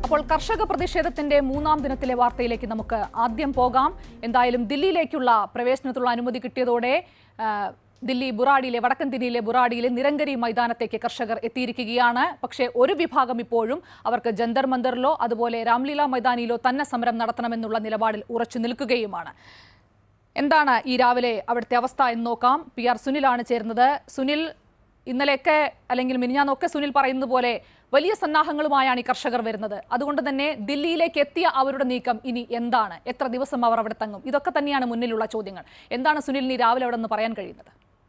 അപ്പോൾ കർഷക പ്രതിഷേധത്തിന്റെ മൂന്നാം ദിനത്തിലെ വാർത്തയിലേക്ക് നമുക്ക് ആദ്യം പോകാം എന്തായാലും ദില്ലിയിലേക്കുള്ള പ്രവേശനത്തിനുള്ള അനുമതി കിട്ടിയതോടെ ആ, ദില്ലി ബുറാഡിയിലെ വടക്കൻ ദില്ലിയിലെ ബുറാഡിയിലെ നിരങ്കരി മൈതാനത്തേക്ക് കർഷകർ എത്തിയിരിക്കുകയാണ് പക്ഷേ ഒരു വിഭാഗം ഇപ്പോഴും അവർക്ക് ജന്തർ മന്ദറിലോ അതുപോലെ രാംലീല മൈതാനിയിലോ തന്നെ സമരം നടത്തണമെന്നുള്ള നിലപാടിൽ ഉറച്ചു നിൽക്കുകയുമാണ് എന്താണ് ഈ രാവിലെ അവിടുത്തെ അവസ്ഥ എന്ന് നോക്കാം പി ആർ സുനിലാണ് ചേരുന്നത് സുനിൽ ഇന്നലെയൊക്കെ അല്ലെങ്കിൽ മിനിഞ്ഞാന്നൊക്കെ സുനിൽ പറയുന്നത് പോലെ വലിയ സന്നാഹങ്ങളുമായാണ് ഈ കർഷകർ വരുന്നത് അതുകൊണ്ട് തന്നെ ദില്ലിയിലേക്ക് എത്തിയ അവരുടെ നീക്കം ഇനി എന്താണ് എത്ര ദിവസം അവർ അവിടെ തങ്ങും ഇതൊക്കെ തന്നെയാണ് മുന്നിലുള്ള ചോദ്യങ്ങൾ എന്താണ് സുനിലിന് ഈ രാവിലെ അവിടെ നിന്ന് പറയാൻ കഴിയുന്നത്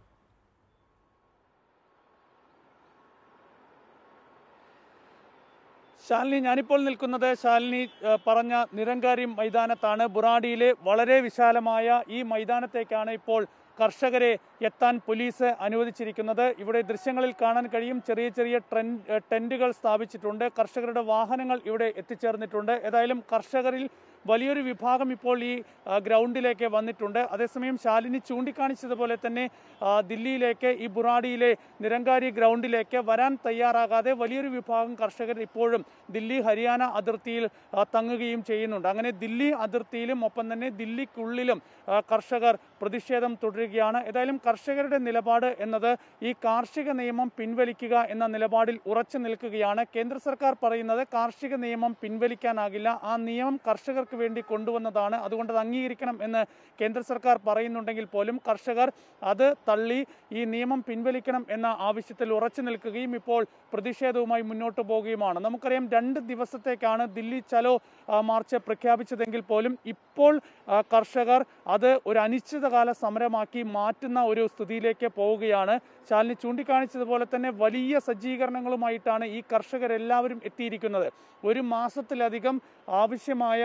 ശാലിനി ഞാനിപ്പോൾ നിൽക്കുന്നത് ശാലിനി ഏഹ്, പറഞ്ഞ നിരങ്കാരി മൈതാനത്താണ് ബുറാഡിയിലെ വളരെ വിശാലമായ ഈ മൈതാനത്തേക്കാണ് ഇപ്പോൾ കർഷകരെ എത്താൻ പോലീസ് അനുവദിച്ചിരിക്കുന്നത് ഇവിടെ ദൃശ്യങ്ങളിൽ കാണാൻ കഴിയും ചെറിയ ചെറിയ ട്രെൻ ഏഹ്, ടെന്റുകൾ സ്ഥാപിച്ചിട്ടുണ്ട് കർഷകരുടെ വാഹനങ്ങൾ ഇവിടെ എത്തിച്ചേർന്നിട്ടുണ്ട് ഏതായാലും കർഷകരിൽ വലിയൊരു വിഭാഗം ഇപ്പോൾ ഈ ആ, ഗ്രൗണ്ടിലേക്ക് വന്നിട്ടുണ്ട് അതേസമയം ശാലിനി ചൂണ്ടിക്കാണിച്ചതുപോലെ തന്നെ ആ, ദില്ലിയിലേക്ക് ഈ ബുറാഡിയിലെ നിരങ്കാരി ഗ്രൗണ്ടിലേക്ക് വരാൻ തയ്യാറാകാതെ വലിയൊരു വിഭാഗം കർഷകർ ഇപ്പോഴും ദില്ലി ഹരിയാന അതിർത്തിയിൽ ആ, തങ്ങുകയും ചെയ്യുന്നുണ്ട് അങ്ങനെ ദില്ലി അതിർത്തിയിലും ഒപ്പം തന്നെ ദില്ലിക്കുള്ളിലും ആ, കർഷകർ പ്രതിഷേധം തുടരുകയാണ് ഏതായാലും കർഷകരുടെ നിലപാട് എന്നത് ഈ കാർഷിക നിയമം പിൻവലിക്കുക എന്ന നിലപാടിൽ ഉറച്ചു നിൽക്കുകയാണ് കേന്ദ്ര സർക്കാർ പറയുന്നത് കാർഷിക നിയമം പിൻവലിക്കാനാകില്ല ആ നിയമം കർഷകർക്ക് വേണ്ടി കൊണ്ടുവന്നതാണ് അതുകൊണ്ട് അത് അംഗീകരിക്കണം എന്ന് കേന്ദ്ര സർക്കാർ പറയുന്നുണ്ടെങ്കിൽ പോലും കർഷകർ അത് തള്ളി ഈ നിയമം പിൻവലിക്കണം എന്ന ആവശ്യത്തിൽ ഉറച്ചു നിൽക്കുകയും ഇപ്പോൾ പ്രതിഷേധവുമായി മുന്നോട്ട് പോവുകയുമാണ് നമുക്കറിയാം രണ്ട് ദിവസത്തേക്കാണ് ദില്ലി ചലോ ആ, മാർച്ച് പ്രഖ്യാപിച്ചതെങ്കിൽ പോലും ഇപ്പോൾ ആ, കർഷകർ അത് ഒരു അനിശ്ചിതകാല സമരമാക്കി മാറ്റുന്ന ഒരു സ്ഥിതിയിലേക്ക് പോവുകയാണ് ശാലിനി ചൂണ്ടിക്കാണിച്ചതുപോലെ തന്നെ വലിയ സജ്ജീകരണങ്ങളുമായിട്ടാണ് ഈ കർഷകരെല്ലാവരും എത്തിയിരിക്കുന്നത് ഒരു മാസത്തിലധികം ആവശ്യമായ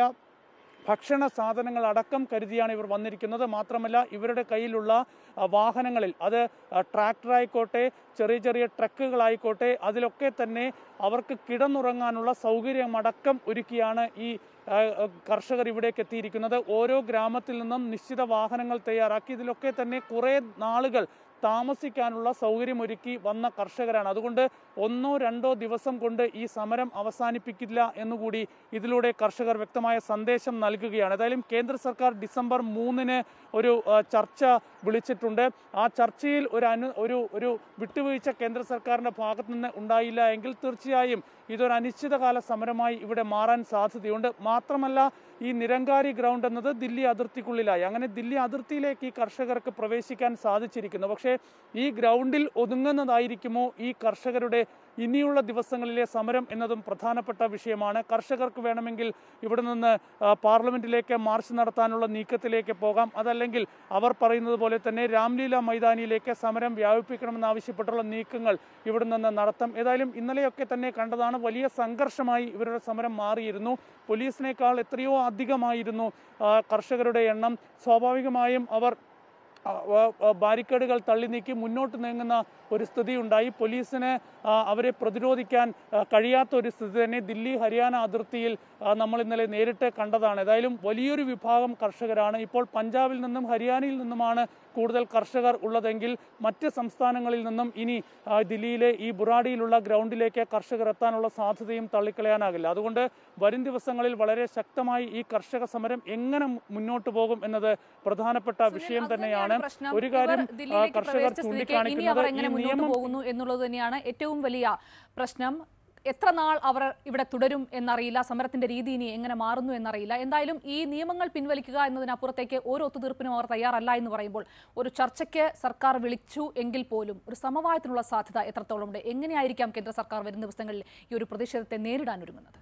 ഭക്ഷണ സാധനങ്ങൾ അടക്കം കരുതിയാണ് ഇവർ വന്നിരിക്കുന്നത് മാത്രമല്ല ഇവരുടെ കയ്യിലുള്ള ആ, വാഹനങ്ങളിൽ അത് ആ, ട്രാക്ടറായിക്കോട്ടെ ചെറിയ ചെറിയ ട്രക്കുകളായിക്കോട്ടെ അതിലൊക്കെ തന്നെ അവർക്ക് കിടന്നുറങ്ങാനുള്ള സൗകര്യമടക്കം ഒരുക്കിയാണ് ഈ ആ, ആ, കർഷകർ ഇവിടേക്ക് എത്തിയിരിക്കുന്നത് ഓരോ ഗ്രാമത്തിൽ നിന്നും നിശ്ചിത വാഹനങ്ങൾ തയ്യാറാക്കി ഇതിലൊക്കെ തന്നെ കുറേ നാളുകൾ താമസിക്കാനുള്ള സൗകര്യമൊരുക്കി വന്ന കർഷകരാണ് അതുകൊണ്ട് ഒന്നോ രണ്ടോ ദിവസം കൊണ്ട് ഈ സമരം അവസാനിപ്പിക്കില്ല എന്നുകൂടി ഇതിലൂടെ കർഷകർ വ്യക്തമായ സന്ദേശം നൽകുകയാണ് ഏതായാലും കേന്ദ്ര സർക്കാർ ഡിസംബർ മൂന്നിന് ഒരു ആ, ചർച്ച വിളിച്ചിട്ടുണ്ട് ആ ചർച്ചയിൽ ഒരു അനു ഒരു ഒരു വിട്ടുവീഴ്ച കേന്ദ്ര സർക്കാരിന്റെ ഭാഗത്തു നിന്ന് ഉണ്ടായില്ല എങ്കിൽ തീർച്ചയായും ഇതൊരു അനിശ്ചിതകാല സമരമായി ഇവിടെ മാറാൻ സാധ്യതയുണ്ട് മാത്രമല്ല ഈ നിരങ്കാരി ഗ്രൗണ്ട് എന്നത് ദില്ലി അതിർത്തിക്കുള്ളിലായി അങ്ങനെ ദില്ലി അതിർത്തിയിലേക്ക് ഈ കർഷകർക്ക് പ്രവേശിക്കാൻ സാധിച്ചിരിക്കുന്നു പക്ഷേ ഈ ഗ്രൗണ്ടിൽ ഒതുങ്ങുന്നതായിരിക്കുമോ ഈ കർഷകരുടെ ഇനിയുള്ള ദിവസങ്ങളിലെ സമരം എന്നതും പ്രധാനപ്പെട്ട വിഷയമാണ് കർഷകർക്ക് വേണമെങ്കിൽ ഇവിടെ നിന്ന് ആ, പാർലമെന്റിലേക്ക് മാർച്ച് നടത്താനുള്ള നീക്കത്തിലേക്ക് പോകാം അതല്ലെങ്കിൽ അവർ പറയുന്നത് പോലെ തന്നെ രാംലീല മൈതാനിയിലേക്ക് സമരം വ്യാപിപ്പിക്കണമെന്നാവശ്യപ്പെട്ടുള്ള നീക്കങ്ങൾ ഇവിടെ നിന്ന് നടത്താം ഏതായാലും ഇന്നലെയൊക്കെ തന്നെ കണ്ടതാണ് വലിയ സംഘർഷമായി ഇവരുടെ സമരം മാറിയിരുന്നു പോലീസിനേക്കാൾ എത്രയോ അധികമായിരുന്നു ആ, കർഷകരുടെ എണ്ണം സ്വാഭാവികമായും അവർ ആ, ആ, ആ, ബാരിക്കേഡുകൾ തള്ളി നീക്കി മുന്നോട്ട് നീങ്ങുന്ന ഒരു സ്ഥിതി ഉണ്ടായി പോലീസിന് ആ, അവരെ പ്രതിരോധിക്കാൻ ആ, കഴിയാത്ത ഒരു സ്ഥിതി തന്നെ ദില്ലി ഹരിയാന അതിർത്തിയിൽ ആ, നമ്മൾ ഇന്നലെ നേരിട്ട് കണ്ടതാണ് ഏതായാലും വലിയൊരു വിഭാഗം കർഷകരാണ് ഇപ്പോൾ പഞ്ചാബിൽ നിന്നും ഹരിയാനയിൽ നിന്നുമാണ് കൂടുതൽ കർഷകർ ഉള്ളതെങ്കിൽ മറ്റ് സംസ്ഥാനങ്ങളിൽ നിന്നും ഇനി ആ, ദില്ലിയിലെ ഈ ബുറാഡിയിലുള്ള ഗ്രൗണ്ടിലേക്ക് കർഷകർ എത്താനുള്ള സാധ്യതയും തള്ളിക്കളയാനാകില്ല അതുകൊണ്ട് വരും ദിവസങ്ങളിൽ വളരെ ശക്തമായി ഈ കർഷക സമരം എങ്ങനെ മു- മുന്നോട്ട് പോകും എന്നത് പ്രധാനപ്പെട്ട വിഷയം അത് തന്നെയാണ് പ്രശ്നം. ഒരു കാര്യം ഇവർ ആ, ദില്ലിയിലേക്ക് കർഷകർ പ്രവേശിച്ച സ്ഥിതിക്ക് ഇനി ചൂണ്ടിക്കാണിക്കുന്നത് അവർ ഈ എങ്ങനെ മുന്നോട്ട് നിയമം പോകുന്നു എന്നുള്ളത് തന്നെയാണ് ഏറ്റവും വലിയ പ്രശ്നം എത്ര നാൾ അവർ ഇവിടെ തുടരും എന്നറിയില്ല സമരത്തിന്റെ രീതി ഇനി എങ്ങനെ മാറുന്നു എന്നറിയില്ല എന്തായാലും ഈ നിയമങ്ങൾ പിൻവലിക്കുക എന്നതിനപ്പുറത്തേക്ക് ഒരു ഒത്തുതീർപ്പിനും അവർ തയ്യാറല്ല എന്ന് പറയുമ്പോൾ ഒരു ചർച്ചയ്ക്ക് സർക്കാർ വിളിച്ചു എങ്കിൽ പോലും ഒരു സമവായത്തിനുള്ള സാധ്യത എത്രത്തോളം ഉണ്ട് എങ്ങനെയായിരിക്കാം കേന്ദ്ര സർക്കാർ വരും ദിവസങ്ങളിൽ ഈ ഒരു പ്രതിഷേധത്തെ നേരിടാൻ ഒരുങ്ങുന്നത്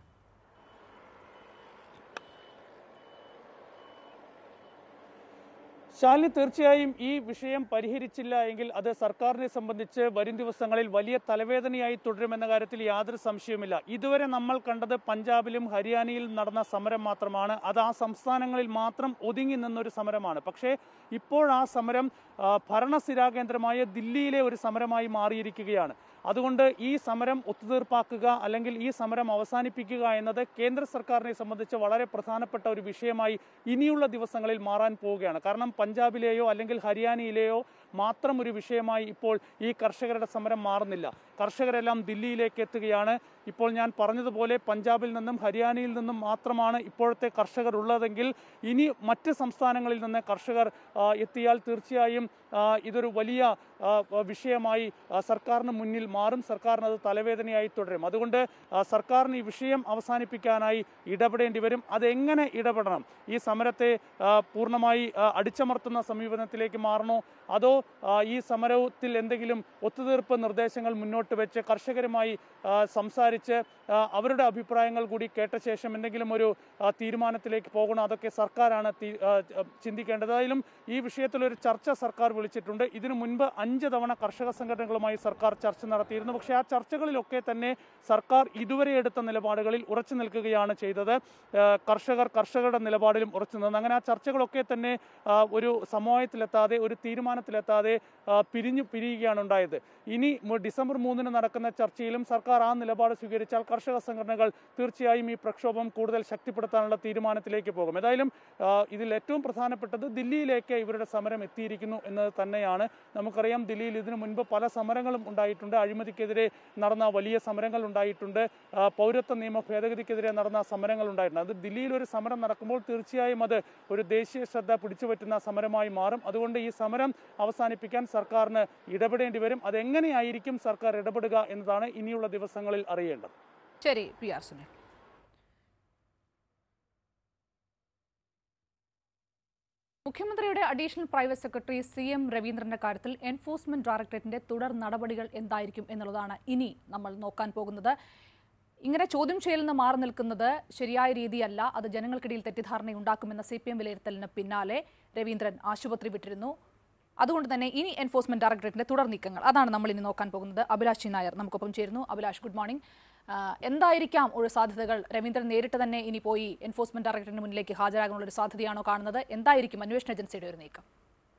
ശാലിനി തീർച്ചയായും ഈ വിഷയം പരിഹരിച്ചില്ല എങ്കിൽ അത് സർക്കാരിനെ സംബന്ധിച്ച് വരും ദിവസങ്ങളിൽ വലിയ തലവേദനയായി തുടരുമെന്ന കാര്യത്തിൽ യാതൊരു സംശയവുമില്ല ഇതുവരെ നമ്മൾ കണ്ടത് പഞ്ചാബിലും ഹരിയാനയിലും നടന്ന സമരം മാത്രമാണ് അത് ആ സംസ്ഥാനങ്ങളിൽ മാത്രം ഒതുങ്ങി നിന്നൊരു സമരമാണ് പക്ഷേ ഇപ്പോൾ ആ സമരം ആ, ഭരണസ്ഥിരാകേന്ദ്രമായ ദില്ലിയിലെ ഒരു സമരമായി മാറിയിരിക്കുകയാണ് അതുകൊണ്ട് ഈ സമരം ഒത്തുതീർപ്പാക്കുക അല്ലെങ്കിൽ ഈ സമരം അവസാനിപ്പിക്കുക എന്നത് കേന്ദ്ര സർക്കാരിനെ സംബന്ധിച്ച് വളരെ പ്രധാനപ്പെട്ട ഒരു വിഷയമായി ഇനിയുള്ള ദിവസങ്ങളിൽ മാറാൻ പോവുകയാണ് കാരണം പഞ്ചാബിലെയോ അല്ലെങ്കിൽ ഹരിയാനയിലെയോ മാത്രം ഒരു വിഷയമായി ഇപ്പോൾ ഈ കർഷകരുടെ സമരം മാറുന്നില്ല കർഷകരെല്ലാം ദില്ലിയിലേക്ക് എത്തുകയാണ് ഇപ്പോൾ ഞാൻ പറഞ്ഞതുപോലെ പഞ്ചാബിൽ നിന്നും ഹരിയാനയിൽ നിന്നും മാത്രമാണ് ഇപ്പോഴത്തെ കർഷകർ ഉള്ളതെങ്കിൽ ഇനി മറ്റ് സംസ്ഥാനങ്ങളിൽ നിന്ന് കർഷകർ ആ, എത്തിയാൽ തീർച്ചയായും ആ, ഇതൊരു വലിയ ആ, വിഷയമായി ആ, സർക്കാരിന് മുന്നിൽ മാറും സർക്കാരിന് അത് തലവേദനയായി തുടരും അതുകൊണ്ട് ആ, സർക്കാരിന് ഈ വിഷയം അവസാനിപ്പിക്കാനായി ഇടപെടേണ്ടി വരും അതെങ്ങനെ ഇടപെടണം ഈ സമരത്തെ ആ, പൂർണ്ണമായി ആ, അടിച്ചമർത്തുന്ന സമീപനത്തിലേക്ക് മാറണോ അതോ ആ, ഈ സമരത്തിൽ എന്തെങ്കിലും ഒത്തുതീർപ്പ് നിർദ്ദേശങ്ങൾ മുന്നോട്ട് വെച്ച് കർഷകരുമായി ആ, സംസാരിച്ച് ആ, അവരുടെ അഭിപ്രായങ്ങൾ കൂടി കേട്ട ശേഷം എന്തെങ്കിലും ഒരു ആ, തീരുമാനത്തിലേക്ക് പോകണോ അതൊക്കെ സർക്കാരാണ് തീ- ആ, ആ, ചിന്തിക്കേണ്ടത് ഏതായാലും ഈ വിഷയത്തിൽ ഒരു ചർച്ച സർക്കാർ വിളിച്ചിട്ടുണ്ട് ഇതിനു മുൻപ് അഞ്ച് തവണ കർഷക സംഘടനകളുമായി സർക്കാർ ചർച്ച നടത്തിയിരുന്നു പക്ഷേ ആ ചർച്ചകളിലൊക്കെ തന്നെ സർക്കാർ ഇതുവരെ എടുത്ത നിലപാടുകളിൽ ഉറച്ചു നിൽക്കുകയാണ് ചെയ്തത് ആ, കർഷകർ കർഷകരുടെ നിലപാടിലും ഉറച്ചു നിന്നു അങ്ങനെ ആ ചർച്ചകളൊക്കെ തന്നെ ആ, ഒരു സമവായത്തിലെത്താതെ ഒരു തീരുമാനത്തിലെത്താതെ ആ, പിരിഞ്ഞു പിരിയുകയാണ് ഉണ്ടായത് ഇനി മു- ഡിസംബർ മൂന്നിന് നടക്കുന്ന ചർച്ചയിലും സർക്കാർ ആ നിലപാട് സ്വീകരിച്ചാൽ കർഷക സംഘടനകൾ തീർച്ചയായും ഈ പ്രക്ഷോഭം കൂടുതൽ ശക്തിപ്പെടുത്താനുള്ള തീരുമാനത്തിലേക്ക് പോകും ഏതായാലും ആ, ഇതിൽ ഏറ്റവും പ്രധാനപ്പെട്ടത് ദില്ലിയിലേക്ക് ഇവരുടെ സമരം എത്തിയിരിക്കുന്നു എന്നത് തന്നെയാണ് നമുക്കറിയാം ദില്ലിയിൽ ഇതിനു മുൻപ് പല സമരങ്ങളും ഉണ്ടായിട്ടുണ്ട് അഴിമതിക്കെതിരെ നടന്ന വലിയ സമരങ്ങൾ ഉണ്ടായിട്ടുണ്ട് ആ, പൗരത്വ നിയമ ഭേദഗതിക്കെതിരെ നടന്ന സമരങ്ങൾ ഉണ്ടായിട്ടുണ്ട് അത് ദില്ലിയിൽ ഒരു സമരം നടക്കുമ്പോൾ തീർച്ചയായും അത് ഒരു ദേശീയ ശ്രദ്ധ പിടിച്ചുപറ്റുന്ന സമരമായി മാറും അതുകൊണ്ട് ഈ സമരം അവസാനിപ്പിക്കാൻ സർക്കാരിന് ഇടപെടേണ്ടി വരും അതെങ്ങനെയായിരിക്കും സർക്കാർ ഇടപെടുക എന്നതാണ് ഇനിയുള്ള ദിവസങ്ങളിൽ അറിയേണ്ടത് ശരി പി ആർ സുനിൽ മുഖ്യമന്ത്രിയുടെ additional private secretary C M രവീന്ദ്രന്റെ കാര്യത്തിൽ എൻഫോഴ്സ്മെന്റ് ഡയറക്ടറേറ്റിന്റെ തുടർ നടപടികൾ എന്തായിരിക്കും എന്നുള്ളതാണ് ഇനി നമ്മൾ നോക്കാൻ പോകുന്നത് ഇങ്ങനെ ചോദ്യം ചെയ്യലിൽ നിന്ന് മാറി നിൽക്കുന്നത് ശരിയായ രീതിയല്ല അത് ജനങ്ങൾക്കിടയിൽ തെറ്റിദ്ധാരണ ഉണ്ടാക്കുമെന്ന സി പി എം വിലയിരുത്തലിന് പിന്നാലെ രവീന്ദ്രൻ ആശുപത്രി വിട്ടിരുന്നു അതുകൊണ്ട് തന്നെ ഇനി എൻഫോഴ്സ്മെന്റ് ഡയറക്ടറേറ്റിന്റെ തുടർ നീക്കങ്ങൾ അതാണ് നമ്മൾ ഇനി നോക്കാൻ പോകുന്നത് അഭിലാഷ് നായർ നമുക്കൊപ്പം ചേരുന്നു അഭിലാഷ് ഗുഡ് മോർണിംഗ് ആ, എന്തായിരിക്കാം ഒരു സാധ്യതകൾ രവീന്ദ്രൻ നേരിട്ട് തന്നെ ഇനി പോയി എൻഫോഴ്സ്മെന്റ് ഡയറക്ടറേറ്റിന് മുന്നിലേക്ക് ഹാജരാകാനുള്ള ഒരു സാധ്യതയാണോ കാണുന്നത് എന്തായിരിക്കും അന്വേഷണ ഏജൻസിയുടെ ഒരു നീക്കം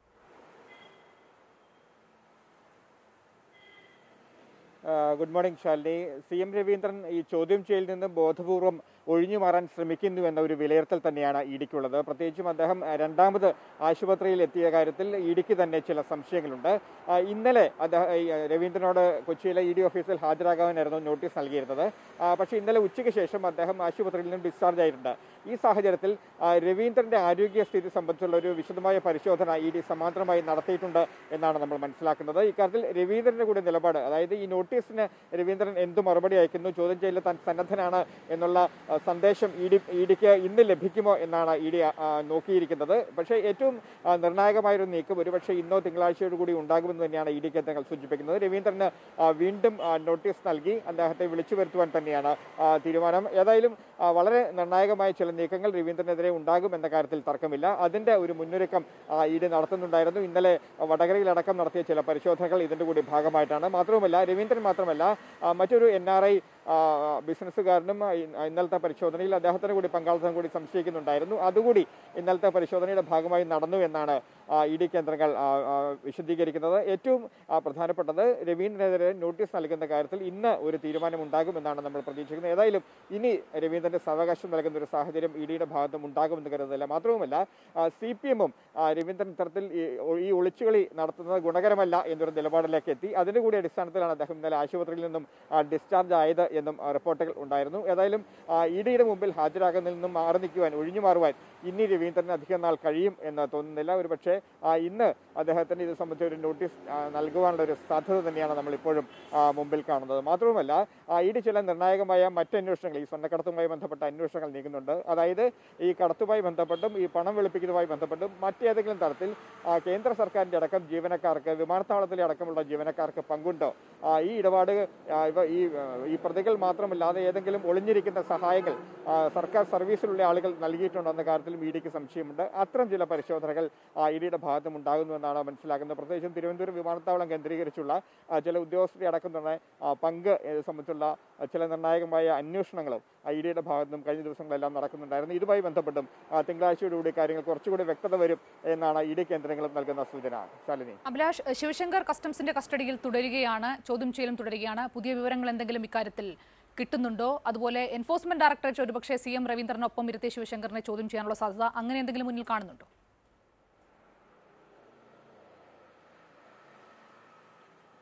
ആ, good morning Shalini C M Raveendran ഈ ചോദ്യം ചെയ്യലിൽ നിന്ന് ബോധപൂർവം ഒഴിഞ്ഞു മാറാൻ ശ്രമിക്കുന്നു എന്ന ഒരു വിലയിരുത്തൽ തന്നെയാണ് ഇഡിക്കുള്ളത് പ്രത്യേകിച്ചും അദ്ദേഹം ആ, രണ്ടാമത് ആശുപത്രിയിൽ എത്തിയ കാര്യത്തിൽ ഇഡിക്ക് തന്നെ ചില സംശയങ്ങളുണ്ട് ആ, ഇന്നലെ അദ്ദേഹം ഈ, ആ, രവീന്ദ്രനോട് കൊച്ചിയിലെ ഇ ഡി ഓഫീസിൽ ഹാജരാകാനായിരുന്നു നോട്ടീസ് നൽകിയിരുന്നത് ആ, പക്ഷേ ഇന്നലെ ഉച്ചയ്ക്ക് ശേഷം അദ്ദേഹം ആശുപത്രിയിൽ നിന്ന് ഡിസ്ചാർജ് ആയിട്ടുണ്ട് ഈ സാഹചര്യത്തിൽ ആ, രവീന്ദ്രന്റെ ആരോഗ്യസ്ഥിതി സംബന്ധിച്ചുള്ള ഒരു വിശദമായ പരിശോധന ഇ ഡി സമാന്തരമായി നടത്തിയിട്ടുണ്ട് എന്നാണ് നമ്മൾ മനസ്സിലാക്കുന്നത് ഇക്കാര്യത്തിൽ രവീന്ദ്രന്റെ കൂടി നിലപാട് അതായത് ഈ നോട്ടീസിന് രവീന്ദ്രൻ എന്ത് മറുപടി അയക്കുന്നു ചോദ്യം ചെയ്യലിൽ താൻ സന്നദ്ധനാണ് എന്നുള്ള ആ, സന്ദേശം ഇ ഡി ഇ ഡിക്ക് ഇന്ന് ലഭിക്കുമോ എന്നാണ് ഇ ഡി നോക്കിയിരിക്കുന്നത് പക്ഷേ ഏറ്റവും ആ, നിർണായകമായൊരു നീക്കം ഒരുപക്ഷെ ഇന്നോ തിങ്കളാഴ്ചയോട് കൂടി ഉണ്ടാകുമെന്ന് തന്നെയാണ് ഇ ഡി കേന്ദ്രങ്ങൾ സൂചിപ്പിക്കുന്നത് രവീന്ദ്രന് ആ, വീണ്ടും ആ, നോട്ടീസ് നൽകി അദ്ദേഹത്തെ വിളിച്ചു വരുത്തുവാൻ തന്നെയാണ് ആ, തീരുമാനം ഏതായാലും ആ, വളരെ നിർണായകമായ ചില നീക്കങ്ങൾ രവീന്ദ്രനെതിരെ ഉണ്ടാകും എന്ന കാര്യത്തിൽ തർക്കമില്ല അതിന്റെ ഒരു മുന്നൊരുക്കം ഇ ഡി നടത്തുന്നുണ്ടായിരുന്നു ഇന്നലെ വടകരയിലടക്കം നടത്തിയ ചില പരിശോധനകൾ ഇതിന്റെ കൂടി ഭാഗമായിട്ടാണ് മാത്രവുമല്ല രവീന്ദ്രൻ മാത്രമല്ല ആ, മറ്റൊരു എൻ ആർ ഐ ബിസിനസ്സുകാരനും ആ, ഇ- ഇന്നലത്തെ പരിശോധനയിൽ അദ്ദേഹത്തിന് കൂടി പങ്കാളിത്തം കൂടി സംശയിക്കുന്നുണ്ടായിരുന്നു അതുകൂടി ഇന്നലത്തെ പരിശോധനയുടെ ഭാഗമായി നടന്നു എന്നാണ് ഇ ഡി കേന്ദ്രങ്ങൾ ആ, ആ, വിശദീകരിക്കുന്നത് ഏറ്റവും ആ, പ്രധാനപ്പെട്ടത് രവീന്ദ്രനെതിരെ നോട്ടീസ് നൽകുന്ന കാര്യത്തിൽ ഇന്ന് ഒരു തീരുമാനം ഉണ്ടാകുമെന്നാണ് നമ്മൾ പ്രതീക്ഷിക്കുന്നത് ഏതായാലും ഇനി രവീന്ദ്രന്റെ സാവകാശം നൽകുന്ന ഒരു സാഹചര്യം ഇ ഡിയുടെ ഭാഗത്തും ഉണ്ടാകുമെന്ന് കരുതുന്നില്ല മാത്രവുമല്ല സി പി എമ്മും രവീന്ദ്രൻ ഇത്തരത്തിൽ ഈ ഒ- ഈ ഒളിച്ചുകളി നടത്തുന്നത് ഗുണകരമല്ല എന്നൊരു നിലപാടിലേക്ക് എത്തി അതിന്റെ കൂടി അടിസ്ഥാനത്തിലാണ് അദ്ദേഹം ഇന്നലെ ആശുപത്രിയിൽ നിന്നും ഡിസ്ചാർജ് ആയത് എന്നും ആ, റിപ്പോർട്ടുകൾ ഉണ്ടായിരുന്നു ഏതായാലും ഇ ഡിയുടെ മുമ്പിൽ ഹാജരാകുന്നതിൽ നിന്നും മാറി നിൽക്കുവാൻ ഒഴിഞ്ഞു മാറുവാൻ ഇനി രവീന്ദ്രന് അധികം നാൾ കഴിയും എന്ന് തോന്നുന്നില്ല ഒരു പക്ഷേ ഇന്ന് അദ്ദേഹത്തിന് ഇത് സംബന്ധിച്ച ഒരു നോട്ടീസ് ആ, നൽകുവാനുള്ള ഒരു സാധ്യത തന്നെയാണ് നമ്മൾ ഇപ്പോഴും ആ, മുമ്പിൽ കാണുന്നത് മാത്രവുമല്ല ഇ ഡി ചില നിർണായകമായ മറ്റ് അന്വേഷണങ്ങൾ ഈ സ്വർണ്ണക്കടത്തുമായി ബന്ധപ്പെട്ട അന്വേഷണങ്ങൾ നീക്കുന്നുണ്ട് അതായത് ഈ കടത്തുമായി ബന്ധപ്പെട്ടും ഈ പണം വെളുപ്പിക്കുന്നതുമായി ബന്ധപ്പെട്ടും മറ്റേതെങ്കിലും തരത്തിൽ ആ, കേന്ദ്ര സർക്കാരിന്റെ അടക്കം ജീവനക്കാർക്ക് വിമാനത്താവളത്തിലെ അടക്കമുള്ള ജീവനക്കാർക്ക് പങ്കുണ്ടോ ആ, ഈ ഇടപാട് ആ, ഇവ ഈ ആ, ഈ പ്രതികൾ മാത്രമല്ലാതെ ഏതെങ്കിലും ഒളിഞ്ഞിരിക്കുന്ന സഹായങ്ങൾ ആ, സർക്കാർ സർവീസിലുള്ള ആളുകൾ നൽകിയിട്ടുണ്ടോ എന്ന കാര്യത്തിലും ഇ ഡിക്ക് സംശയമുണ്ട് അത്തരം ചില പരിശോധനകൾ ഇ ഡിയുടെ ഭാഗത്തും ഉണ്ടാകുന്നുവെന്നാണ് മനസ്സിലാക്കുന്നത് പ്രത്യേകിച്ചും തിരുവനന്തപുരം വിമാനത്താവളം കേന്ദ്രീകരിച്ചുള്ള ആ, ചില ഉദ്യോഗസ്ഥരെ അടക്കം തന്നെ ആ, പങ്ക് ഇത് സംബന്ധിച്ചുള്ള ആ, ചില നിർണായകമായ അന്വേഷണങ്ങളും ഇ ഡിയുടെ ഭാഗത്തും കഴിഞ്ഞ ദിവസങ്ങളെല്ലാം നടക്കുന്നുണ്ടായിരുന്നു ഇതുമായി ബന്ധപ്പെട്ടും ആ, തിങ്കളാഴ്ചയോടുകൂടി കാര്യങ്ങൾ കുറച്ചുകൂടി വ്യക്തത വരും എന്നാണ് ഇ ഡി കേന്ദ്രങ്ങളും നൽകുന്ന സൂചന ശാലിനി അഭിലാഷ് ശിവശങ്കർ കസ്റ്റംസിന്റെ കസ്റ്റഡിയിൽ തുടരുകയാണ് ചോദ്യം ചെയ്യലും തുടരുകയാണ് പുതിയ വിവരങ്ങൾ എന്തെങ്കിലും ഇക്കാര്യത്തിൽ കിട്ടുന്നുണ്ടോ അതുപോലെ എൻഫോഴ്സ്മെന്റ് ഡയറക്ടറേറ്റ് ഒരുപക്ഷെ സി എം രവീന്ദ്രനൊപ്പം ഇരുത്തി ശിവശങ്കറിനെ ചോദ്യം ചെയ്യാനുള്ള സാധ്യത അങ്ങനെ എന്തെങ്കിലും മുന്നിൽ കാണുന്നുണ്ടോ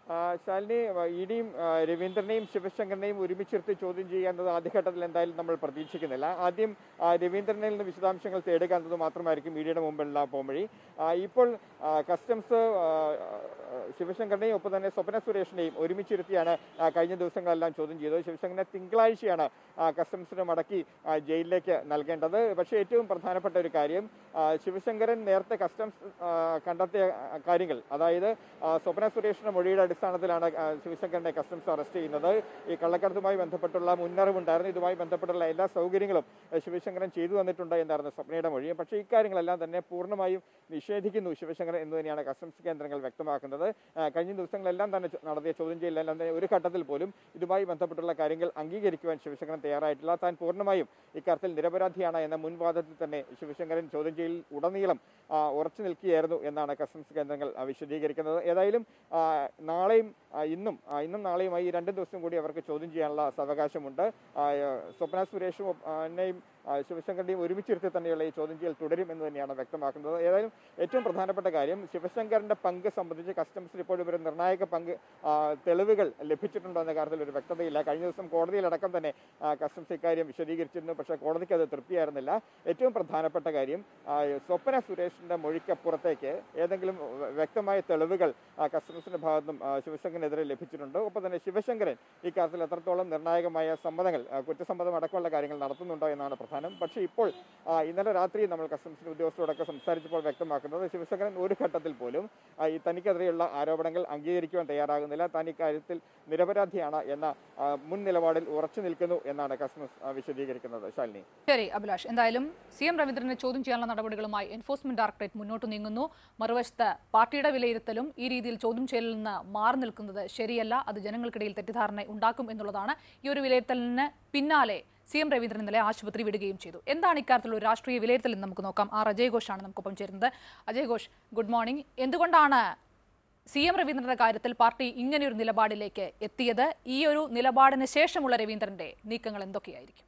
ആ, ശാലിനി ഇ ഡിയും രവീന്ദ്രനെയും ശിവശങ്കരനെയും ഒരുമിച്ചിരുത്തി ചോദ്യം ചെയ്യുക എന്നത് ആദ്യഘട്ടത്തിൽ എന്തായാലും നമ്മൾ പ്രതീക്ഷിക്കുന്നില്ല ആദ്യം ആ, രവീന്ദ്രനിൽ നിന്ന് വിശദാംശങ്ങൾ തേടുക എന്നത് മാത്രമായിരിക്കും ഇ ഡിയുടെ മുമ്പിലുള്ള പോംവഴി ആ, ഇപ്പോൾ ആ, കസ്റ്റംസ് ആ, ആ, ശിവശങ്കരനെയും ഒപ്പം തന്നെ സ്വപ്ന സുരേഷിനെയും ഒരുമിച്ചിരുത്തിയാണ് ആ, കഴിഞ്ഞ ദിവസങ്ങളെല്ലാം ചോദ്യം ചെയ്തത് ശിവശങ്കരനെ തിങ്കളാഴ്ചയാണ് ആ, കസ്റ്റംസിന് മടക്കി ആ, ജയിലിലേക്ക് നൽകേണ്ടത് പക്ഷേ ഏറ്റവും പ്രധാനപ്പെട്ട ഒരു കാര്യം ആ, ശിവശങ്കരൻ നേരത്തെ കസ്റ്റംസ് ആ, കണ്ടെത്തിയ ആ, കാര്യങ്ങൾ അതായത് ആ, സ്വപ്ന സുരേഷിന്റെ മൊഴിയുടെ അടിസ്ഥാനത്തിലാണ് ആ, ശിവശങ്കരനെ കസ്റ്റംസ് അറസ്റ്റ് ചെയ്യുന്നത് ഈ കള്ളക്കടത്തുമായി ബന്ധപ്പെട്ടുള്ള മുന്നറിവുണ്ടായിരുന്നു ഇതുമായി ബന്ധപ്പെട്ടുള്ള എല്ലാ സൗകര്യങ്ങളും ആ, ശിവശങ്കരൻ ചെയ്തു തന്നിട്ടുണ്ട് എന്നായിരുന്നു സ്വപ്നയുടെ മൊഴി പക്ഷേ ഇക്കാര്യങ്ങളെല്ലാം തന്നെ പൂർണ്ണമായും നിഷേധിക്കുന്നു ശിവശങ്കരൻ എന്ന് തന്നെയാണ് കസ്റ്റംസ് കേന്ദ്രങ്ങൾ വ്യക്തമാക്കുന്നത് ആ, കഴിഞ്ഞ ദിവസങ്ങളെല്ലാം തന്നെ ചോ- നടത്തിയ ചോദ്യം ചെയ്യലെല്ലാം തന്നെ ഒരു ഘട്ടത്തിൽ പോലും ഇതുമായി ബന്ധപ്പെട്ടുള്ള കാര്യങ്ങൾ അംഗീകരിക്കുവാൻ ശിവശങ്കരൻ തയ്യാറായിട്ടില്ല താൻ പൂർണ്ണമായും ഇക്കാര്യത്തിൽ നിരപരാധിയാണ് എന്ന മുൻവാദത്തിൽ തന്നെ ശിവശങ്കരൻ ചോദ്യം ചെയ്യലിൽ ഉടനീളം ആ, ഉറച്ചു നിൽക്കുകയായിരുന്നു എന്നാണ് കസ്റ്റംസ് കേന്ദ്രങ്ങൾ ആ, വിശദീകരിക്കുന്നത് ഏതായാലും ആ, നാളെയും ആ, ഇന്നും ആ, ഇന്നും നാളെയുമായി ഈ രണ്ട് ദിവസം കൂടി അവർക്ക് ചോദ്യം ചെയ്യാനുള്ള സാവകാശമുണ്ട് ആ, സ്വപ്ന സുരേഷും ഒപ്പ- ആ, എന്നെയും ആ, ശിവശങ്കറിന്റെയും ഒരുമിച്ചിരുത്തി തന്നെയുള്ള ഈ ചോദ്യം ചെയ്യൽ തുടരും എന്ന് തന്നെയാണ് വ്യക്തമാക്കുന്നത് ഏതായാലും ഏറ്റവും പ്രധാനപ്പെട്ട കാര്യം ശിവശങ്കറിന്റെ പങ്ക് സംബന്ധിച്ച് കസ്റ്റംസിന് ഇപ്പോഴും ഒരു നിർണായക പങ്ക് ആ, തെളിവുകൾ ലഭിച്ചിട്ടുണ്ടോ എന്ന കാര്യത്തിൽ ഒരു വ്യക്തതയില്ല കഴിഞ്ഞ ദിവസം കോടതിയിലടക്കം തന്നെ ആ, കസ്റ്റംസ് ഇക്കാര്യം വിശദീകരിച്ചിരുന്നു പക്ഷേ കോടതിക്ക് അത് തൃപ്തിയായിരുന്നില്ല ഏറ്റവും പ്രധാനപ്പെട്ട കാര്യം ആ, സ്വപ്ന സുരേഷിന്റെ മൊഴിക്കപ്പുറത്തേക്ക് ഏതെങ്കിലും വ്യ- വ്യക്തമായ തെളിവുകൾ ആ, കസ്റ്റംസിന്റെ ഭാഗത്തും ആ, ശിവശങ്കരനെതിരെ ലഭിച്ചിട്ടുണ്ട് ഒപ്പം തന്നെ ശിവശങ്കരൻ ഇക്കാര്യത്തിൽ എത്രത്തോളം നിർണായകമായ സമ്മതങ്ങൾ ആ, കുറ്റസമ്മതം അടക്കമുള്ള കാര്യങ്ങൾ നടത്തുന്നുണ്ടോ എന്നാണ് പ്രധാനം പക്ഷേ ഇപ്പോൾ ആ, ഇന്നലെ രാത്രി നമ്മൾ കസ്റ്റംസിന്റെ ഉദ്യോഗസ്ഥരോടൊക്കെ സംസാരിച്ചപ്പോൾ വ്യക്തമാക്കുന്നത് ശിവശങ്കരൻ ഒരു ഘട്ടത്തിൽ പോലും ആ, ഈ തനിക്കെതിരെയുള്ള ആരോപണങ്ങൾ അംഗീകരിക്കുവാൻ തയ്യാറാകുന്നില്ല താൻ ഇക്കാര്യത്തിൽ നിരപരാധിയാണ് എന്ന ആ, മുൻ നിലപാടിൽ ഉറച്ചു നിൽക്കുന്നു എന്നാണ് കസ്റ്റംസ് ആ, വിശദീകരിക്കുന്നത് ശാലിനി ശരി അഭിലാഷ് എന്തായാലും സി എം രവീന്ദ്രനെ ചോദ്യം ചെയ്യാനുള്ള നടപടികളുമായി എൻഫോഴ്സ്മെന്റ് ഡയറക്ടറേറ്റ് മുന്നോട്ട് നീങ്ങുന്നു മറുവശത്ത് പാർട്ടിയുടെ വിലയിരുത്തലും ഈ രീതിയിൽ ചോദ്യം ചെയ്യലിൽ നിന്ന് മാറി നിൽക്കുന്നത് ശരിയല്ല അത് ജനങ്ങൾക്കിടയിൽ തെറ്റിദ്ധാരണ ഉണ്ടാക്കും എന്നുള്ളതാണ് ഈ ഒരു വിലയിരുത്തലിന് പിന്നാലെ സി എം രവീന്ദ്രൻ ഇന്നലെ ആശുപത്രി വിടുകയും ചെയ്തു എന്താണ് ഇക്കാര്യത്തിലുള്ള ഒരു രാഷ്ട്രീയ വിലയിരുത്തൽ എന്ന് നമുക്ക് നോക്കാം ആർ അജയ് ഘോഷാണ് നമുക്കൊപ്പം ചേരുന്നത് അജയ് ഘോഷ് ഗുഡ് മോർണിംഗ് എന്തുകൊണ്ടാണ് സി എം രവീന്ദ്രന്റെ കാര്യത്തിൽ പാർട്ടി ഇങ്ങനെയൊരു നിലപാടിലേക്ക് എത്തിയത് ഈ ഒരു നിലപാടിന് ശേഷമുള്ള രവീന്ദ്രന്റെ നീക്കങ്ങൾ എന്തൊക്കെയായിരിക്കും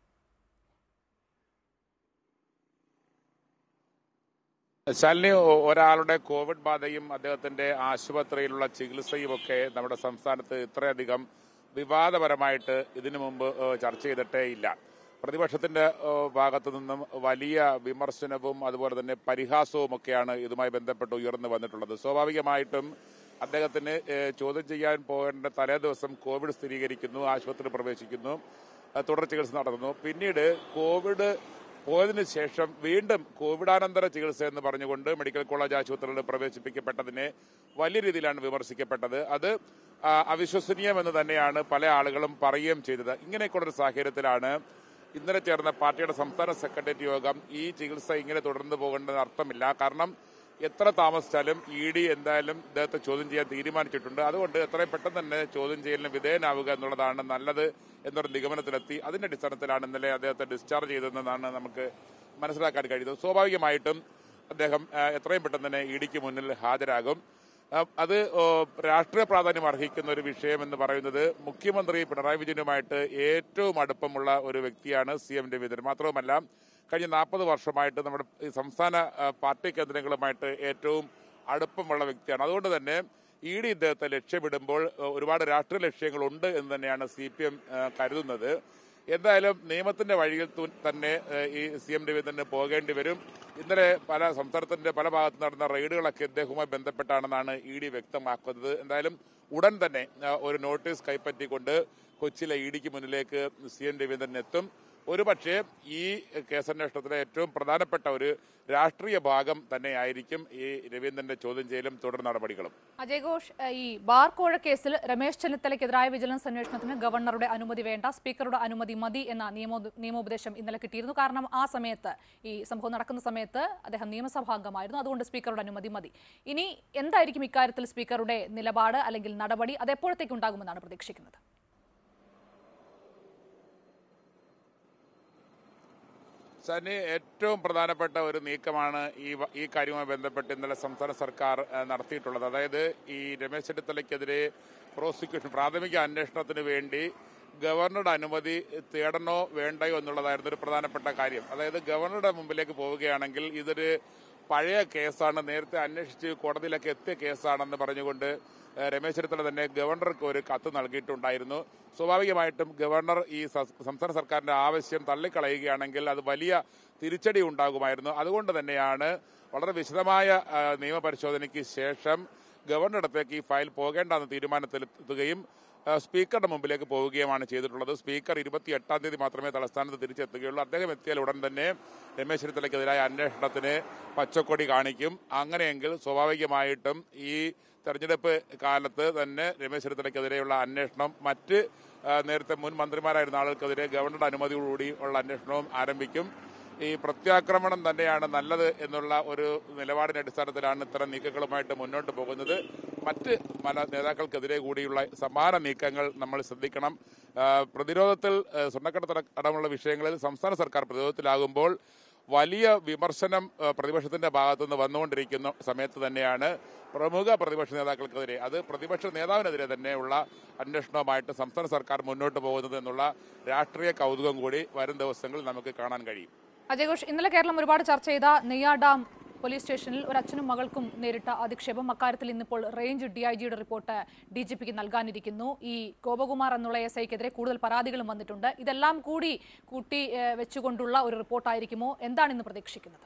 ശാലിനി ഒ- ഒരാളുടെ കോവിഡ് ബാധയും അദ്ദേഹത്തിന്റെ ആശുപത്രിയിലുള്ള ചികിത്സയും ഒക്കെ നമ്മുടെ സംസ്ഥാനത്ത് ഇത്രയധികം വിവാദപരമായിട്ട് ഇതിനു മുമ്പ് ഏഹ്, ചർച്ച ചെയ്തിട്ടേ ഇല്ല പ്രതിപക്ഷത്തിന്റെ ഏഹ്, ഭാഗത്തു നിന്നും വലിയ വിമർശനവും അതുപോലെ തന്നെ പരിഹാസവും ഒക്കെയാണ് ഇതുമായി ബന്ധപ്പെട്ട് ഉയർന്നു വന്നിട്ടുള്ളത് സ്വാഭാവികമായിട്ടും അദ്ദേഹത്തിന് ഏഹ്, ചോദ്യം ചെയ്യാൻ പോകേണ്ട തലേ ദിവസം കോവിഡ് സ്ഥിരീകരിക്കുന്നു ആശുപത്രി പ്രവേശിക്കുന്നു ഏഹ്, തുടർ ചികിത്സ നടത്തുന്നു പിന്നീട് കോവിഡ് പോയതിനു ശേഷം വീണ്ടും കോവിഡാനന്തര ചികിത്സ എന്ന് പറഞ്ഞുകൊണ്ട് മെഡിക്കൽ കോളേജ് ആശുപത്രിയിൽ പ്രവേശിപ്പിക്കപ്പെട്ടതിനെ വലിയ രീതിയിലാണ് വിമർശിക്കപ്പെട്ടത് അത് ആ, അവിശ്വസനീയമെന്ന് തന്നെയാണ് പല ആളുകളും പറയുകയും ചെയ്തത് ഇങ്ങനെയൊക്കെയുള്ള ഒരു സാഹചര്യത്തിലാണ് ഇന്നലെ ചേർന്ന പാർട്ടിയുടെ സംസ്ഥാന സെക്രട്ടേറിയറ്റ് യോഗം ഈ ചികിത്സ ഇങ്ങനെ തുടർന്നു പോകേണ്ടത് അർത്ഥമില്ല കാരണം എത്ര താമസിച്ചാലും ഇ ഡി എന്തായാലും ഇദ്ദേഹത്തെ ചോദ്യം ചെയ്യാൻ തീരുമാനിച്ചിട്ടുണ്ട് അതുകൊണ്ട് എത്രയും പെട്ടെന്ന് തന്നെ ചോദ്യം ചെയ്യലിന് വിധേയനാവുക എന്നുള്ളതാണ് നല്ലത് എന്നൊരു നിഗമനത്തിലെത്തി അതിന്റെ അടിസ്ഥാനത്തിലാണ് ഇന്നലെ അദ്ദേഹത്തെ ഡിസ്ചാർജ് ചെയ്തതെന്നാണ് നമുക്ക് മനസ്സിലാക്കാൻ കഴിയുന്നത് സ്വാഭാവികമായിട്ടും അദ്ദേഹം ആ, എത്രയും പെട്ടെന്ന് തന്നെ ഇ ഡിക്ക് മുന്നിൽ ഹാജരാകും ആ, അത് ഓ, രാഷ്ട്രീയ പ്രാധാന്യം അർഹിക്കുന്ന ഒരു വിഷയം എന്ന് പറയുന്നത് മുഖ്യമന്ത്രി പിണറായി വിജയനുമായിട്ട് ഏറ്റവും അടുപ്പമുള്ള ഒരു വ്യക്തിയാണ് സി എം രവീന്ദ്രൻ മാത്രവുമല്ല കഴിഞ്ഞ നാൽപ്പത് വർഷമായിട്ട് നമ്മുടെ ഈ സംസ്ഥാന ആ, പാർട്ടി കേന്ദ്രങ്ങളുമായിട്ട് ഏറ്റവും അടുപ്പമുള്ള വ്യക്തിയാണ് അതുകൊണ്ട് തന്നെ ഇ ഡി ഇദ്ദേഹത്തെ ലക്ഷ്യമിടുമ്പോൾ ആ, ഒരുപാട് രാഷ്ട്രീയ ലക്ഷ്യങ്ങളുണ്ട് എന്ന് തന്നെയാണ് സി പി എം കരുതുന്നത് എന്തായാലും നിയമത്തിന്റെ വഴിയിൽ തു- തന്നെ ഏഹ്, ഈ സി എം രവീന്ദ്രന് പോകേണ്ടി വരും ഇന്നലെ പല സംസ്ഥാനത്തിന്റെ പല ഭാഗത്ത് നടന്ന റെയ്ഡുകളൊക്കെ ഇദ്ദേഹവുമായി ബന്ധപ്പെട്ടാണെന്നാണ് ഇ ഡി വ്യക്തമാക്കുന്നത് എന്തായാലും ഉടൻ തന്നെ ആ, ഒരു നോട്ടീസ് കൈപ്പറ്റിക്കൊണ്ട് കൊച്ചിയിലെ ഇ ഡിക്ക് മുന്നിലേക്ക് സി എം രവീന്ദ്രൻ എത്തും ഒരുപക്ഷെ ഈ കേസന്വേഷണത്തിലെ ഏറ്റവും പ്രധാനപ്പെട്ട ഒരു രാഷ്ട്രീയ ഭാഗം തന്നെയായിരിക്കും ഈ രവീന്ദ്രന്റെ ചോദ്യം ചെയ്യലും തുടർ നടപടികളും അജയ് ഘോഷ് ഏഹ്, ഈ ബാർ കോഴ കേസിൽ രമേശ് ചെന്നിത്തലയ്ക്കെതിരായ വിജിലൻസ് അന്വേഷണത്തിന് ഗവർണറുടെ അനുമതി വേണ്ട സ്പീക്കറുടെ അനുമതി മതി എന്ന നിയമോ നിയമോപദേശം ഇന്നലെ കിട്ടിയിരുന്നു കാരണം ആ സമയത്ത് ഈ സംഭവം നടക്കുന്ന സമയത്ത് അദ്ദേഹം നിയമസഭാംഗമായിരുന്നു അതുകൊണ്ട് സ്പീക്കറുടെ അനുമതി മതി ഇനി എന്തായിരിക്കും ഇക്കാര്യത്തിൽ സ്പീക്കറുടെ നിലപാട് അല്ലെങ്കിൽ നടപടി അത് എപ്പോഴത്തേക്ക് ഉണ്ടാകുമെന്നാണ് പ്രതീക്ഷിക്കുന്നത് സനി ഏറ്റവും പ്രധാനപ്പെട്ട ഒരു നീക്കമാണ് ഈ വ- ഈ കാര്യവുമായി ബന്ധപ്പെട്ട് ഇന്നലെ സംസ്ഥാന സർക്കാർ ഏഹ്, നടത്തിയിട്ടുള്ളത് അതായത് ഈ രമേശ് ചെന്നിത്തലയ്ക്കെതിരെ പ്രോസിക്യൂഷൻ പ്രാഥമിക അന്വേഷണത്തിന് വേണ്ടി ഗവർണറുടെ അനുമതി തേടണോ വേണ്ടയോ എന്നുള്ളതായിരുന്നു ഒരു പ്രധാനപ്പെട്ട കാര്യം അതായത് ഗവർണറുടെ മുമ്പിലേക്ക് പോവുകയാണെങ്കിൽ ഇതൊരു പഴയ കേസാണ് നേരത്തെ അന്വേഷിച്ച് കോടതിയിലൊക്കെ എത്തിയ കേസാണെന്ന് പറഞ്ഞുകൊണ്ട് ഏഹ്, രമേശ് ചെന്നിത്തല തന്നെ ഗവർണർക്ക് ഒരു കത്ത് നൽകിയിട്ടുണ്ടായിരുന്നു സ്വാഭാവികമായിട്ടും ഗവർണർ ഈ സ- സംസ്ഥാന സർക്കാരിന്റെ ആവശ്യം തള്ളിക്കളയുകയാണെങ്കിൽ അത് വലിയ തിരിച്ചടി ഉണ്ടാകുമായിരുന്നു അതുകൊണ്ട് തന്നെയാണ് വളരെ വിശദമായ ആ, നിയമപരിശോധനയ്ക്ക് ശേഷം ഗവർണറുടെ അടുത്തേക്ക് ഈ ഫയൽ പോകേണ്ടെന്ന് തീരുമാനത്തിലെത്തുകയും ആ, സ്പീക്കറുടെ മുമ്പിലേക്ക് പോവുകയുമാണ് ചെയ്തിട്ടുള്ളത് സ്പീക്കർ ഇരുപത്തി എട്ടാം തീയതി മാത്രമേ തലസ്ഥാനത്ത് തിരിച്ചെത്തുകയുള്ളൂ അദ്ദേഹം എത്തിയാൽ ഉടൻ തന്നെ രമേശ് ചെന്നിത്തലയ്ക്കെതിരായ അന്വേഷണത്തിന് പച്ചക്കൊടി കാണിക്കും അങ്ങനെയെങ്കിൽ സ്വാഭാവികമായിട്ടും ഈ തെരഞ്ഞെടുപ്പ് കാലത്ത് തന്നെ രമേശ് ചെന്നിത്തലയ്ക്കെതിരെയുള്ള അന്വേഷണം മറ്റ് ആ, നേരത്തെ മുൻ മന്ത്രിമാരായിരുന്ന ആളുകൾക്കെതിരെ ഗവർണറുടെ അനുമതിയോടുകൂടി ഉള്ള അന്വേഷണവും ആരംഭിക്കും ഈ പ്രത്യാക്രമണം തന്നെയാണ് നല്ലത് എന്നുള്ള ഒരു നിലപാടിന്റെ അടിസ്ഥാനത്തിലാണ് ഇത്തരം നീക്കങ്ങളുമായിട്ട് മുന്നോട്ട് പോകുന്നത് മറ്റ് പല നേതാക്കൾക്കെതിരെ കൂടിയുള്ള സമാന നീക്കങ്ങൾ നമ്മൾ ശ്രദ്ധിക്കണം ആ, പ്രതിരോധത്തിൽ ആ, സ്വർണ്ണക്കടത്ത് അടക്കമുള്ള വിഷയങ്ങളിൽ സംസ്ഥാന സർക്കാർ പ്രതിരോധത്തിലാകുമ്പോൾ വലിയ വിമർശനം ആ, പ്രതിപക്ഷത്തിന്റെ ഭാഗത്തുനിന്ന് വന്നുകൊണ്ടിരിക്കുന്ന സമയത്ത് തന്നെയാണ് പ്രമുഖ പ്രതിപക്ഷ നേതാക്കൾക്കെതിരെ അത് പ്രതിപക്ഷ നേതാവിനെതിരെ തന്നെയുള്ള അന്വേഷണവുമായിട്ട് സംസ്ഥാന സർക്കാർ മുന്നോട്ട് പോകുന്നത് എന്നുള്ള രാഷ്ട്രീയ കൗതുകം കൂടി വരും ദിവസങ്ങളിൽ നമുക്ക് കാണാൻ കഴിയും അജയ് ഘോഷ് ഇന്നലെ കേരളം ഒരുപാട് ചർച്ച ചെയ്ത നെയ്യാർ ഡാം പോലീസ് സ്റ്റേഷനിൽ ഒരു അച്ഛനും മകൾക്കും നേരിട്ട അധിക്ഷേപം അക്കാര്യത്തിൽ ഇന്നിപ്പോൾ റേഞ്ച് ഡി ഐ ജിയുടെ റിപ്പോർട്ട് ഡി ജി പിക്ക് നൽകാനിരിക്കുന്നു ഈ ഗോപകുമാർ എന്നുള്ള എസ് ഐക്കെതിരെ കൂടുതൽ പരാതികളും വന്നിട്ടുണ്ട് ഇതെല്ലാം കൂടി കൂട്ടി ഏഹ്, വെച്ചുകൊണ്ടുള്ള ഒരു റിപ്പോർട്ടായിരിക്കുമോ എന്താണ് ഇന്ന് പ്രതീക്ഷിക്കുന്നത്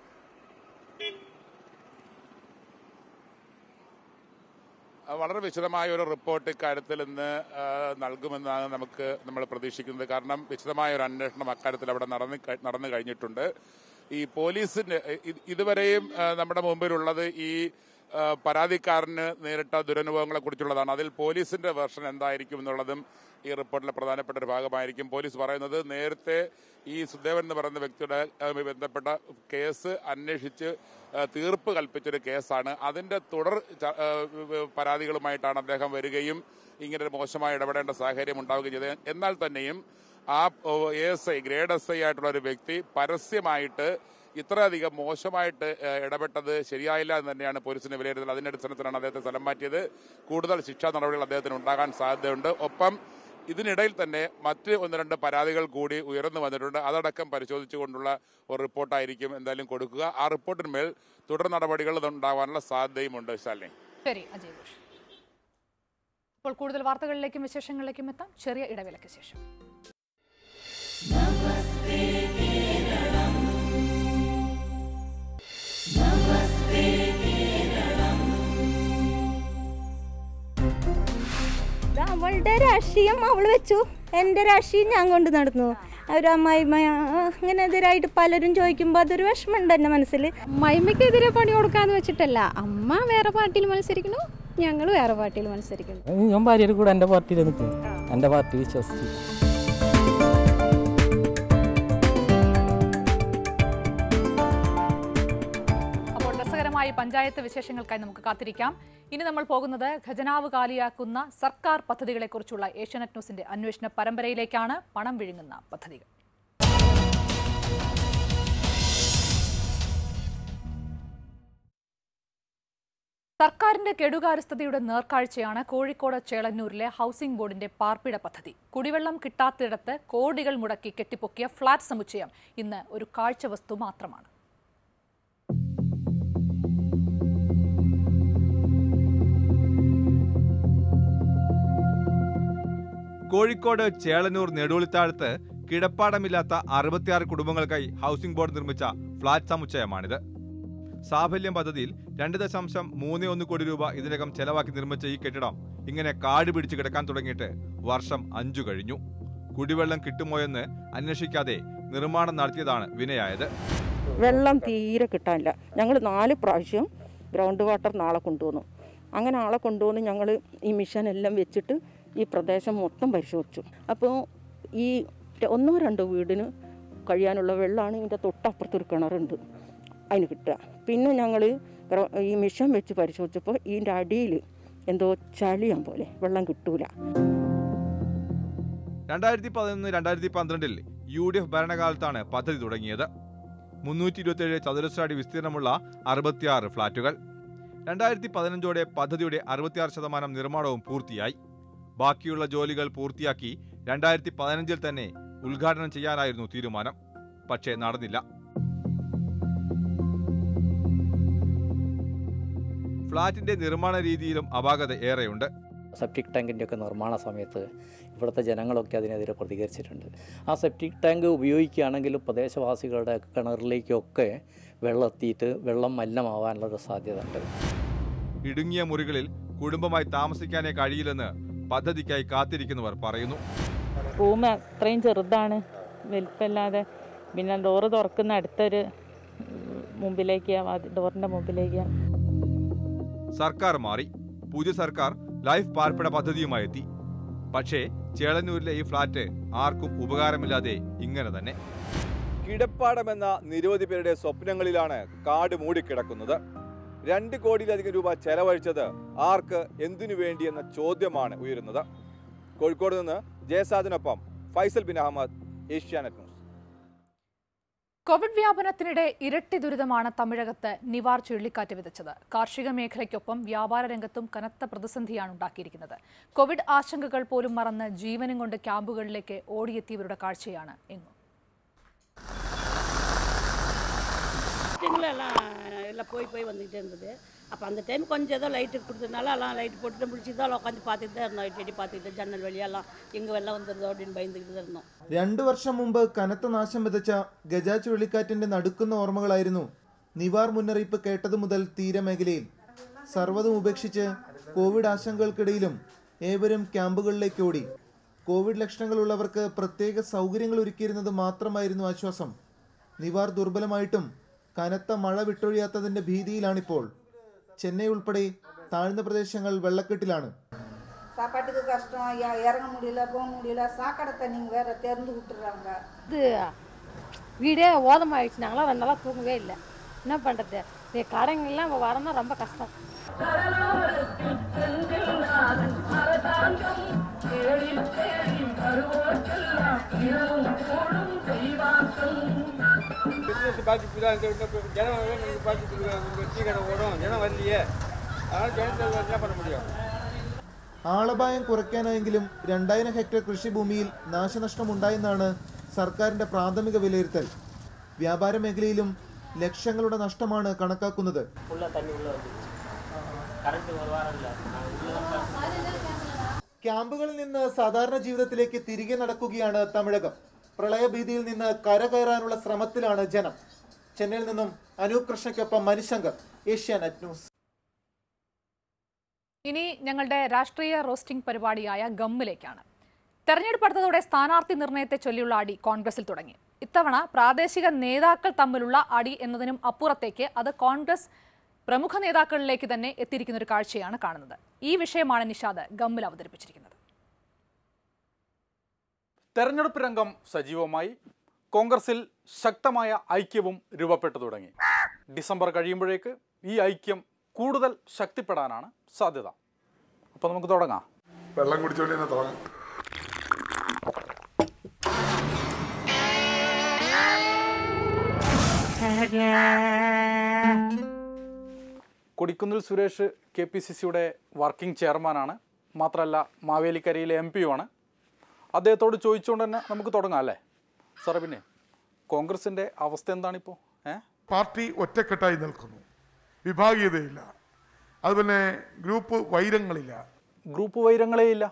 ആ, വളരെ വിശദമായ ഒരു റിപ്പോർട്ട് ഇക്കാര്യത്തിൽ ഇന്ന് ആ, നൽകുമെന്നാണ് നമുക്ക് നമ്മൾ പ്രതീക്ഷിക്കുന്നത് കാരണം വിശദമായ ഒരു അന്വേഷണം അക്കാര്യത്തിൽ അവിടെ നടന്നു കഴി- നടന്നു കഴിഞ്ഞിട്ടുണ്ട് ഈ പോലീസിന്റെ ഇ- ഇതുവരെയും ആ, നമ്മുടെ മുമ്പിലുള്ളത് ഈ ആ, പരാതിക്കാരന് നേരിട്ട ദുരനുഭവങ്ങളെ കുറിച്ചുള്ളതാണ് അതിൽ പോലീസിന്റെ വെർഷൻ എന്തായിരിക്കും എന്നുള്ളതും ഈ റിപ്പോർട്ടിലെ പ്രധാനപ്പെട്ട ഒരു ഭാഗമായിരിക്കും പോലീസ് പറയുന്നത് നേരത്തെ ഈ സുദേവൻ എന്ന് പറയുന്ന വ്യക്തിയുടെ ആ, ബന്ധപ്പെട്ട കേസ് അന്വേഷിച്ച് ആ, തീർപ്പ് കൽപ്പിച്ചൊരു കേസാണ് അതിന്റെ തുടർ ച- ആ, പരാതികളുമായിട്ടാണ് അദ്ദേഹം വരികയും ഇങ്ങനെ ഒരു മോശമായി ഇടപെടേണ്ട സാഹചര്യം ഉണ്ടാവുകയും ചെയ്തത് എന്നാൽ തന്നെയും ആ S I grade S I ആയിട്ടുള്ള ഒരു വ്യക്തി പരസ്യമായിട്ട് ഇത്രയധികം മോശമായിട്ട് ഏഹ്, ഇടപെട്ടത് ശരിയായില്ല എന്ന് തന്നെയാണ് പോലീസിന്റെ വിലയിരുത്തൽ അതിന്റെ അടിസ്ഥാനത്തിലാണ് അദ്ദേഹത്തെ സ്ഥലം മാറ്റിയത് കൂടുതൽ ശിക്ഷാ നടപടികൾ അദ്ദേഹത്തിന് ഉണ്ടാകാൻ സാധ്യതയുണ്ട് ഒപ്പം ഇതിനിടയിൽ തന്നെ മറ്റ് ഒന്ന് രണ്ട് പരാതികൾ കൂടി ഉയർന്നു വന്നിട്ടുണ്ട് അതടക്കം പരിശോധിച്ചുകൊണ്ടുള്ള ഒരു റിപ്പോർട്ടായിരിക്കും എന്തായാലും കൊടുക്കുക ആ റിപ്പോർട്ടിന്മേൽ തുടർ നടപടികൾ ഉണ്ടാവാനുള്ള സാധ്യതയുമുണ്ട് ശാലിനി ശരി അജയ് ഘോഷ് ഇപ്പോൾ കൂടുതൽ വാർത്തകളിലേക്കും വിശേഷങ്ങളിലേക്കും എത്താം ചെറിയ ഇടവേളയ്ക്ക് ശേഷം ഇത് അവളുടെ രാഷ്ട്രീയം അവൾ വെച്ചു എൻ്റെ രാഷ്ട്രീയം ഞാൻ കൊണ്ട് നടന്നു ഒരു അമ്മായിമ്മ ആ, അങ്ങനെ എതിരായിട്ട് പലരും ചോദിക്കുമ്പോൾ അതൊരു വിഷമമുണ്ട് എൻ്റെ മനസ്സിൽ അമ്മായിമ്മയ്ക്കെതിരെ പണി കൊടുക്കാന്ന് വെച്ചിട്ടല്ല അമ്മ വേറെ പാർട്ടിയിൽ മത്സരിക്കണു ഞങ്ങൾ വേറെ പാർട്ടിയിൽ മത്സരിക്കുന്നു ഞാൻ ഭാര്യയുടെ കൂടെ എൻ്റെ പാർട്ടിയിൽ നിൽക്കും എൻ്റെ പാർട്ടി വിശ്വസിച്ച് അപ്പോൾ രസകരമായ പഞ്ചായത്ത് വിശേഷങ്ങൾക്കായി നമുക്ക് കാത്തിരിക്കാം ഇനി നമ്മൾ പോകുന്നത് ഖജനാവ് കാലിയാക്കുന്ന സർക്കാർ പദ്ധതികളെക്കുറിച്ചുള്ള ഏഷ്യാനെറ്റ് ന്യൂസിന്റെ അന്വേഷണ പരമ്പരയിലേക്കാണ് പണം വിഴുങ്ങുന്ന പദ്ധതികൾ സർക്കാരിന്റെ കെടുകാര്യസ്ഥതയുടെ നേർക്കാഴ്ചയാണ് കോഴിക്കോട് ചേളന്നൂരിലെ ഹൗസിംഗ് ബോർഡിന്റെ പാർപ്പിട പദ്ധതി കുടിവെള്ളം കിട്ടാത്തിടത്ത് കോടികൾ മുടക്കി കെട്ടിപ്പൊക്കിയ ഫ്ളാറ്റ് സമുച്ചയം ഇന്ന് ഒരു കാഴ്ചവസ്തു മാത്രമാണ് കോഴിക്കോട് ചേളന്നൂർ നെടുവളിത്താഴത്ത് കിടപ്പാടമില്ലാത്ത അറുപത്തിയാറ് കുടുംബങ്ങൾക്കായി ഹൗസിംഗ് ബോർഡ് നിർമ്മിച്ച ഫ്ളാറ്റ് സമുച്ചയമാണിത് സാഫല്യം പദ്ധതിയിൽ രണ്ട് ദശാംശം മൂന്ന് ഒന്ന് കോടി രൂപ ഇതിനകം ചെലവാക്കി നിർമ്മിച്ച ഈ കെട്ടിടം ഇങ്ങനെ കാട് പിടിച്ച് കിടക്കാൻ തുടങ്ങിയിട്ട് വർഷം അഞ്ചു കഴിഞ്ഞു കുടിവെള്ളം കിട്ടുമോയെന്ന് അന്വേഷിക്കാതെ നിർമ്മാണം നടത്തിയതാണ് വിനയായത് വെള്ളം തീരെ കിട്ടാനില്ല ഞങ്ങൾ നാല് പ്രാവശ്യം ഗ്രൗണ്ട് വാട്ടർ നാളെ കൊണ്ടുവന്നു അങ്ങനെ ആളെ കൊണ്ടുവന്ന് ഞങ്ങൾ ഈ മിഷൻ എല്ലാം വെച്ചിട്ട് ഈ പ്രദേശം മൊത്തം പരിശോധിച്ചു അപ്പോൾ ഈ ര- ഒന്നോ രണ്ടോ വീടിന് കഴിയാനുള്ള വെള്ളമാണ് ഇതിൻ്റെ തൊട്ടപ്പുറത്തൊരു കിണറുണ്ട് അതിന് കിട്ടുക പിന്നെ ഞങ്ങൾ ഈ മിഷൻ വെച്ച് പരിശോധിച്ചപ്പോൾ ഇതിൻ്റെ അടിയിൽ എന്തോ ചളിയാൻ പോലെ വെള്ളം കിട്ടൂല രണ്ടായിരത്തി പതിനൊന്ന് രണ്ടായിരത്തി പന്ത്രണ്ടിൽ യു ഡി എഫ് ഭരണകാലത്താണ് പദ്ധതി തുടങ്ങിയത് മുന്നൂറ്റി ഇരുപത്തിയേഴ് ചതുരശ്ര അടി വിസ്തീർണമുള്ള അറുപത്തിയാറ് ഫ്ളാറ്റുകൾ രണ്ടായിരത്തി പതിനഞ്ചോടെ പദ്ധതിയുടെ അറുപത്തിയാറ് ശതമാനം നിർമ്മാണവും പൂർത്തിയായി ബാക്കിയുള്ള ജോലികൾ പൂർത്തിയാക്കി രണ്ടായിരത്തി പതിനഞ്ചിൽ തന്നെ ഉദ്ഘാടനം ചെയ്യാനായിരുന്നു തീരുമാനം പക്ഷേ നടന്നില്ല ഫ്ളാറ്റിന്റെ നിർമ്മാണ രീതിയിലും അപാകത ഏറെയുണ്ട് സെപ്റ്റിക് ടാങ്കിൻ്റെ ഒക്കെ നിർമ്മാണ സമയത്ത് ഇവിടുത്തെ ജനങ്ങളൊക്കെ അതിനെതിരെ പ്രതികരിച്ചിട്ടുണ്ട് ആ സെപ്റ്റിക് ടാങ്ക് ഉപയോഗിക്കുകയാണെങ്കിൽ പ്രദേശവാസികളുടെ കിണറിലേക്കൊക്കെ വെള്ളം എത്തിയിട്ട് വെള്ളം മലിനമാവാനുള്ളൊരു സാധ്യത ഉണ്ട് ഇടുങ്ങിയ മുറികളിൽ കുടുംബമായി താമസിക്കാനേ കഴിയില്ലെന്ന് പദ്ധതിക്കായി കാത്തിരിക്കുന്നവർ പറയുന്നു റൂം അത്രയും ചെറുതാണ് വലിപ്പമില്ലാതെ പിന്നെ ഡോറ് തുറക്കുന്ന അടുത്തൊരു ഉം, മുമ്പിലേക്കാണ് ഡോറിൻ്റെ മുമ്പിലേക്കാണ് സർക്കാർ മാറി പുതിയ സർക്കാർ ലൈഫ് പാർപ്പിട പദ്ധതിയുമായി എത്തി പക്ഷേ ചേളന്നൂരിലെ ഈ ഫ്ളാറ്റ് ആർക്കും ഉപകാരമില്ലാതെ ഇങ്ങനെ തന്നെ കിടപ്പാടം എന്ന നിരവധി പേരുടെ സ്വപ്നങ്ങളിലാണ് കാട് മൂടിക്കിടക്കുന്നത് രണ്ട് കോടിയിലധികം രൂപ ചെലവഴിച്ചത് ആർക്ക് എന്തിനു വേണ്ടി എന്ന ചോദ്യമാണ് ഉയരുന്നത് കോഴിക്കോട് നിന്ന് ജയസാദിനൊപ്പം ഫൈസൽ ബിൻ അഹമ്മദ് ഏഷ്യാനെറ്റ് ന്യൂസ് കോവിഡ് വ്യാപനത്തിനിടെ ഇരട്ടി ദുരിതമാണ് തമിഴകത്ത് നിവാർ ചുഴലിക്കാറ്റ് വിതച്ചത് കാർഷിക മേഖലയ്ക്കൊപ്പം വ്യാപാര രംഗത്തും കനത്ത പ്രതിസന്ധിയാണ് ഉണ്ടാക്കിയിരിക്കുന്നത് കോവിഡ് ആശങ്കകൾ പോലും മറന്ന് ജീവനും കൊണ്ട് ക്യാമ്പുകളിലേക്ക് ഓടിയെത്തിയവരുടെ കാഴ്ചയാണ് എങ്ങും எல்லாம் எல்லாம் போய் போய் வந்துக்கிட்டே இருந்தது அப்போ அந்த டைம் கொஞ்சம் ஏதோ லைட்டு கொடுத்ததுனால எல்லாம் லைட் போட்டுட்டு முடிச்சுட்டு தான் உட்காந்து பார்த்துட்டு தான் இருந்தோம் எட்டி பார்த்துக்கிட்டு ஜன்னல் வழியெல்லாம் எங்கே வெள்ளம் வந்துருதோ அப்படின்னு பயந்துக்கிட்டு தான் இருந்தோம் രണ്ടു വർഷം മുമ്പ് കനത്ത നാശം വിതച്ച ഗജ ചുഴലിക്കാറ്റിന്റെ നടുക്കുന്ന ഓർമ്മകളായിരുന്നു നിവാർ മുന്നറിയിപ്പ് കേട്ടതു മുതൽ തീരമേഖലയിൽ സർവ്വതും ഉപേക്ഷിച്ച് കോവിഡ് ആശങ്കകൾക്കിടയിലും ഏവരും ക്യാമ്പുകളിലേക്ക് ഓടി കോവിഡ് ലക്ഷണങ്ങളുള്ളവർക്ക് പ്രത്യേക സൗകര്യങ്ങൾ ഒരുക്കിയിരുന്നത് മാത്രമായിരുന്നു ആശ്വാസം നിവാർ ദുർബലമായിട്ടും കനത്ത മഴ വിട്ടൊഴിയാത്തതിന്റെ ഭീതിയിലാണിപ്പോൾ ചെന്നൈ ഉൾപ്പെടെ താഴ്ന്ന പ്രദേശങ്ങൾ വെള്ളക്കെട്ടിലാണ് சாப்பாட்டுக்கு கஷ்டம் இ- இறங்க முடியல போக முடியல சாக்கடை தண்ணிங்க வேற திறந்து விட்டுறாங்க இது வீடே ஓதமாயிடுச்சு நாங்களாம் ரெண்டு நாளாக தூங்கவே இல்லை என்ன பண்ணுறது இந்த கடைங்கெல்லாம் இப்போ வரனா ரொம்ப கஷ்டம் பிஸ்னஸ் பார்த்துட்டு தான் இந்த இந்த ஜனம் வந்து பார்த்துட்டு இருக்காங்க டீ கடை ஓடும் ஜனம் வரலையே அதனால் ஜனத்தில் என்ன பண்ண முடியும் ആളപായം കുറയ്ക്കാനായെങ്കിലും രണ്ടായിരം ഹെക്ടർ കൃഷിഭൂമിയിൽ നാശനഷ്ടമുണ്ടായെന്നാണ് സർക്കാരിന്റെ പ്രാഥമിക വിലയിരുത്തൽ വ്യാപാര മേഖലയിലും ലക്ഷങ്ങളുടെ നഷ്ടമാണ് കണക്കാക്കുന്നത് ക്യാമ്പുകളിൽ നിന്ന് സാധാരണ ജീവിതത്തിലേക്ക് തിരികെ നടക്കുകയാണ് തമിഴകം പ്രളയഭീതിയിൽ നിന്ന് കരകയറാനുള്ള ശ്രമത്തിലാണ് ജനം ചെന്നൈയിൽ നിന്നും അനൂപ് കൃഷ്ണയ്ക്കൊപ്പം മനുശങ്കർ ഏഷ്യാനെറ്റ് ന്യൂസ് ഇനി ഞങ്ങളുടെ രാഷ്ട്രീയ റോസ്റ്റിംഗ് പരിപാടിയായ ഗമ്മിലേക്കാണ് തെരഞ്ഞെടുപ്പ് അടുത്തതോടെ സ്ഥാനാർത്ഥി നിർണയത്തെ ചൊല്ലിയുള്ള അടി കോൺഗ്രസിൽ തുടങ്ങി ഇത്തവണ പ്രാദേശിക നേതാക്കൾ തമ്മിലുള്ള അടി എന്നതിനും അപ്പുറത്തേക്ക് അത് കോൺഗ്രസ് പ്രമുഖ നേതാക്കളിലേക്ക് തന്നെ എത്തിയിരിക്കുന്ന ഒരു കാഴ്ചയാണ് കാണുന്നത് ഈ വിഷയമാണ് നിഷാദ് ഗമ്മിൽ അവതരിപ്പിച്ചിരിക്കുന്നത് തെരഞ്ഞെടുപ്പ് രംഗം സജീവമായി കോൺഗ്രസിൽ ശക്തമായ ഐക്യവും രൂപപ്പെട്ടു തുടങ്ങി ഡിസംബർ കഴിയുമ്പോഴേക്ക് ഈ ഐക്യം കൂടുതൽ ശക്തിപ്പെടാനാണ് സാധ്യത അപ്പോൾ നമുക്ക് തുടങ്ങാം വെള്ളം കുടിച്ചോണ്ട് തന്നെ തുടങ്ങാം Kodikunnil Suresh K P C സിയുടെ വർക്കിംഗ് ചെയർമാനാണ് മാത്രമല്ല മാവേലിക്കരയിലെ എം പിയുമാണ് അദ്ദേഹത്തോട് ചോദിച്ചുകൊണ്ട് തന്നെ നമുക്ക് തുടങ്ങാം അല്ലേ സാറേ പിന്നെ കോൺഗ്രസിൻ്റെ അവസ്ഥ എന്താണിപ്പോൾ ഏ പാർട്ടി ഒറ്റക്കെട്ടായി നിൽക്കുന്നു വിഭാഗീയതയില്ല അതുപോലെ ഗ്രൂപ്പ് വൈരങ്ങളില്ല ഗ്രൂപ്പ് വൈരങ്ങളേ ഇല്ല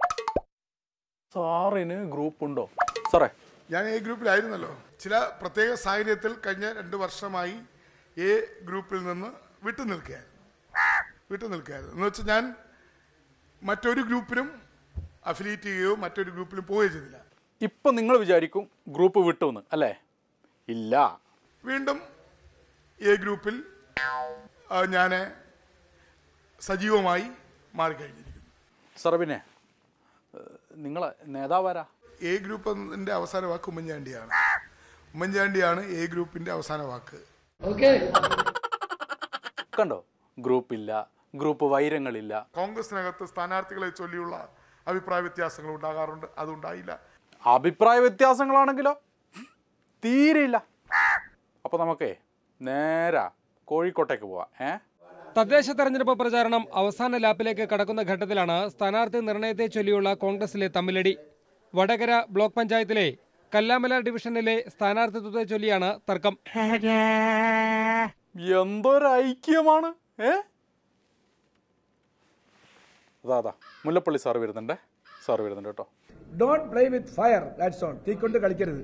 സാറിന് ഗ്രൂപ്പ് ഉണ്ടോ സാറേ ഞാൻ എ ഗ്രൂപ്പിലായിരുന്നല്ലോ ചില പ്രത്യേക സാഹചര്യത്തിൽ കഴിഞ്ഞ രണ്ട് വർഷമായി എ ഗ്രൂപ്പിൽ നിന്ന് വിട്ടു നിൽക്കുകയായിരുന്നു വിട്ടു നിൽക്കുകയായിരുന്നു എന്ന് വെച്ചാൽ ഞാൻ മറ്റൊരു ഗ്രൂപ്പിലും അഫിലിയേറ്റ് ചെയ്യുകയോ മറ്റൊരു ഗ്രൂപ്പിലും പോവുകയോ ചെയ്തില്ല ഇപ്പം നിങ്ങൾ വിചാരിക്കും ഗ്രൂപ്പ് വിട്ടു എന്ന് അല്ലേ ഇല്ല വീണ്ടും എ ഗ്രൂപ്പിൽ ഞാൻ സജീവമായി മാറിക്കഴിഞ്ഞിരിക്കുന്നു സാറേ പിന്നെ നിങ്ങളെ നേതാവാരാ എ ഗ്രൂപ്പിന്റെ അവസാന വാക്ക് ഉമ്മൻചാണ്ടിയാണ് ഉമ്മൻചാണ്ടിയാണ് എ ഗ്രൂപ്പിന്റെ അവസാന വാക്ക് കണ്ടോ ഗ്രൂപ്പില്ല ഗ്രൂപ്പ് വൈരങ്ങളില്ല കോൺഗ്രസിനകത്ത് സ്ഥാനാർത്ഥികളെ ചൊല്ലിയുള്ള അഭിപ്രായ വ്യത്യാസങ്ങൾ ഉണ്ടാകാറുണ്ട് അതുണ്ടായില്ല അഭിപ്രായ വ്യത്യാസങ്ങളാണെങ്കിലോ തീരെയില്ല അപ്പോൾ നമുക്കേ നേരാ കോഴിക്കോട്ടേക്ക് പോവാം ഏ തദ്ദേശ തെരഞ്ഞെടുപ്പ് പ്രചാരണം അവസാന ലാപ്പിലേക്ക് കടക്കുന്ന ഘട്ടത്തിലാണ് സ്ഥാനാർത്ഥി നിർണയത്തെ ചൊല്ലിയുള്ള കോൺഗ്രസിലെ തമ്മിലടി വടകര ബ്ലോക്ക് പഞ്ചായത്തിലെ കല്ലാമല ഡിവിഷനിലെ സ്ഥാനാർത്ഥിത്വത്തെ ചൊല്ലിയാണ് തർക്കം എന്തൊരു ഐക്യമാണ് ഏ അതാ അതാ മുല്ലപ്പള്ളി സാർ വരുന്നുണ്ടേ സാർ വരുന്നുണ്ട് കേട്ടോ don't play with fire that's all തീ കൊണ്ട് കളിക്കരുത്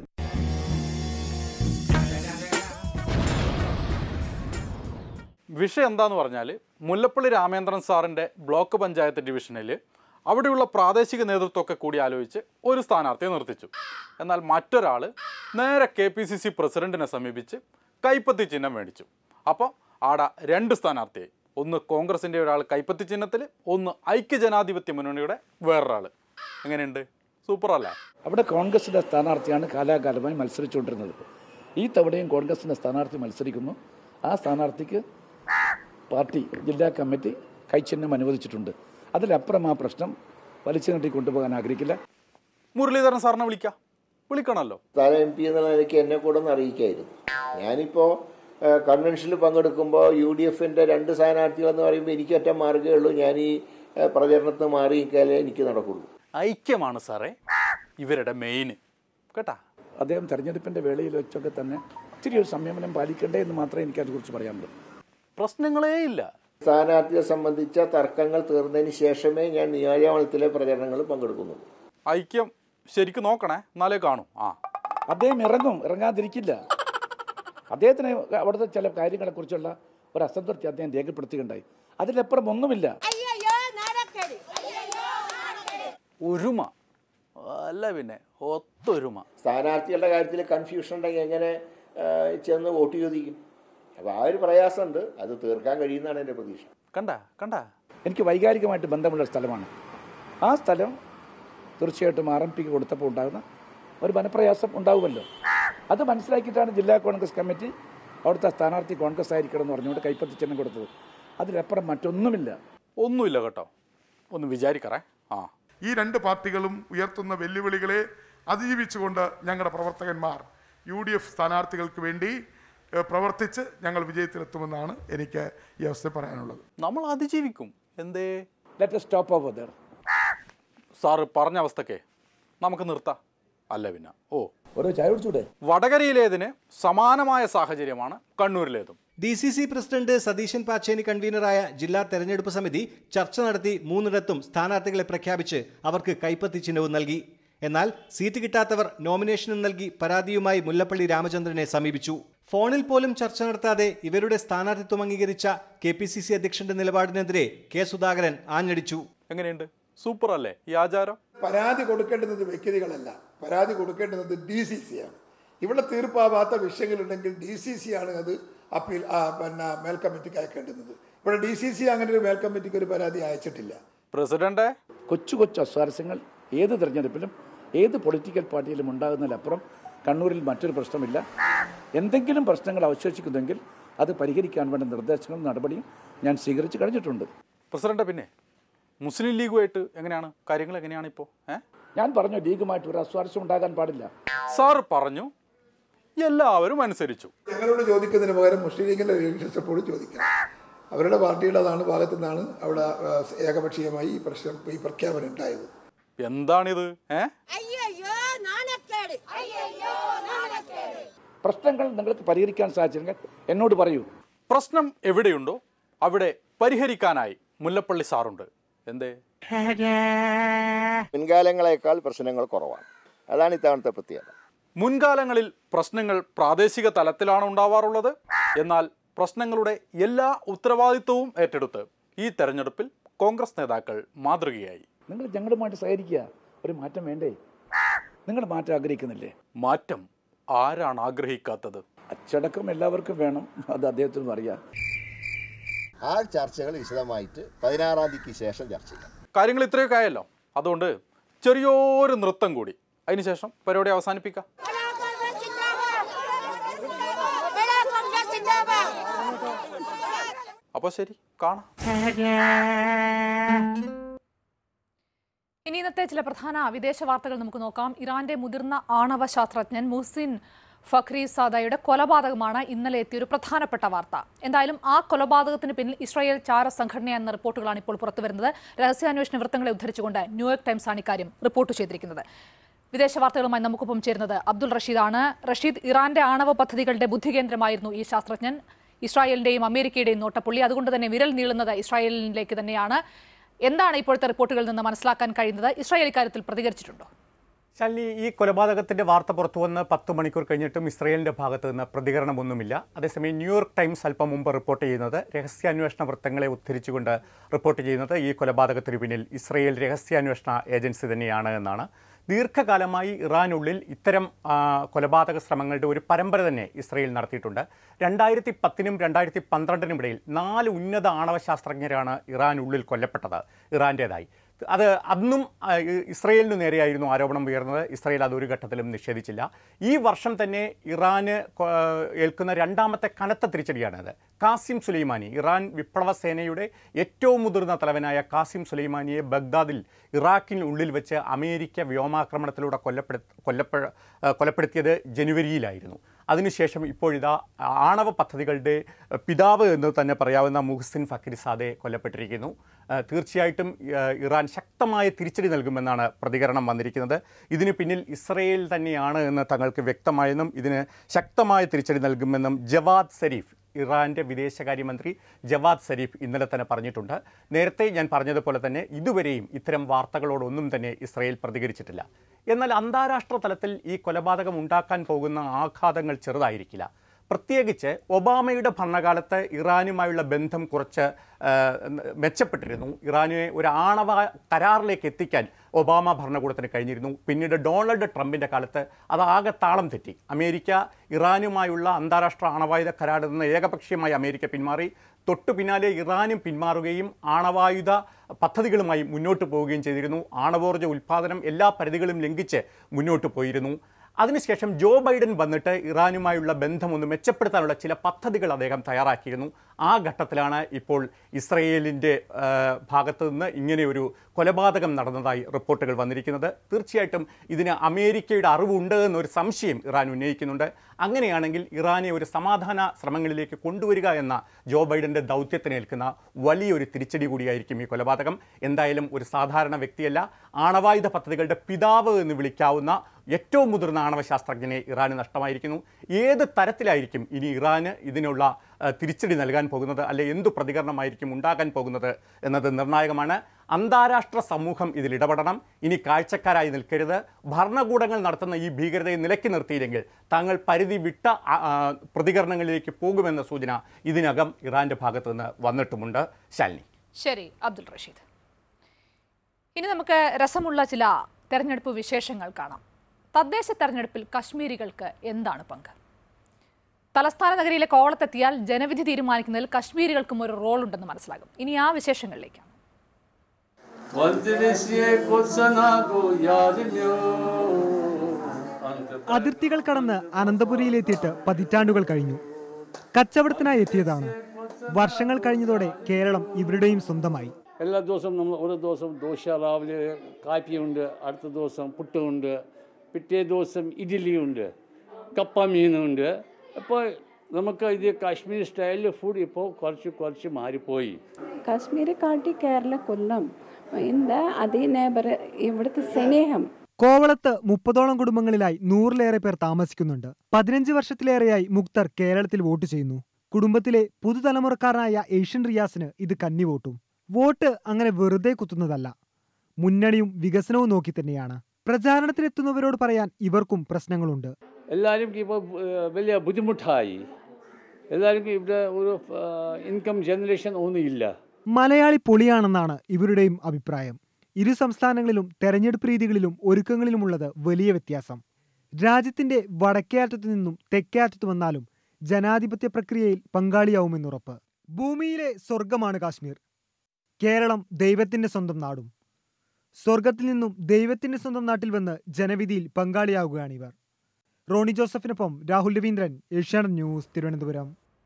വിഷയം എന്താന്ന് പറഞ്ഞാൽ മുല്ലപ്പള്ളി രാമേന്ദ്രൻ സാറിൻ്റെ ബ്ലോക്ക് പഞ്ചായത്ത് ഡിവിഷനിൽ അവിടെയുള്ള പ്രാദേശിക നേതൃത്വമൊക്കെ കൂടി ആലോചിച്ച് ഒരു സ്ഥാനാർത്ഥിയെ നിർത്തിച്ചു എന്നാൽ മറ്റൊരാൾ നേരെ കെ പി സി സി പ്രസിഡന്റിനെ സമീപിച്ച് കൈപ്പത്തി ചിഹ്നം മേടിച്ചു അപ്പോൾ ആടെ രണ്ട് സ്ഥാനാർത്ഥിയായി ഒന്ന് കോൺഗ്രസിൻ്റെ ഒരാൾ കൈപ്പത്തി ചിഹ്നത്തിൽ ഒന്ന് ഐക്യജനാധിപത്യ മുന്നണിയുടെ വേറൊരാൾ എങ്ങനെയുണ്ട് സൂപ്പർ അല്ലേ അവിടെ കോൺഗ്രസിന്റെ സ്ഥാനാർത്ഥിയാണ് കാലാകാലമായി മത്സരിച്ചുകൊണ്ടിരുന്നത് ഈ തവണയും കോൺഗ്രസിന്റെ സ്ഥാനാർത്ഥി മത്സരിക്കുന്നു ആ സ്ഥാനാർത്ഥിക്ക് പാർട്ടി ജില്ലാ കമ്മിറ്റി കൈച്ചിഹ്നം അനുവദിച്ചിട്ടുണ്ട് അതിലപ്പുറം ആ പ്രശ്നം വലിച്ചു നീട്ടി കൊണ്ടുപോകാൻ ആഗ്രഹിക്കില്ല മുരളീധരൻ സാറിനെ വിളിക്കാം വിളിക്കണമല്ലോ താൻ എം പി എന്നുള്ള നിലയ്ക്ക് എന്നെ കൂടെ ഒന്ന് അറിയിക്കായിരുന്നു ഞാനിപ്പോൾ കൺവെൻഷനിൽ പങ്കെടുക്കുമ്പോൾ യു ഡി എഫിൻ്റെ രണ്ട് സ്ഥാനാർത്ഥികളെന്ന് പറയുമ്പോൾ എനിക്കൊറ്റ മാർഗ്ഗമേ ഉള്ളൂ ഞാൻ ഈ ഏഹ്, പ്രചരണത്തിന് മാറി നിൽക്കാലേ എനിക്ക് നടക്കുള്ളൂ ഐക്യമാണ് സാറേ ഇവരുടെ മെയിൻ കേട്ടാ അദ്ദേഹം തെരഞ്ഞെടുപ്പിന്റെ വേളയിൽ വെച്ചൊക്കെ തന്നെ ഇത്തിരി ഒരു സംയമനം പാലിക്കണ്ടേ എന്ന് മാത്രമേ എനിക്ക് അതിനെക്കുറിച്ച് പറയാനുള്ളൂ പ്രശ്നങ്ങളേ ഇല്ല സ്ഥാനാർത്ഥിയെ സംബന്ധിച്ച തർക്കങ്ങൾ തീർന്നതിന് ശേഷമേ ഞാൻ നിയോജകമണ്ഡലത്തിലെ പ്രചരണങ്ങളിൽ പങ്കെടുക്കുന്നുള്ളൂ ഐക്യം ശരിക്കും നോക്കണേ എന്നാലേ കാണും ആ അദ്ദേഹം ഇറങ്ങും ഇറങ്ങാതിരിക്കില്ല അദ്ദേഹത്തിന് അവിടുത്തെ ചില കാര്യങ്ങളെക്കുറിച്ചുള്ള ഒരു അസംതൃപ്തി അദ്ദേഹം രേഖപ്പെടുത്തുകയുണ്ടായി അതിലപ്പുറം ഒന്നുമില്ല ഒരുമ അല്ല പിന്നെ ഒത്തൊരുമ സ്ഥാനാർത്ഥികളുടെ കാര്യത്തിൽ കൺഫ്യൂഷൻ ഉണ്ടെങ്കിൽ എങ്ങനെ ഏഹ്, ചെന്ന് വോട്ട് ചോദിക്കും അപ്പോൾ ആ ഒരു പ്രയാസമുണ്ട് അത് തീർക്കാൻ കഴിയുന്നതാണ് എൻ്റെ പ്രതീക്ഷ കണ്ട കണ്ട എനിക്ക് വൈകാരികമായിട്ട് ബന്ധമുള്ള ഒരു സ്ഥലമാണ് ആ സ്ഥലം തീർച്ചയായിട്ടും ആർ എം പിക്ക് കൊടുത്തപ്പോൾ ഉണ്ടാകുന്ന ഒരു മനപ്രയാസം ഉണ്ടാവുമല്ലോ അത് മനസ്സിലാക്കിയിട്ടാണ് ജില്ലാ കോൺഗ്രസ് കമ്മിറ്റി അവിടുത്തെ സ്ഥാനാർത്ഥി കോൺഗ്രസ് ആയിരിക്കണം എന്ന് പറഞ്ഞുകൊണ്ട് കൈപ്പത്തി ചിഹ്നം കൊടുത്തത് അതിലപ്പുറം മറ്റൊന്നുമില്ല ഒന്നുമില്ല കേട്ടോ ഒന്ന് വിചാരിക്കറേ ആ ഈ രണ്ട് പാർട്ടികളും ഉയർത്തുന്ന വെല്ലുവിളികളെ അതിജീവിച്ചുകൊണ്ട് ഞങ്ങളുടെ പ്രവർത്തകന്മാർ യു ഡി എഫ് സ്ഥാനാർത്ഥികൾക്ക് വേണ്ടി ഏഹ്, പ്രവർത്തിച്ച് ഞങ്ങൾ വിജയത്തിലെത്തുമെന്നാണ് എനിക്ക് ഈ അവസ്ഥയിൽ പറയാനുള്ളത് നമ്മൾ അതിജീവിക്കും എന്തേ let stop over there sir പറഞ്ഞ അവസ്ഥക്കേ നമുക്ക് നിർത്താം അല്ല പിന്നെ ഓ ഓരോ ചായ കുടിച്ചൂടെ വടകരയിലേതിന് സമാനമായ സാഹചര്യമാണ് കണ്ണൂരിലേതും D C C president Satheesan Pacheni കൺവീനറായ ജില്ലാ തെരഞ്ഞെടുപ്പ് സമിതി ചർച്ച നടത്തി മൂന്നിടത്തും സ്ഥാനാർത്ഥികളെ പ്രഖ്യാപിച്ച് അവർക്ക് കൈപ്പത്തി ചിഹ്നവും നൽകി എന്നാൽ സീറ്റ് കിട്ടാത്തവർ നോമിനേഷനും നൽകി പരാതിയുമായി മുല്ലപ്പള്ളി രാമചന്ദ്രനെ സമീപിച്ചു ഫോണിൽ പോലും ചർച്ച നടത്താതെ ഇവരുടെ സ്ഥാനാർത്ഥിത്വം അംഗീകരിച്ച കെ പി സി സി അധ്യക്ഷന്റെ നിലപാടിനെതിരെ കെ സുധാകരൻ ആഞ്ഞടിച്ചു എങ്ങനെയുണ്ട് സൂപ്പർ അല്ലേ ഈ ആചാരം പരാതി കൊടുക്കേണ്ടുന്നത് വ്യക്തികളല്ല പരാതി കൊടുക്കേണ്ടുന്നത് ഡി സി സി ആണ് ഇവിടെ തീർപ്പാവാത്ത വിഷയങ്ങളുണ്ടെങ്കിൽ ഡി സി സി ആണ് അത് അപ്പീൽ ആ, പിന്നെ മേൽക്കമ്മിറ്റിക്ക് അയക്കേണ്ടുന്നത് ഇവിടെ ഡി സി സി അങ്ങനെ ഒരു മേൽക്കമ്മിറ്റിക്ക് ഒരു പരാതി അയച്ചിട്ടില്ല പ്രസിഡന്റ് കൊച്ചു കൊച്ചു അസ്വാരസ്യങ്ങൾ ഏത് തെരഞ്ഞെടുപ്പിലും ഏത് പൊളിറ്റിക്കൽ പാർട്ടിയിലും ഉണ്ടാകുന്നതിലപ്പുറം കണ്ണൂരിൽ മറ്റൊരു പ്രശ്നമില്ല എന്തെങ്കിലും പ്രശ്നങ്ങൾ അവശേഷിക്കുന്നെങ്കിൽ അത് പരിഹരിക്കാൻ വേണ്ട നിർദ്ദേശങ്ങളും നടപടിയും ഞാൻ സ്വീകരിച്ചു കഴിഞ്ഞിട്ടുണ്ട് പ്രസിഡന്റ് പിന്നെ മുസ്ലിം ലീഗുമായിട്ട് എങ്ങനെയാണ് കാര്യങ്ങൾ എങ്ങനെയാണ് ഇപ്പോൾ ഏ ഞാൻ പറഞ്ഞു ലീഗുമായിട്ട് ഒരു അസ്വാരസ്യം ഉണ്ടാകാൻ പാടില്ല സാർ പറഞ്ഞു എല്ലാവരും അനുസരിച്ചു ഞങ്ങളോട് ചോദിക്കുന്നതിന് പകരം മുസ്ലിം ലീഗിന്റെ ലീഡർഷിപ്പോട് ചോദിക്കണം അവരുടെ പാർട്ടിയുടേതാണ് ഭാഗത്തു നിന്നാണ് അവിടെ ആ, ഏകപക്ഷീയമായി ഈ പ്രശ്നം ഈ പ്രഖ്യാപനം ഉണ്ടായത് എന്താണിത് ഏ പ്രശ്നങ്ങൾ നിങ്ങൾക്ക് പരിഹരിക്കാൻ സാധിച്ചില്ലെങ്കിൽ എന്നോട് പറയൂ പ്രശ്നം എവിടെയുണ്ടോ അവിടെ പരിഹരിക്കാനായി മുല്ലപ്പള്ളി സാറുണ്ട് എന്തേ മുൻകാലങ്ങളെക്കാൾ പ്രശ്നങ്ങൾ കുറവാണ് അതാണ് ഇത്തവണത്തെ പ്രത്യേകത മുൻകാലങ്ങളിൽ പ്രശ്നങ്ങൾ പ്രാദേശിക തലത്തിലാണ് ഉണ്ടാവാറുള്ളത് എന്നാൽ പ്രശ്നങ്ങളുടെ എല്ലാ ഉത്തരവാദിത്വവും ഏറ്റെടുത്ത് ഈ തെരഞ്ഞെടുപ്പിൽ കോൺഗ്രസ് നേതാക്കൾ മാതൃകയായി നിങ്ങൾ ഞങ്ങളുമായിട്ട് സഹകരിക്കുക ഒരു മാറ്റം വേണ്ടേ നിങ്ങൾ മാറ്റം ആഗ്രഹിക്കുന്നില്ലേ മാറ്റം ആരാണ് ആഗ്രഹിക്കാത്തത് അച്ചടക്കം എല്ലാവർക്കും വേണം അത് അദ്ദേഹത്തിനും അറിയാം ആ ചർച്ചകൾ വിശദമായിട്ട് പതിനാറാം തീയതിക്ക് ശേഷം ചർച്ച ചെയ്യാം കാര്യങ്ങൾ ഇത്രയൊക്കെ ആയല്ലോ അതുകൊണ്ട് ചെറിയൊരു നൃത്തം കൂടി അതിനുശേഷം പരിപാടി അവസാനിപ്പിക്കാം അപ്പോൾ ശരി കാണാം ഇനി ഇന്നത്തെ ചില പ്രധാന വിദേശ വാർത്തകൾ നമുക്ക് നോക്കാം ഇറാന്റെ മുതിർന്ന ആണവ ശാസ്ത്രജ്ഞൻ മുഹ്സിൻ ഫഖ്രി സാദയുടെ കൊലപാതകമാണ് ഇന്നലെ എത്തിയ ഒരു പ്രധാനപ്പെട്ട വാർത്ത എന്തായാലും ആ കൊലപാതകത്തിന് പിന്നിൽ ഇസ്രായേൽ ചാര സംഘടന എന്ന റിപ്പോർട്ടുകളാണ് ഇപ്പോൾ പുറത്തുവരുന്നത് രഹസ്യാന്വേഷണ വൃത്തങ്ങളെ ഉദ്ധരിച്ചുകൊണ്ട് ന്യൂയോർക്ക് ടൈംസ് ആണ് ഇക്കാര്യം റിപ്പോർട്ട് ചെയ്തിരിക്കുന്നത് വിദേശ വാർത്തകളുമായി നമുക്കൊപ്പം ചേരുന്നത് അബ്ദുൾ റഷീദാണ് റഷീദ് ഇറാന്റെ ആണവ പദ്ധതികളുടെ ബുദ്ധികേന്ദ്രമായിരുന്നു ഈ ശാസ്ത്രജ്ഞൻ ഇസ്രായേലിന്റെയും അമേരിക്കയുടെയും നോട്ടപ്പുള്ളി അതുകൊണ്ട് തന്നെ വിരൽ നീളുന്നത് ഇസ്രായേലിലേക്ക് തന്നെയാണ് എന്താണ് ഇപ്പോഴത്തെ റിപ്പോർട്ടുകളിൽ നിന്ന് മനസ്സിലാക്കാൻ കഴിയുന്നത് ഇസ്രായേൽ ഇക്കാര്യത്തിൽ പ്രതികരിച്ചിട്ടുണ്ടോ ശാലിനി ഈ കൊലപാതകത്തിന്റെ വാർത്ത പുറത്തു വന്ന് പത്ത് മണിക്കൂർ കഴിഞ്ഞിട്ടും ഇസ്രയേലിന്റെ ഭാഗത്ത് നിന്ന് പ്രതികരണമൊന്നുമില്ല അതേസമയം ന്യൂയോർക്ക് ടൈംസ് അല്പം മുമ്പ് റിപ്പോർട്ട് ചെയ്യുന്നത് രഹസ്യാന്വേഷണ വൃത്തങ്ങളെ ഉദ്ധരിച്ചുകൊണ്ട് റിപ്പോർട്ട് ചെയ്യുന്നത് ഈ കൊലപാതകത്തിന് പിന്നിൽ ഇസ്രയേൽ രഹസ്യാന്വേഷണ ഏജൻസി തന്നെയാണ് എന്നാണ് ദീർഘകാലമായി ഇറാനുള്ളിൽ ഇത്തരം ആ, കൊലപാതക ശ്രമങ്ങളുടെ ഒരു പരമ്പര തന്നെ ഇസ്രയേൽ നടത്തിയിട്ടുണ്ട് രണ്ടായിരത്തി പത്തിനും രണ്ടായിരത്തി പന്ത്രണ്ടിനും ഇടയിൽ നാല് ഉന്നത ആണവ ശാസ്ത്രജ്ഞരാണ് ഇറാനുള്ളിൽ കൊല്ലപ്പെട്ടത് ഇറാൻ്റേതായി അത് അന്നും ആ, ഇ- ഇസ്രയേലിന് നേരെയായിരുന്നു ആരോപണം ഉയർന്നത് ഇസ്രയേൽ അതൊരു ഘട്ടത്തിലും നിഷേധിച്ചില്ല ഈ വർഷം തന്നെ ഇറാന് കൊ- ഏൽക്കുന്ന രണ്ടാമത്തെ കനത്ത തിരിച്ചടിയാണിത് കാസിം സുലൈമാനി ഇറാൻ വിപ്ലവ സേനയുടെ ഏറ്റവും മുതിർന്ന തലവനായ കാസിം സുലൈമാനിയെ ബഗ്ദാദിൽ ഇറാഖിന് ഉള്ളിൽ വെച്ച് അമേരിക്ക വ്യോമാക്രമണത്തിലൂടെ കൊല്ലപ്പെടു കൊല്ലപ്പെ ആ, കൊലപ്പെടുത്തിയത് ജനുവരിയിലായിരുന്നു അതിനുശേഷം ഇപ്പോഴിതാ ആണവ പദ്ധതികളുടെ പിതാവ് എന്ന് തന്നെ പറയാവുന്ന മുഹ്സിൻ ഫക്രിസാദെ കൊല്ലപ്പെട്ടിരിക്കുന്നു ആ, തീർച്ചയായിട്ടും ആ, ഇറാൻ ശക്തമായ തിരിച്ചടി നൽകുമെന്നാണ് പ്രതികരണം വന്നിരിക്കുന്നത് ഇതിന് പിന്നിൽ ഇസ്രയേൽ തന്നെയാണ് എന്ന് തങ്ങൾക്ക് വ്യക്തമായെന്നും ഇതിന് ശക്തമായ തിരിച്ചടി നൽകുമെന്നും ജവാദ് സരീഫ് ഇറാൻ്റെ വിദേശകാര്യമന്ത്രി ജവാദ് സരീഫ് ഇന്നലെ തന്നെ പറഞ്ഞിട്ടുണ്ട് നേരത്തെ ഞാൻ പറഞ്ഞതുപോലെ തന്നെ ഇതുവരെയും ഇത്തരം വാർത്തകളോടൊന്നും തന്നെ ഇസ്രയേൽ പ്രതികരിച്ചിട്ടില്ല എന്നാൽ അന്താരാഷ്ട്ര തലത്തിൽ ഈ കൊലപാതകം ഉണ്ടാക്കാൻ പോകുന്ന ആഘാതങ്ങൾ ചെറുതായിരിക്കില്ല പ്രത്യേകിച്ച് ഒബാമയുടെ ഭരണകാലത്ത് ഇറാനുമായുള്ള ബന്ധം കുറച്ച് ആ, മെച്ചപ്പെട്ടിരുന്നു ഇറാനെ ഒരു ആണവ കരാറിലേക്ക് എത്തിക്കാൻ ഒബാമ ഭരണകൂടത്തിന് കഴിഞ്ഞിരുന്നു പിന്നീട് ഡൊണാൾഡ് ട്രംപിൻ്റെ കാലത്ത് അത് ആകെ താളം തെറ്റി അമേരിക്ക ഇറാനുമായുള്ള അന്താരാഷ്ട്ര ആണവായുധ കരാറിൽ നിന്ന് ഏകപക്ഷീയമായി അമേരിക്ക പിന്മാറി തൊട്ടു പിന്നാലെ ഇറാനും പിന്മാറുകയും ആണവായുധ പദ്ധതികളുമായി മുന്നോട്ട് പോവുകയും ചെയ്തിരുന്നു ആണവോർജ്ജ ഉൽപ്പാദനം എല്ലാ പരിധികളും ലംഘിച്ച് മുന്നോട്ട് പോയിരുന്നു അതിനുശേഷം ജോ ബൈഡൻ വന്നിട്ട് ഇറാനുമായുള്ള ബന്ധമൊന്ന് മെച്ചപ്പെടുത്താനുള്ള ചില പദ്ധതികൾ അദ്ദേഹം തയ്യാറാക്കിയിരുന്നു ആ ഘട്ടത്തിലാണ് ഇപ്പോൾ ഇസ്രയേലിൻ്റെ ആ, ഭാഗത്തു നിന്ന് ഇങ്ങനെയൊരു കൊലപാതകം നടന്നതായി റിപ്പോർട്ടുകൾ വന്നിരിക്കുന്നത് തീർച്ചയായിട്ടും ഇതിന് അമേരിക്കയുടെ അറിവുണ്ട് എന്നൊരു സംശയം ഇറാൻ ഉന്നയിക്കുന്നുണ്ട് അങ്ങനെയാണെങ്കിൽ ഇറാനെ ഒരു സമാധാന ശ്രമങ്ങളിലേക്ക് കൊണ്ടുവരിക എന്ന ജോ ബൈഡൻ്റെ ദൗത്യത്തിനേൽക്കുന്ന വലിയൊരു തിരിച്ചടി കൂടിയായിരിക്കും ഈ കൊലപാതകം എന്തായാലും ഒരു സാധാരണ വ്യക്തിയല്ല ആണവായുധ പദ്ധതികളുടെ പിതാവ് എന്ന് വിളിക്കാവുന്ന ഏറ്റവും മുതിർന്ന ആണവ ശാസ്ത്രജ്ഞനെ ഇറാന് നഷ്ടമായിരിക്കുന്നു ഏത് തരത്തിലായിരിക്കും ഇനി ഇറാന് ഇതിനുള്ള ആ, തിരിച്ചടി നൽകാൻ പോകുന്നത് അല്ലെ എന്തു പ്രതികരണമായിരിക്കും ഉണ്ടാകാൻ പോകുന്നത് എന്നത് നിർണായകമാണ് അന്താരാഷ്ട്ര സമൂഹം ഇതിൽ ഇടപെടണം ഇനി കാഴ്ചക്കാരായി നിൽക്കരുത് ഭരണകൂടങ്ങൾ നടത്തുന്ന ഈ ഭീകരതയെ നിലയ്ക്ക് നിർത്തിയില്ലെങ്കിൽ താങ്കൾ പരിധി വിട്ട ആ, ആ, പ്രതികരണങ്ങളിലേക്ക് പോകുമെന്ന സൂചന ഇതിനകം ഇറാന്റെ ഭാഗത്തു നിന്ന് വന്നിട്ടുമുണ്ട് ശാലിനി ശരി അബ്ദുൾ റഷീദ് ഇനി നമുക്ക് രസമുള്ള ചില തെരഞ്ഞെടുപ്പ് വിശേഷങ്ങൾ കാണാം തദ്ദേശ തെരഞ്ഞെടുപ്പിൽ കശ്മീരികൾക്ക് എന്താണ് പങ്ക് തലസ്ഥാന നഗരിയിലെ കോളത്തെത്തിയാൽ ജനവിധി തീരുമാനിക്കുന്നതിൽ കശ്മീരികൾക്കും ഒരു റോൾ ഉണ്ടെന്ന് മനസ്സിലാകും ഇനി ആ വിശേഷങ്ങളിലേക്ക് അതിർത്തികൾ കടന്ന് അനന്തപുരിയിലെത്തിയിട്ട് പതിറ്റാണ്ടുകൾ കഴിഞ്ഞു കച്ചവടത്തിനായി എത്തിയതാണ് വർഷങ്ങൾ കഴിഞ്ഞതോടെ കേരളം ഇവരുടെയും സ്വന്തമായി എല്ലാ ദിവസവും നമ്മൾ ഓരോ ദിവസം ദോശ രാവിലെ കാപ്പിയുണ്ട് അടുത്ത ദിവസം പുട്ടുണ്ട് പിറ്റേ ദിവസം ഇഡ്ഡലിയുണ്ട് കപ്പ മീനുണ്ട് അപ്പോൾ നമുക്ക് ഇത് കാശ്മീർ സ്റ്റൈലിൽ ഫുഡ് ഇപ്പോൾ കുറച്ച് കുറച്ച് മാറിപ്പോയി കാശ്മീരെ കാട്ടി കേരള കൊല്ലം എന്താ അതേ നേബർ ഇവിടുത്തെ സ്നേഹം കോവളത്ത് മുപ്പതോളം കുടുംബങ്ങളിലായി നൂറിലേറെ പേർ താമസിക്കുന്നുണ്ട് പതിനഞ്ച് വർഷത്തിലേറെയായി മുക്തർ കേരളത്തിൽ വോട്ട് ചെയ്യുന്നു കുടുംബത്തിലെ പുതുതലമുറക്കാരനായ ഏഷ്യൻ റിയാസിന് ഇത് കന്നി വോട്ടും വോട്ട് അങ്ങനെ വെറുതെ കുത്തുന്നതല്ല മുന്നണിയും വികസനവും നോക്കി തന്നെയാണ് പ്രചാരണത്തിനെത്തുന്നവരോട് പറയാൻ ഇവർക്കും പ്രശ്നങ്ങളുണ്ട് എല്ലാവർക്കും ഇപ്പോൾ വലിയ ബുദ്ധിമുട്ടായി എല്ലാവർക്കും ഇവിടെ ഒരു ഇൻകം ജനറേഷൻ ഒന്നുമില്ല മലയാളി പൊളിയാണെന്നാണ് ഇവരുടെയും അഭിപ്രായം ഇരു സംസ്ഥാനങ്ങളിലും തെരഞ്ഞെടുപ്പ് രീതികളിലും ഒരുക്കങ്ങളിലുമുള്ളത് വലിയ വ്യത്യാസം രാജ്യത്തിന്റെ വടക്കേ അറ്റത്തു നിന്നും തെക്കേ അറ്റത്തു വന്നാലും ജനാധിപത്യ പ്രക്രിയയിൽ പങ്കാളിയാവുമെന്നുറപ്പ് ഭൂമിയിലെ സ്വർഗമാണ് കാശ്മീർ കേരളം ദൈവത്തിന്റെ സ്വന്തം നാടും സ്വർഗത്തിൽ നിന്നും ദൈവത്തിന്റെ സ്വന്തം നാട്ടിൽ വന്ന് ജനവിധിയിൽ പങ്കാളിയാവുകയാണിവർ റോണി ജോസഫിനൊപ്പം രാഹുൽ രവീന്ദ്രൻ ഏഷ്യാനെറ്റ് ന്യൂസ് തിരുവനന്തപുരം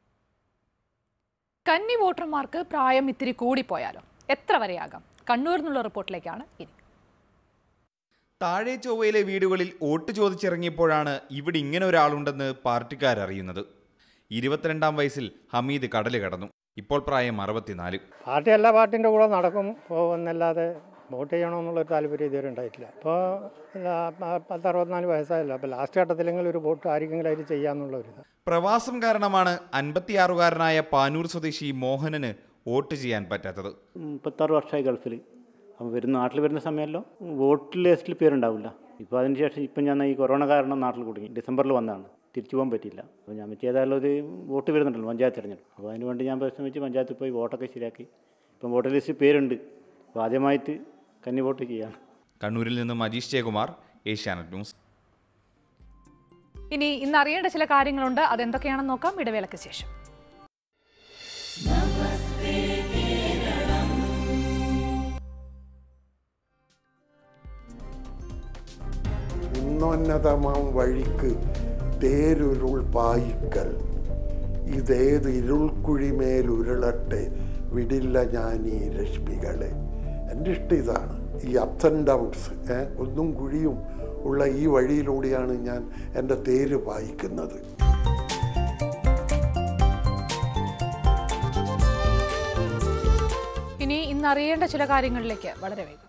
കന്നി വോട്ടർമാർക്ക് പ്രായം ഇത്തിരി കൂടിപ്പോയാലോ എത്ര വരെയാകാം കണ്ണൂരിൽ നിന്നുള്ള റിപ്പോർട്ടിലേക്കാണ് ഇനി താഴെ ചൊവ്വയിലെ വീടുകളിൽ വോട്ട് ചോദിച്ചിറങ്ങിയപ്പോഴാണ് ഇവിടെ ഇങ്ങനെ ഒരാളുണ്ടെന്ന് പാർട്ടിക്കാരറിയുന്നത് ഇരുപത്തിരണ്ടാം വയസ്സിൽ ഹമീദ് കടല് കടന്നു ഇപ്പോൾ പ്രായം അറുപത്തിനാല് പാർട്ടി എല്ലാ പാർട്ടിൻ്റെ കൂടെ നടക്കും പോകുന്നല്ലാതെ വോട്ട് ചെയ്യണമെന്നുള്ളൊരു താല്പര്യം ഇതുവരെ ഉണ്ടായിട്ടില്ല ഇപ്പോൾ പത്ത് അറുപത്തിനാല് വയസ്സായല്ലോ അപ്പോൾ ലാസ്റ്റ് ഘട്ടത്തിലെങ്കിലും ഒരു വോട്ട് ആർക്കെങ്കിലും അതിൽ ചെയ്യാന്നുള്ള ഒരു ഇത് പ്രവാസം കാരണമാണ് അൻപത്തിയാറുകാരനായ പാനൂർ സ്വദേശി മോഹനന് വോട്ട് ചെയ്യാൻ പറ്റാത്തത് മുപ്പത്താറ് വർഷമായി ഗൾഫിൽ അപ്പോൾ വരുന്ന നാട്ടിൽ വരുന്ന സമയമല്ലോ വോട്ട് ലിസ്റ്റിൽ പേരുണ്ടാവില്ല ഇപ്പോൾ അതിന് ശേഷം ഇപ്പം ഞാൻ ഈ കൊറോണ കാരണം നാട്ടിൽ കുടുങ്ങി ഡിസംബറിൽ വന്നതാണ് തിരിച്ചു പോകാൻ പറ്റിയില്ല അപ്പോൾ ഞാൻ വെച്ച് ഏതായാലും ഒരു വോട്ട് വരുന്നുണ്ടല്ലോ പഞ്ചായത്ത് തിരഞ്ഞെടുപ്പ് അപ്പോൾ അതിന് വേണ്ടി ഞാൻ പരിശ്രമിച്ച് പഞ്ചായത്തിൽ പോയി വോട്ടൊക്കെ ശരിയാക്കി ഇപ്പം വോട്ടർ ലിസ്റ്റിൽ പേരുണ്ട് അപ്പോൾ ആദ്യമായിട്ട് കന്നി വോട്ട് ചെയ്യാണ് കണ്ണൂരിൽ നിന്ന് മജീഷ് ജയകുമാർ ഏഷ്യാനെറ്റ് ന്യൂസ് ഇനി ഇന്ന് അറിയേണ്ട ചില കാര്യങ്ങളുണ്ട് അതെന്തൊക്കെയാണെന്ന് നോക്കാം ഇടവേളയ്ക്ക് ശേഷം ഉന്നതമാം വഴിക്ക് തേരുരുൾ പായിക്കൽ ഇതേത് ഇരുൾക്കുഴിമേൽ ഉരുളട്ടെ വിടില്ല ഞാൻ ഈ രശ്മികളെ എൻ്റെ ഇഷ്ടം ഇതാണ് ഈ അപ്സ് ആൻഡ് ഡൗൺസ് ഒന്നും കുഴിയും ഉള്ള ഈ വഴിയിലൂടെയാണ് ഞാൻ എൻ്റെ തേര് പായിക്കുന്നത് ഇനി ഇന്ന് അറിയേണ്ട ചില കാര്യങ്ങളിലേക്ക് വളരെ വേഗം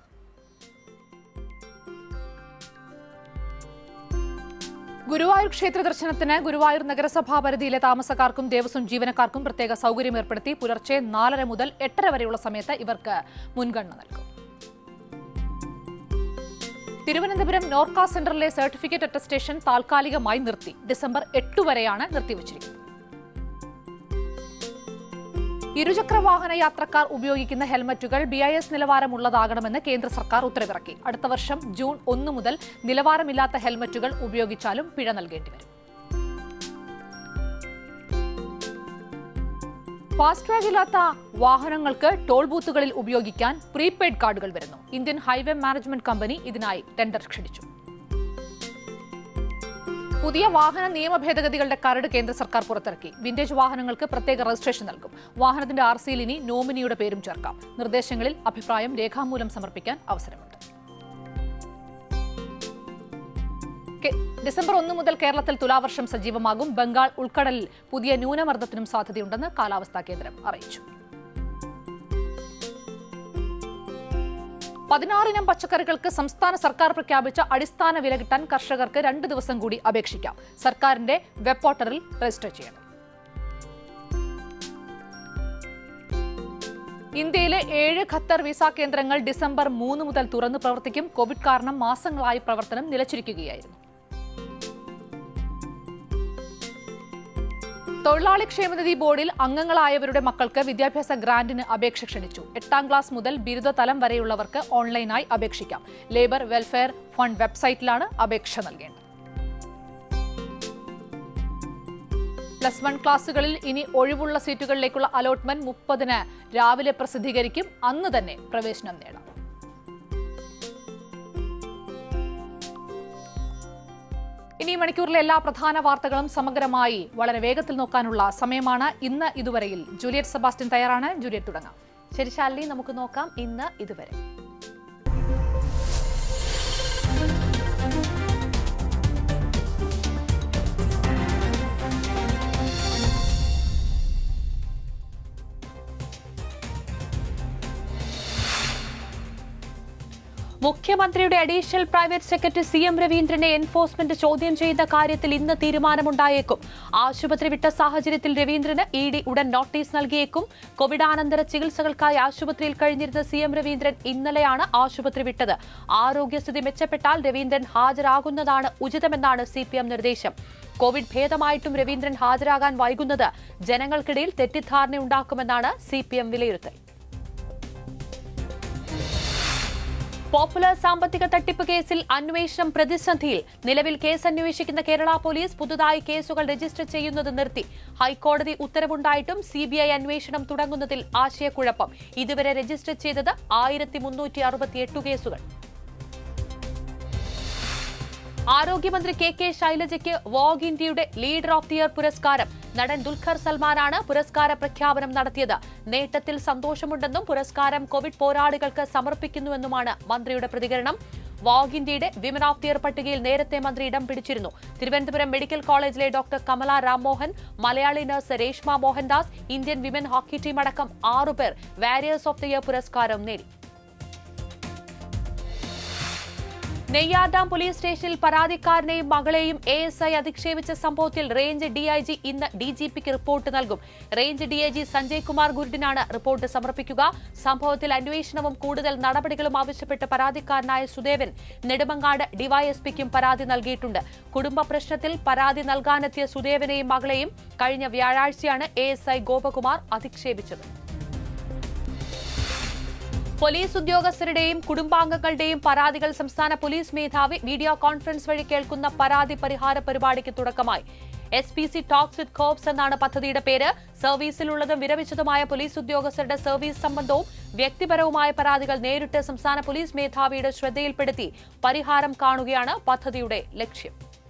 ഗുരുവായൂർ ക്ഷേത്ര ദർശനത്തിന് ഗുരുവായൂർ നഗരസഭാ പരിധിയിലെ താമസക്കാർക്കും ദേവസ്വം ജീവനക്കാർക്കും പ്രത്യേക സൗകര്യം ഏർപ്പെടുത്തി പുലർച്ചെ നാലര മുതൽ എട്ടര വരെയുള്ള സമയത്ത് ഇവർക്ക് മുൻഗണന നൽകും തിരുവനന്തപുരം നോർക്ക സെന്ററിലെ സർട്ടിഫിക്കറ്റ് അറ്റസ്റ്റേഷൻ താൽക്കാലികമായി നിർത്തി ഡിസംബർ എട്ട് വരെയാണ് നിർത്തിവച്ചിരിക്കുന്നത് ഇരുചക്ര വാഹന യാത്രക്കാർ ഉപയോഗിക്കുന്ന ഹെൽമറ്റുകൾ ബി ഐ എസ് നിലവാരമുള്ളതാകണമെന്ന് കേന്ദ്ര സർക്കാർ ഉത്തരവിറക്കി അടുത്ത വർഷം ജൂൺ ഒന്ന് മുതൽ നിലവാരമില്ലാത്ത ഹെൽമറ്റുകൾ ഉപയോഗിച്ചാലും പിഴ നൽകേണ്ടി വരും ഫാസ്ടാഗ് ഇല്ലാത്ത വാഹനങ്ങൾക്ക് ടോൾ ബൂത്തുകളിൽ ഉപയോഗിക്കാൻ പ്രീപെയ്ഡ് കാർഡുകൾ വരുന്നു ഇന്ത്യൻ ഹൈവേ മാനേജ്മെന്റ് കമ്പനി ഇതിനായി ടെൻഡർ ക്ഷണിച്ചു പുതിയ വാഹന നിയമ ഭേദഗതികളുടെ കരട് കേന്ദ്ര സർക്കാർ പുറത്തിറക്കി വിന്റേജ് വാഹനങ്ങൾക്ക് പ്രത്യേക രജിസ്ട്രേഷൻ നൽകും വാഹനത്തിന്റെ ആർ സിയിൽ ഇനി നോമിനിയുടെ പേരും ചേർക്കാം നിർദ്ദേശങ്ങളിൽ അഭിപ്രായം രേഖാമൂലം സമർപ്പിക്കാൻ അവസരമുണ്ട് കെ- ഡിസംബർ ഒന്ന് മുതൽ കേരളത്തിൽ തുലാവർഷം സജീവമാകും ബംഗാൾ ഉൾക്കടലിൽ പുതിയ ന്യൂനമർദ്ദത്തിനും സാധ്യതയുണ്ടെന്ന് കാലാവസ്ഥാ കേന്ദ്രം അറിയിച്ചു പതിനാറിനം പച്ചക്കറികൾക്ക് സംസ്ഥാന സർക്കാർ പ്രഖ്യാപിച്ച അടിസ്ഥാന വില കിട്ടാൻ കർഷകർക്ക് രണ്ട് ദിവസം കൂടി അപേക്ഷിക്കാം സർക്കാരിന്റെ വെബ് പോർട്ടലിൽ രജിസ്റ്റർ ചെയ്യണം ഇന്ത്യയിലെ ഏഴ് ഖത്തർ വിസ കേന്ദ്രങ്ങൾ ഡിസംബർ മൂന്ന് മുതൽ തുറന്നു പ്രവർത്തിക്കും കോവിഡ് കാരണം മാസങ്ങളായി പ്രവർത്തനം നിലച്ചിരിക്കുകയായിരുന്നു തൊഴിലാളി ക്ഷേമനിധി ബോർഡിൽ അംഗങ്ങളായവരുടെ മക്കൾക്ക് വിദ്യാഭ്യാസ ഗ്രാന്റിന് അപേക്ഷ ക്ഷണിച്ചു എട്ടാം ക്ലാസ് മുതൽ ബിരുദതലം വരെയുള്ളവർക്ക് ഓൺലൈനായി അപേക്ഷിക്കാം ലേബർ വെൽഫെയർ ഫണ്ട് വെബ്സൈറ്റിലാണ് അപേക്ഷ നൽകേണ്ടത് പ്ലസ് വൺ ക്ലാസുകളിൽ ഇനി ഒഴിവുള്ള സീറ്റുകളിലേക്കുള്ള അലോട്ട്മെന്റ് മുപ്പതിന് രാവിലെ പ്രസിദ്ധീകരിക്കും അന്ന് തന്നെ പ്രവേശനം നേടാം ഇനി ഈ മണിക്കൂറിലെ എല്ലാ പ്രധാന വാർത്തകളും സമഗ്രമായി വളരെ വേഗത്തിൽ നോക്കാനുള്ള സമയമാണ് ഇന്ന് ഇതുവരെയിൽ ജൂലിയറ്റ് സെബാസ്റ്റ്യൻ തയ്യാറാണ് ജൂലിയറ്റ് തുടങ്ങാം ശരി ശാലിനി നമുക്ക് നോക്കാം ഇന്ന് ഇതുവരെ മുഖ്യമന്ത്രിയുടെ additional private secretary C M രവീന്ദ്രനെ എൻഫോഴ്സ്മെന്റ് ചോദ്യം ചെയ്ത കാര്യത്തിൽ ഇന്ന് തീരുമാനമുണ്ടായേക്കും ആശുപത്രി വിട്ട സാഹചര്യത്തിൽ രവീന്ദ്രന് ഇ ഡി ഉടൻ നോട്ടീസ് നൽകിയേക്കും കോവിഡാനന്തര ചികിത്സകൾക്കായി ആശുപത്രിയിൽ കഴിഞ്ഞിരുന്ന സി എം രവീന്ദ്രൻ ഇന്നലെയാണ് ആശുപത്രി വിട്ടത് ആരോഗ്യസ്ഥിതി മെച്ചപ്പെട്ടാൽ രവീന്ദ്രൻ ഹാജരാകുന്നതാണ് ഉചിതമെന്നാണ് സി പി എം നിർദ്ദേശം കോവിഡ് ഭേദമായിട്ടും രവീന്ദ്രൻ ഹാജരാകാൻ വൈകുന്നത് ജനങ്ങൾക്കിടയിൽ തെറ്റിദ്ധാരണയുണ്ടാക്കുമെന്നാണ് സി പി എം വിലയിരുത്തൽ പോപ്പുലർ സാമ്പത്തിക തട്ടിപ്പ് കേസിൽ അന്വേഷണം പ്രതിസന്ധിയിൽ നിലവിൽ കേസ് അന്വേഷിക്കുന്ന കേരള പോലീസ് പുതുതായി കേസുകൾ രജിസ്റ്റർ ചെയ്യുന്നത് നിർത്തി ഹൈക്കോടതി ഉത്തരവുണ്ടായിട്ടും സിബിഐ അന്വേഷണം തുടങ്ങുന്നതിൽ ആശയക്കുഴപ്പം ഇതുവരെ രജിസ്റ്റർ ചെയ്തത് ആയിരത്തി മുന്നൂറ്റി അറുപത്തിയെട്ട് കേസുകൾ ആരോഗ്യമന്ത്രി കെ കെ ശൈലജയ്ക്ക് വോഗ് ഇന്ത്യയുടെ ലീഡർ ഓഫ് ദി ഇയർ പുരസ്കാരം നടൻ ദുൽഖർ സൽമാനാണ് പുരസ്കാര പ്രഖ്യാപനം നടത്തിയത് നേട്ടത്തിൽ സന്തോഷമുണ്ടെന്നും പുരസ്കാരം കോവിഡ് പോരാളികൾക്ക് സമർപ്പിക്കുന്നുവെന്നുമാണ് മന്ത്രിയുടെ പ്രതികരണം വോഗ് ഇന്ത്യയുടെ വിമൻ ഓഫ് ദി ഇയർ പട്ടികയിൽ നേരത്തെ മന്ത്രി ഇടം പിടിച്ചിരുന്നു തിരുവനന്തപുരം മെഡിക്കൽ കോളേജിലെ doctor Kamala Rammohan Malayali nurse Reshma Mohandas Indian women hockey team അടക്കം ആറുപേർ വാരിയേഴ്സ് ഓഫ് ദി ഇയർ പുരസ്കാരം നേടി നെയ്യാർഡാം പോലീസ് സ്റ്റേഷനിൽ പരാതിക്കാരനെയും മകളെയും എ എസ് ഐ അധിക്ഷേപിച്ച സംഭവത്തിൽ റേഞ്ച് ഡിഐജി ഇന്ന് ഡി ജി പിക്ക് റിപ്പോർട്ട് നൽകും റേഞ്ച് ഡിഐജി സഞ്ജയ് കുമാർ ഗുരുഡിനാണ് റിപ്പോർട്ട് സമർപ്പിക്കുക സംഭവത്തിൽ അന്വേഷണവും കൂടുതൽ നടപടികളും ആവശ്യപ്പെട്ട് പരാതിക്കാരനായ സുദേവൻ നെടുമങ്ങാട് ഡിവൈഎസ്പിക്കും പരാതി നൽകിയിട്ടുണ്ട് കുടുംബ പ്രശ്നത്തിൽ പരാതി നൽകാനെത്തിയ സുദേവനെയും മകളെയും കഴിഞ്ഞ വ്യാഴാഴ്ചയാണ് എ എസ് ഐ ഗോപകുമാർ അധിക്ഷേപിച്ചത് പോലീസ് ഉദ്യോഗസ്ഥരുടെയും കുടുംബാംഗങ്ങളുടെയും പരാതികൾ സംസ്ഥാന പോലീസ് മേധാവി വീഡിയോ കോൺഫറൻസ് വഴി കേൾക്കുന്ന പരാതി പരിഹാര പരിപാടിക്ക് തുടക്കമായി S P C talks with cops എന്നാണ് പദ്ധതിയുടെ പേര് സർവീസിലുള്ളതും വിരമിച്ചതുമായ പോലീസ് ഉദ്യോഗസ്ഥരുടെ സർവീസ് സംബന്ധവും വ്യക്തിപരവുമായ പരാതികൾ നേരിട്ട് സംസ്ഥാന പോലീസ് മേധാവിയുടെ ശ്രദ്ധയിൽപ്പെടുത്തി പരിഹാരം കാണുകയാണ് പദ്ധതിയുടെ ലക്ഷ്യം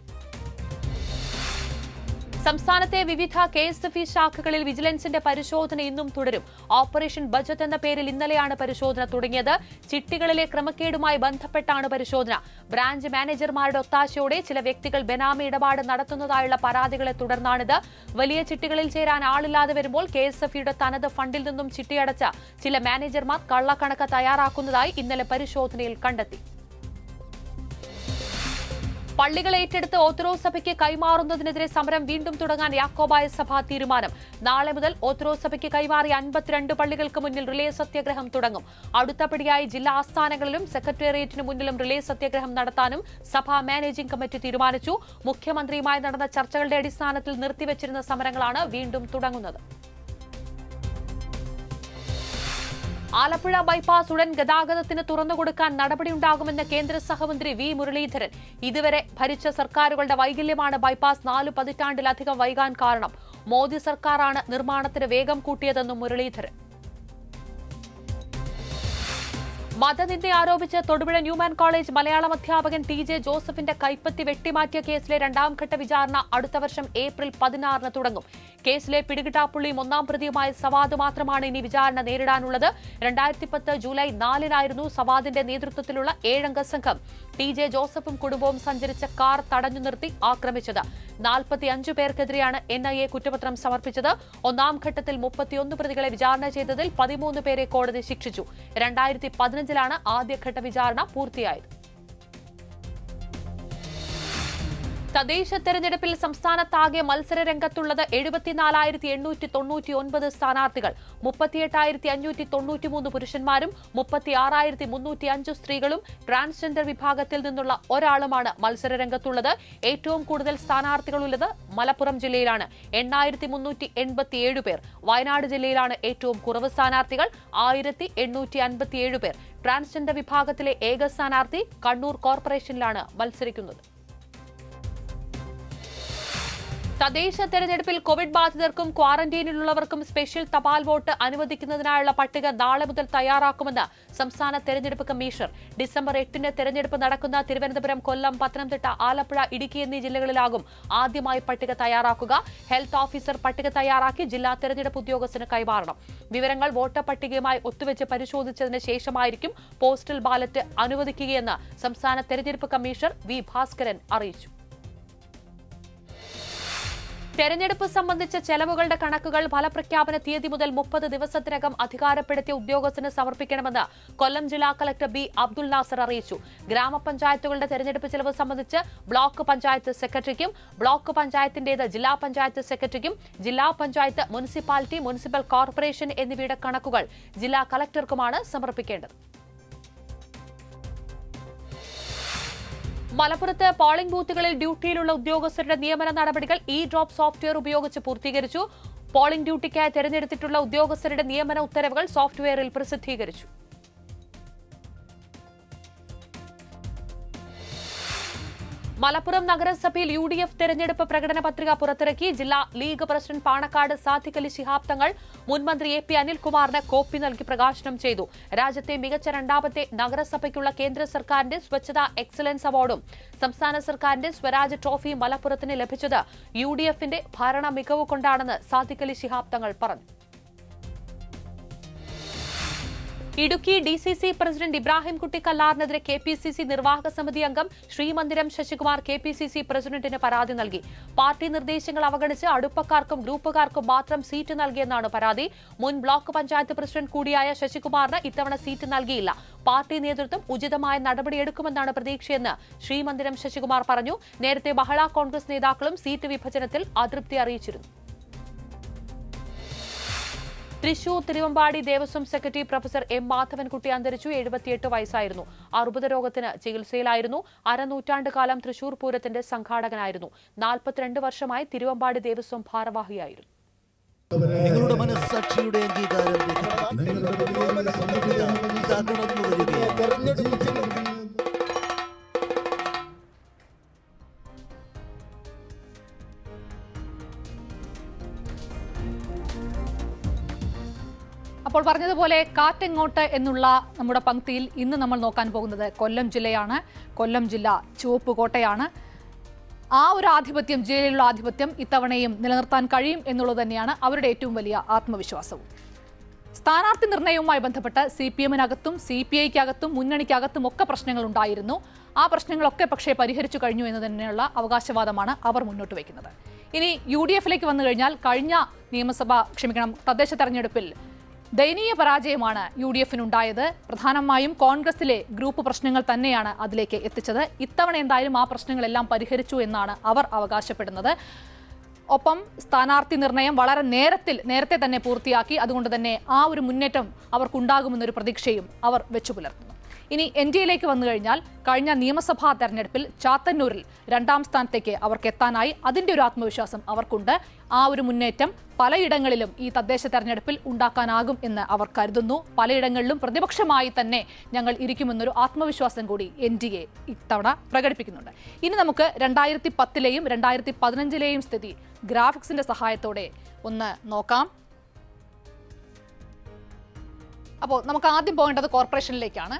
സംസ്ഥാനത്തെ വിവിധ കെ എസ് എഫ് ഇ ശാഖകളിൽ വിജിലൻസിന്റെ പരിശോധന ഇന്നും തുടരും ഓപ്പറേഷൻ ബജറ്റ് എന്ന പേരിൽ ഇന്നലെയാണ് പരിശോധന തുടങ്ങിയത് ചിട്ടികളിലെ ക്രമക്കേടുമായി ബന്ധപ്പെട്ടാണ് പരിശോധന ബ്രാഞ്ച് മാനേജർമാരുടെ ഒത്താശയോടെ ചില വ്യക്തികൾ ബെനാമി ഇടപാട് നടത്തുന്നതായുള്ള പരാതികളെ തുടർന്നാണിത് വലിയ ചിട്ടികളിൽ ചേരാൻ ആളില്ലാതെ വരുമ്പോൾ കെ എസ് എഫ് ഇയുടെ തനത് ഫണ്ടിൽ നിന്നും ചിട്ടിയടച്ച ചില മാനേജർമാർ കള്ളക്കണക്ക് തയ്യാറാക്കുന്നതായി ഇന്നലെ പരിശോധനയിൽ കണ്ടെത്തി പള്ളികൾ ഏറ്റെടുത്ത് ഓത്തഡോക്സ് സഭയ്ക്ക് കൈമാറുന്നതിനെതിരെ സമരം വീണ്ടും തുടങ്ങാൻ യാക്കോബായ സഭ തീരുമാനം നാളെ മുതൽ ഓത്തഡോക്സ് സഭയ്ക്ക് കൈമാറിയ അൻപത്തിരണ്ട് പള്ളികൾക്ക് മുന്നിൽ റിലേ സത്യാഗ്രഹം തുടങ്ങും അടുത്തപടിയായി ജില്ലാ ആസ്ഥാനങ്ങളിലും സെക്രട്ടേറിയറ്റിന് മുന്നിലും റിലേ സത്യാഗ്രഹം നടത്താനും സഭാ മാനേജിംഗ് കമ്മിറ്റി തീരുമാനിച്ചു മുഖ്യമന്ത്രിയുമായി നടന്ന ചർച്ചകളുടെ അടിസ്ഥാനത്തിൽ നിർത്തിവച്ചിരുന്ന സമരങ്ങളാണ് വീണ്ടും തുടങ്ങുന്നത് ആലപ്പുഴ ബൈപ്പാസ് ഉടൻ ഗതാഗതത്തിന് തുറന്നുകൊടുക്കാൻ നടപടിയുണ്ടാകുമെന്ന് കേന്ദ്ര സഹമന്ത്രി വി മുരളീധരൻ ഇതുവരെ ഭരിച്ച സർക്കാരുകളുടെ വൈകല്യമാണ് ബൈപ്പാസ് നാലു പതിറ്റാണ്ടിലധികം വൈകാൻ കാരണം മോദി സർക്കാരാണ് നിർമ്മാണത്തിന് വേഗം കൂട്ടിയതെന്നും മുരളീധരൻ മതനിന്ദ ആരോപിച്ച് തൊടുപുഴ ന്യൂമാൻ കോളേജ് മലയാളം അധ്യാപകൻ ടി ജെ ജോസഫിന്റെ കൈപ്പത്തി വെട്ടിമാറ്റിയ കേസിലെ രണ്ടാം ഘട്ട വിചാരണ അടുത്ത വർഷം ഏപ്രിൽ പതിനാറിന് തുടങ്ങും കേസിലെ പിടികിട്ടാപ്പുള്ളിയും ഒന്നാം പ്രതിയുമായ സവാദ് മാത്രമാണ് ഇനി വിചാരണ നേരിടാനുള്ളത് രണ്ടായിരത്തി പത്ത് ജൂലൈ നാലിനായിരുന്നു സവാദിന്റെ നേതൃത്വത്തിലുള്ള ഏഴംഗ സംഘം ടി ജെ ജോസഫും കുടുംബവും സഞ്ചരിച്ച കാർ തടഞ്ഞു നിർത്തി ആക്രമിച്ചത് നാൽപ്പത്തിയഞ്ചു പേർക്കെതിരെയാണ് എൻ ഐ എ കുറ്റപത്രം സമർപ്പിച്ചത് ഒന്നാം ഘട്ടത്തിൽ മുപ്പത്തിയൊന്ന് പ്രതികളെ വിചാരണ ചെയ്തതിൽ പതിമൂന്ന് പേരെ കോടതി ശിക്ഷിച്ചു രണ്ടായിരത്തി പതിനഞ്ചിലാണ് ആദ്യഘട്ട വിചാരണ പൂർത്തിയായത് തദ്ദേശ തെരഞ്ഞെടുപ്പിൽ സംസ്ഥാനത്താകെ മത്സര രംഗത്തുള്ളത് എഴുപത്തിനാലായിരത്തി എണ്ണൂറ്റി തൊണ്ണൂറ്റി ഒൻപത് സ്ഥാനാർത്ഥികൾ മുപ്പത്തിയെട്ടായിരത്തി അഞ്ഞൂറ്റി തൊണ്ണൂറ്റിമൂന്ന് പുരുഷന്മാരും മുപ്പത്തി ആറായിരത്തി മുന്നൂറ്റി അഞ്ച് സ്ത്രീകളും ട്രാൻസ്ജെൻഡർ വിഭാഗത്തിൽ നിന്നുള്ള ഒരാളുമാണ് മത്സര രംഗത്തുള്ളത് ഏറ്റവും കൂടുതൽ സ്ഥാനാർത്ഥികളുള്ളത് മലപ്പുറം ജില്ലയിലാണ് എണ്ണായിരത്തി മുന്നൂറ്റി എൺപത്തിയേഴ് പേർ വയനാട് ജില്ലയിലാണ് ഏറ്റവും കുറവ് സ്ഥാനാർത്ഥികൾ ആയിരത്തി എണ്ണൂറ്റി അൻപത്തിയേഴ് പേർ ട്രാൻസ്ജെൻഡർ വിഭാഗത്തിലെ ഏക സ്ഥാനാർത്ഥി കണ്ണൂർ കോർപ്പറേഷനിലാണ് മത്സരിക്കുന്നത് തദ്ദേശ തെരഞ്ഞെടുപ്പിൽ കോവിഡ് ബാധിതർക്കും ക്വാറന്റീനിലുള്ളവർക്കും സ്പെഷ്യൽ തപാൽ വോട്ട് അനുവദിക്കുന്നതിനായുള്ള പട്ടിക നാളെ മുതൽ തയ്യാറാക്കുമെന്ന് സംസ്ഥാന തെരഞ്ഞെടുപ്പ് കമ്മീഷണർ ഡിസംബർ എട്ടിന് തെരഞ്ഞെടുപ്പ് നടക്കുന്ന തിരുവനന്തപുരം കൊല്ലം പത്തനംതിട്ട ആലപ്പുഴ ഇടുക്കി എന്നീ ജില്ലകളിലാകും ആദ്യമായി പട്ടിക തയ്യാറാക്കുക ഹെൽത്ത് ഓഫീസർ പട്ടിക തയ്യാറാക്കി ജില്ലാ തെരഞ്ഞെടുപ്പ് ഉദ്യോഗസ്ഥന് കൈമാറണം വിവരങ്ങൾ വോട്ടർ പട്ടികയുമായി ഒത്തുവെച്ച് പരിശോധിച്ചതിന് ശേഷമായിരിക്കും പോസ്റ്റൽ ബാലറ്റ് അനുവദിക്കുകയെന്ന് സംസ്ഥാന തെരഞ്ഞെടുപ്പ് കമ്മീഷണർ വി ഭാസ്കരൻ അറിയിച്ചു തെരഞ്ഞെടുപ്പ് സംബന്ധിച്ച ചെലവുകളുടെ കണക്കുകൾ ഫലപ്രഖ്യാപന തീയതി മുതൽ മുപ്പത് ദിവസത്തിനകം അധികാരപ്പെടുത്തിയ ഉദ്യോഗസ്ഥന് സമർപ്പിക്കണമെന്ന് കൊല്ലം ജില്ലാ കളക്ടർ ബി അബ്ദുൽ നാസർ അറിയിച്ചു ഗ്രാമപഞ്ചായത്തുകളുടെ തെരഞ്ഞെടുപ്പ് ചെലവ് സംബന്ധിച്ച് ബ്ലോക്ക് പഞ്ചായത്ത് സെക്രട്ടറിക്കും ബ്ലോക്ക് പഞ്ചായത്തിന്റേത് ജില്ലാ പഞ്ചായത്ത് സെക്രട്ടറിക്കും ജില്ലാ പഞ്ചായത്ത് മുനിസിപ്പാലിറ്റി മുനിസിപ്പൽ കോർപ്പറേഷൻ എന്നിവയുടെ കണക്കുകൾ ജില്ലാ കളക്ടർക്കുമാണ് സമർപ്പിക്കേണ്ടത് മലപ്പുറത്ത് പോളിംഗ് ബൂത്തുകളിൽ ഡ്യൂട്ടിയിലുള്ള ഉദ്യോഗസ്ഥരുടെ നിയമന നടപടികൾ ഇ ഡ്രോപ്പ് സോഫ്റ്റ്വെയർ ഉപയോഗിച്ച് പൂർത്തീകരിച്ചു പോളിംഗ് ഡ്യൂട്ടിക്കായി തെരഞ്ഞെടുത്തിട്ടുള്ള ഉദ്യോഗസ്ഥരുടെ നിയമന ഉത്തരവുകൾ സോഫ്റ്റ്വെയറിൽ പ്രസിദ്ധീകരിച്ചു മലപ്പുറം നഗരസഭയിൽ യു ഡി എഫ് തെരഞ്ഞെടുപ്പ് പ്രകടന പത്രിക പുറത്തിറക്കി ജില്ലാ ലീഗ് പ്രസിഡന്റ് പാണക്കാട് സാദിഖ് അലി ശിഹാബ് തങ്ങൾ മുൻമന്ത്രി എ പി അനിൽകുമാറിന് കോപ്പി നൽകി പ്രകാശനം ചെയ്തു രാജ്യത്തെ മികച്ച രണ്ടാമത്തെ നഗരസഭയ്ക്കുള്ള കേന്ദ്ര സർക്കാരിന്റെ സ്വച്ഛതാ എക്സലൻസ് അവാർഡും സംസ്ഥാന സർക്കാരിന്റെ സ്വരാജ് ട്രോഫിയും മലപ്പുറത്തിന് ലഭിച്ചത് യു ഡി എഫിന്റെ ഭരണ മികവ് കൊണ്ടാണെന്ന് സാദിഖ് അലി ശിഹാബ് തങ്ങൾ പറഞ്ഞു Idukki D C C president Ibrahim Kutty കല്ലാറിനെതിരെ കെ പി സി സി നിർവാഹക സമിതി അംഗം Sreemandiram Sasikumar K P C C പ്രസിഡന്റിന് പരാതി നൽകി പാർട്ടി നിർദ്ദേശങ്ങൾ അവഗണിച്ച് അടുപ്പക്കാർക്കും ഗ്രൂപ്പുകാർക്കും മാത്രം സീറ്റ് നൽകിയെന്നാണ് പരാതി മുൻ ബ്ലോക്ക് പഞ്ചായത്ത് പ്രസിഡന്റ് കൂടിയായ ശശികുമാറിന് ഇത്തവണ സീറ്റ് നൽകിയില്ല പാർട്ടി നേതൃത്വം ഉചിതമായ നടപടിയെടുക്കുമെന്നാണ് പ്രതീക്ഷയെന്ന് ശ്രീമന്ദിരം ശശികുമാർ പറഞ്ഞു നേരത്തെ മഹിളാ കോൺഗ്രസ് നേതാക്കളും സീറ്റ് വിഭജനത്തിൽ അതൃപ്തി അറിയിച്ചിരുന്നു Thrissur Thiruvambady Devaswom secretary professor M Madhavankutty അന്തരിച്ചു എഴുപത്തിയെട്ട് വയസ്സായിരുന്നു അർബുദ രോഗത്തിന് ചികിത്സയിലായിരുന്നു അരനൂറ്റാണ്ട് കാലം തൃശൂർ പൂരത്തിന്റെ സംഘാടകനായിരുന്നു നാൽപ്പത്തിരണ്ട് വർഷമായി തിരുവമ്പാടി ദേവസ്വം ഭാരവാഹിയായിരുന്നു നിങ്ങളുടെ മനസ്സാക്ഷിയുടെ അംഗീകാരം ഇതാ കടന്നു വരികയാണ് അപ്പോൾ പറഞ്ഞതുപോലെ കാറ്റെങ്ങോട്ട് എന്നുള്ള നമ്മുടെ പങ്ക്തിയിൽ ഇന്ന് നമ്മൾ നോക്കാൻ പോകുന്നത് കൊല്ലം ജില്ലയാണ് കൊല്ലം ജില്ല ചുവപ്പ് കോട്ടയാണ് ആ ഒരു ആധിപത്യം ജില്ലയിലുള്ള ആധിപത്യം ഇത്തവണയും നിലനിർത്താൻ കഴിയും എന്നുള്ളത് തന്നെയാണ് അവരുടെ ഏറ്റവും വലിയ ആത്മവിശ്വാസവും സ്ഥാനാർത്ഥി നിർണയവുമായി ബന്ധപ്പെട്ട് സി പി എമ്മിനകത്തും സി പി ഐക്കകത്തും മുന്നണിക്കകത്തും ഒക്കെ പ്രശ്നങ്ങൾ ഉണ്ടായിരുന്നു ആ പ്രശ്നങ്ങളൊക്കെ പക്ഷേ പരിഹരിച്ചു കഴിഞ്ഞു എന്ന് തന്നെയുള്ള അവകാശവാദമാണ് അവർ മുന്നോട്ട് വയ്ക്കുന്നത് ഇനി യു ഡി എഫിലേക്ക് വന്നു കഴിഞ്ഞാൽ കഴിഞ്ഞ നിയമസഭ ക്ഷമിക്കണം തദ്ദേശ തെരഞ്ഞെടുപ്പിൽ ദയനീയ പരാജയമാണ് യു ഡി എഫിനുണ്ടായത് പ്രധാനമായും കോൺഗ്രസിലെ ഗ്രൂപ്പ് പ്രശ്നങ്ങൾ തന്നെയാണ് അതിലേക്ക് എത്തിച്ചത് ഇത്തവണ എന്തായാലും ആ പ്രശ്നങ്ങളെല്ലാം പരിഹരിച്ചു എന്നാണ് അവർ അവകാശപ്പെടുന്നത് ഒപ്പം സ്ഥാനാർത്ഥി നിർണയം വളരെ നേരത്തിൽ നേരത്തെ തന്നെ പൂർത്തിയാക്കി അതുകൊണ്ട് തന്നെ ആ ഒരു മുന്നേറ്റം അവർക്കുണ്ടാകുമെന്നൊരു പ്രതീക്ഷയും അവർ വെച്ചു പുലർത്തുന്നു ഇനി എൻ ഡി എയിലേക്ക് വന്നു കഴിഞ്ഞാൽ കഴിഞ്ഞ നിയമസഭാ തെരഞ്ഞെടുപ്പിൽ ചാത്തന്നൂരിൽ രണ്ടാം സ്ഥാനത്തേക്ക് അവർക്ക് എത്താനായി അതിന്റെ ഒരു ആത്മവിശ്വാസം അവർക്കുണ്ട് ആ ഒരു മുന്നേറ്റം പലയിടങ്ങളിലും ഈ തദ്ദേശ തെരഞ്ഞെടുപ്പിൽ ഉണ്ടാക്കാനാകും എന്ന് അവർ കരുതുന്നു പലയിടങ്ങളിലും പ്രതിപക്ഷമായി തന്നെ ഞങ്ങൾ ഇരിക്കുമെന്നൊരു ആത്മവിശ്വാസം കൂടി എൻ ഡി എ ഇത്തവണ പ്രകടിപ്പിക്കുന്നുണ്ട് ഇനി നമുക്ക് രണ്ടായിരത്തി പത്തിലെയും രണ്ടായിരത്തി പതിനഞ്ചിലെയും സ്ഥിതി ഗ്രാഫിക്സിന്റെ സഹായത്തോടെ ഒന്ന് നോക്കാം അപ്പോൾ നമുക്ക് ആദ്യം പോകേണ്ടത് കോർപ്പറേഷനിലേക്കാണ്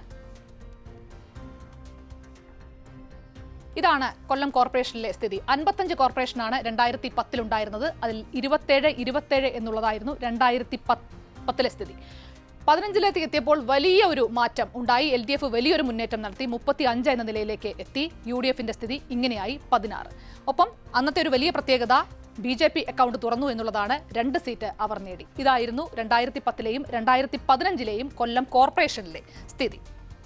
ഇതാണ് കൊല്ലം കോർപ്പറേഷനിലെ സ്ഥിതി അൻപത്തഞ്ച് കോർപ്പറേഷനാണ് രണ്ടായിരത്തി പത്തിലുണ്ടായിരുന്നത് അതിൽ ഇരുപത്തേഴ് ഇരുപത്തേഴ് എന്നുള്ളതായിരുന്നു രണ്ടായിരത്തി പത്തിലെ സ്ഥിതി പതിനഞ്ചിലേക്ക് എത്തിയപ്പോൾ വലിയ ഒരു മാറ്റം ഉണ്ടായി എൽ ഡി എഫ് വലിയൊരു മുന്നേറ്റം നടത്തി മുപ്പത്തി അഞ്ച് എന്ന നിലയിലേക്ക് എത്തി യു ഡി എഫിന്റെ സ്ഥിതി ഇങ്ങനെയായി പതിനാറ് ഒപ്പം അന്നത്തെ ഒരു വലിയ പ്രത്യേകത ബി ജെ പി അക്കൗണ്ട് തുറന്നു എന്നുള്ളതാണ് രണ്ട് സീറ്റ് അവർ നേടി ഇതായിരുന്നു രണ്ടായിരത്തി പത്തിലെയും രണ്ടായിരത്തി പതിനഞ്ചിലെയും കൊല്ലം കോർപ്പറേഷനിലെ സ്ഥിതി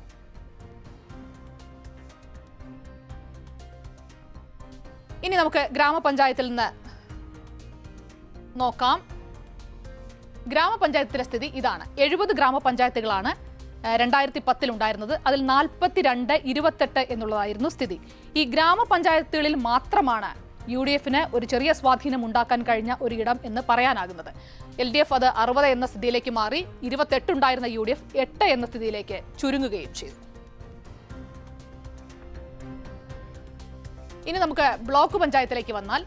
ഇനി നമുക്ക് ഗ്രാമപഞ്ചായത്തിൽ നിന്ന് നോക്കാം ഗ്രാമപഞ്ചായത്തിലെ സ്ഥിതി ഇതാണ് എഴുപത് ഗ്രാമപഞ്ചായത്തുകളാണ് രണ്ടായിരത്തി പത്തിൽ ഉണ്ടായിരുന്നത് അതിൽ നാൽപ്പത്തിരണ്ട് ഇരുപത്തെട്ട് എന്നുള്ളതായിരുന്നു സ്ഥിതി ഈ ഗ്രാമപഞ്ചായത്തുകളിൽ മാത്രമാണ് യു ഡി എഫിന് ഒരു ചെറിയ സ്വാധീനം ഉണ്ടാക്കാൻ കഴിഞ്ഞ ഒരു ഇടം എന്ന് പറയാനാകുന്നത് എൽ ഡി എഫ് അത് അറുപത് എന്ന സ്ഥിതിയിലേക്ക് മാറി ഇരുപത്തെട്ട് ഉണ്ടായിരുന്ന യു ഡി എഫ് എട്ട് എന്ന സ്ഥിതിയിലേക്ക് ചുരുങ്ങുകയും ചെയ്തു ഇനി നമുക്ക് ബ്ലോക്ക് പഞ്ചായത്തിലേക്ക് വന്നാൽ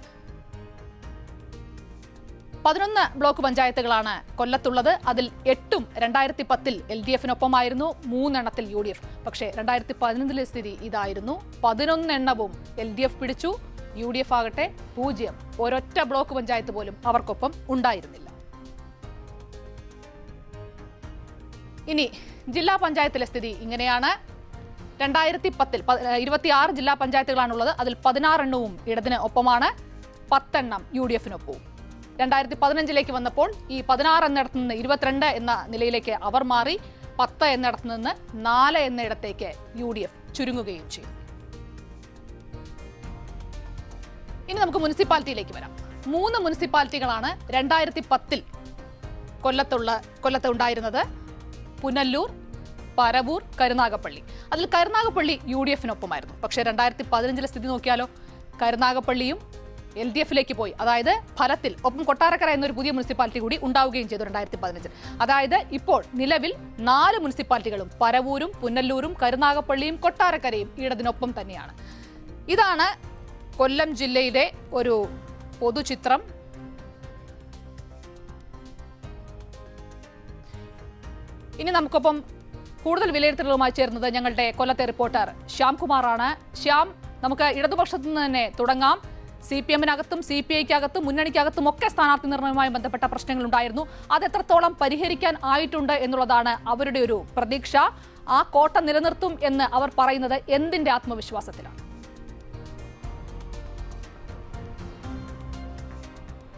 പതിനൊന്ന് ബ്ലോക്ക് പഞ്ചായത്തുകളാണ് കൊല്ലത്തുള്ളത് അതിൽ എട്ടും രണ്ടായിരത്തി പത്തിൽ എൽ ഡി എഫിനൊപ്പമായിരുന്നു മൂന്നെണ്ണത്തിൽ യു ഡി എഫ് പക്ഷേ രണ്ടായിരത്തി പതിനൊന്നിലെ സ്ഥിതി ഇതായിരുന്നു പതിനൊന്നെണ്ണവും എൽ ഡി എഫ് പിടിച്ചു യു ഡി എഫ് ആകട്ടെ പൂജ്യം ഒരൊറ്റ ബ്ലോക്ക് പഞ്ചായത്ത് പോലും അവർക്കൊപ്പം ഉണ്ടായിരുന്നില്ല ഇനി ജില്ലാ പഞ്ചായത്തിലെ സ്ഥിതി ഇങ്ങനെയാണ് രണ്ടായിരത്തി പത്തിൽ ഇരുപത്തിയാറ് ജില്ലാ പഞ്ചായത്തുകളാണുള്ളത് അതിൽ പതിനാറെണ്ണവും ഇടതിന് ഒപ്പമാണ് പത്തെണ്ണം യു ഡി എഫിനൊപ്പവും രണ്ടായിരത്തി പതിനഞ്ചിലേക്ക് വന്നപ്പോൾ ഈ പതിനാറ് എന്നിടത്ത് നിന്ന് ഇരുപത്തിരണ്ട് എന്ന നിലയിലേക്ക് അവർ മാറി പത്ത് എന്നിടത്ത് നിന്ന് നാല് എന്നിടത്തേക്ക് യു ഡി എഫ് ചുരുങ്ങുകയും ചെയ്തു ഇനി നമുക്ക് മുനിസിപ്പാലിറ്റിയിലേക്ക് വരാം മൂന്ന് മുനിസിപ്പാലിറ്റികളാണ് രണ്ടായിരത്തി പത്തിൽ കൊല്ലത്തുള്ള കൊല്ലത്ത് ഉണ്ടായിരുന്നത് പുനല്ലൂർ പരവൂർ കരുനാഗപ്പള്ളി അതിൽ കരുനാഗപ്പള്ളി യു ഡി എഫിനൊപ്പമായിരുന്നു പക്ഷേ രണ്ടായിരത്തി പതിനഞ്ചിലെ സ്ഥിതി നോക്കിയാലോ കരുനാഗപ്പള്ളിയും എൽ ഡി എഫിലേക്ക് പോയി അതായത് ഫലത്തിൽ ഒപ്പം കൊട്ടാരക്കര എന്നൊരു പുതിയ മുനിസിപ്പാലിറ്റി കൂടി ഉണ്ടാവുകയും ചെയ്തു രണ്ടായിരത്തി പതിനഞ്ചിൽ അതായത് ഇപ്പോൾ നിലവിൽ നാല് മുനിസിപ്പാലിറ്റികളും പരവൂരും പുനല്ലൂരും കരുനാഗപ്പള്ളിയും കൊട്ടാരക്കരയും ഇടതിനൊപ്പം തന്നെയാണ് ഇതാണ് കൊല്ലം ജില്ലയിലെ ഒരു പൊതുചിത്രം ഇനി നമുക്കൊപ്പം കൂടുതൽ വിലയിരുത്തലുമായി ചേർന്നത് ഞങ്ങളുടെ കൊല്ലത്തെ റിപ്പോർട്ടർ ശ്യാം കുമാറാണ് ശ്യാം നമുക്ക് ഇടതുപക്ഷത്തു നിന്ന് തന്നെ തുടങ്ങാം സി പി എമ്മിനകത്തും സി പി ഐക്കകത്തും മുന്നണിക്കകത്തും ഒക്കെ സ്ഥാനാർത്ഥി നിർണയവുമായി ബന്ധപ്പെട്ട പ്രശ്നങ്ങൾ ഉണ്ടായിരുന്നു അത് എത്രത്തോളം പരിഹരിക്കാൻ ആയിട്ടുണ്ട് എന്നുള്ളതാണ് അവരുടെ ഒരു പ്രതീക്ഷ ആ കോട്ട നിലനിർത്തും എന്ന് അവർ പറയുന്നത് എന്തിന്റെ ആത്മവിശ്വാസത്തിലാണ്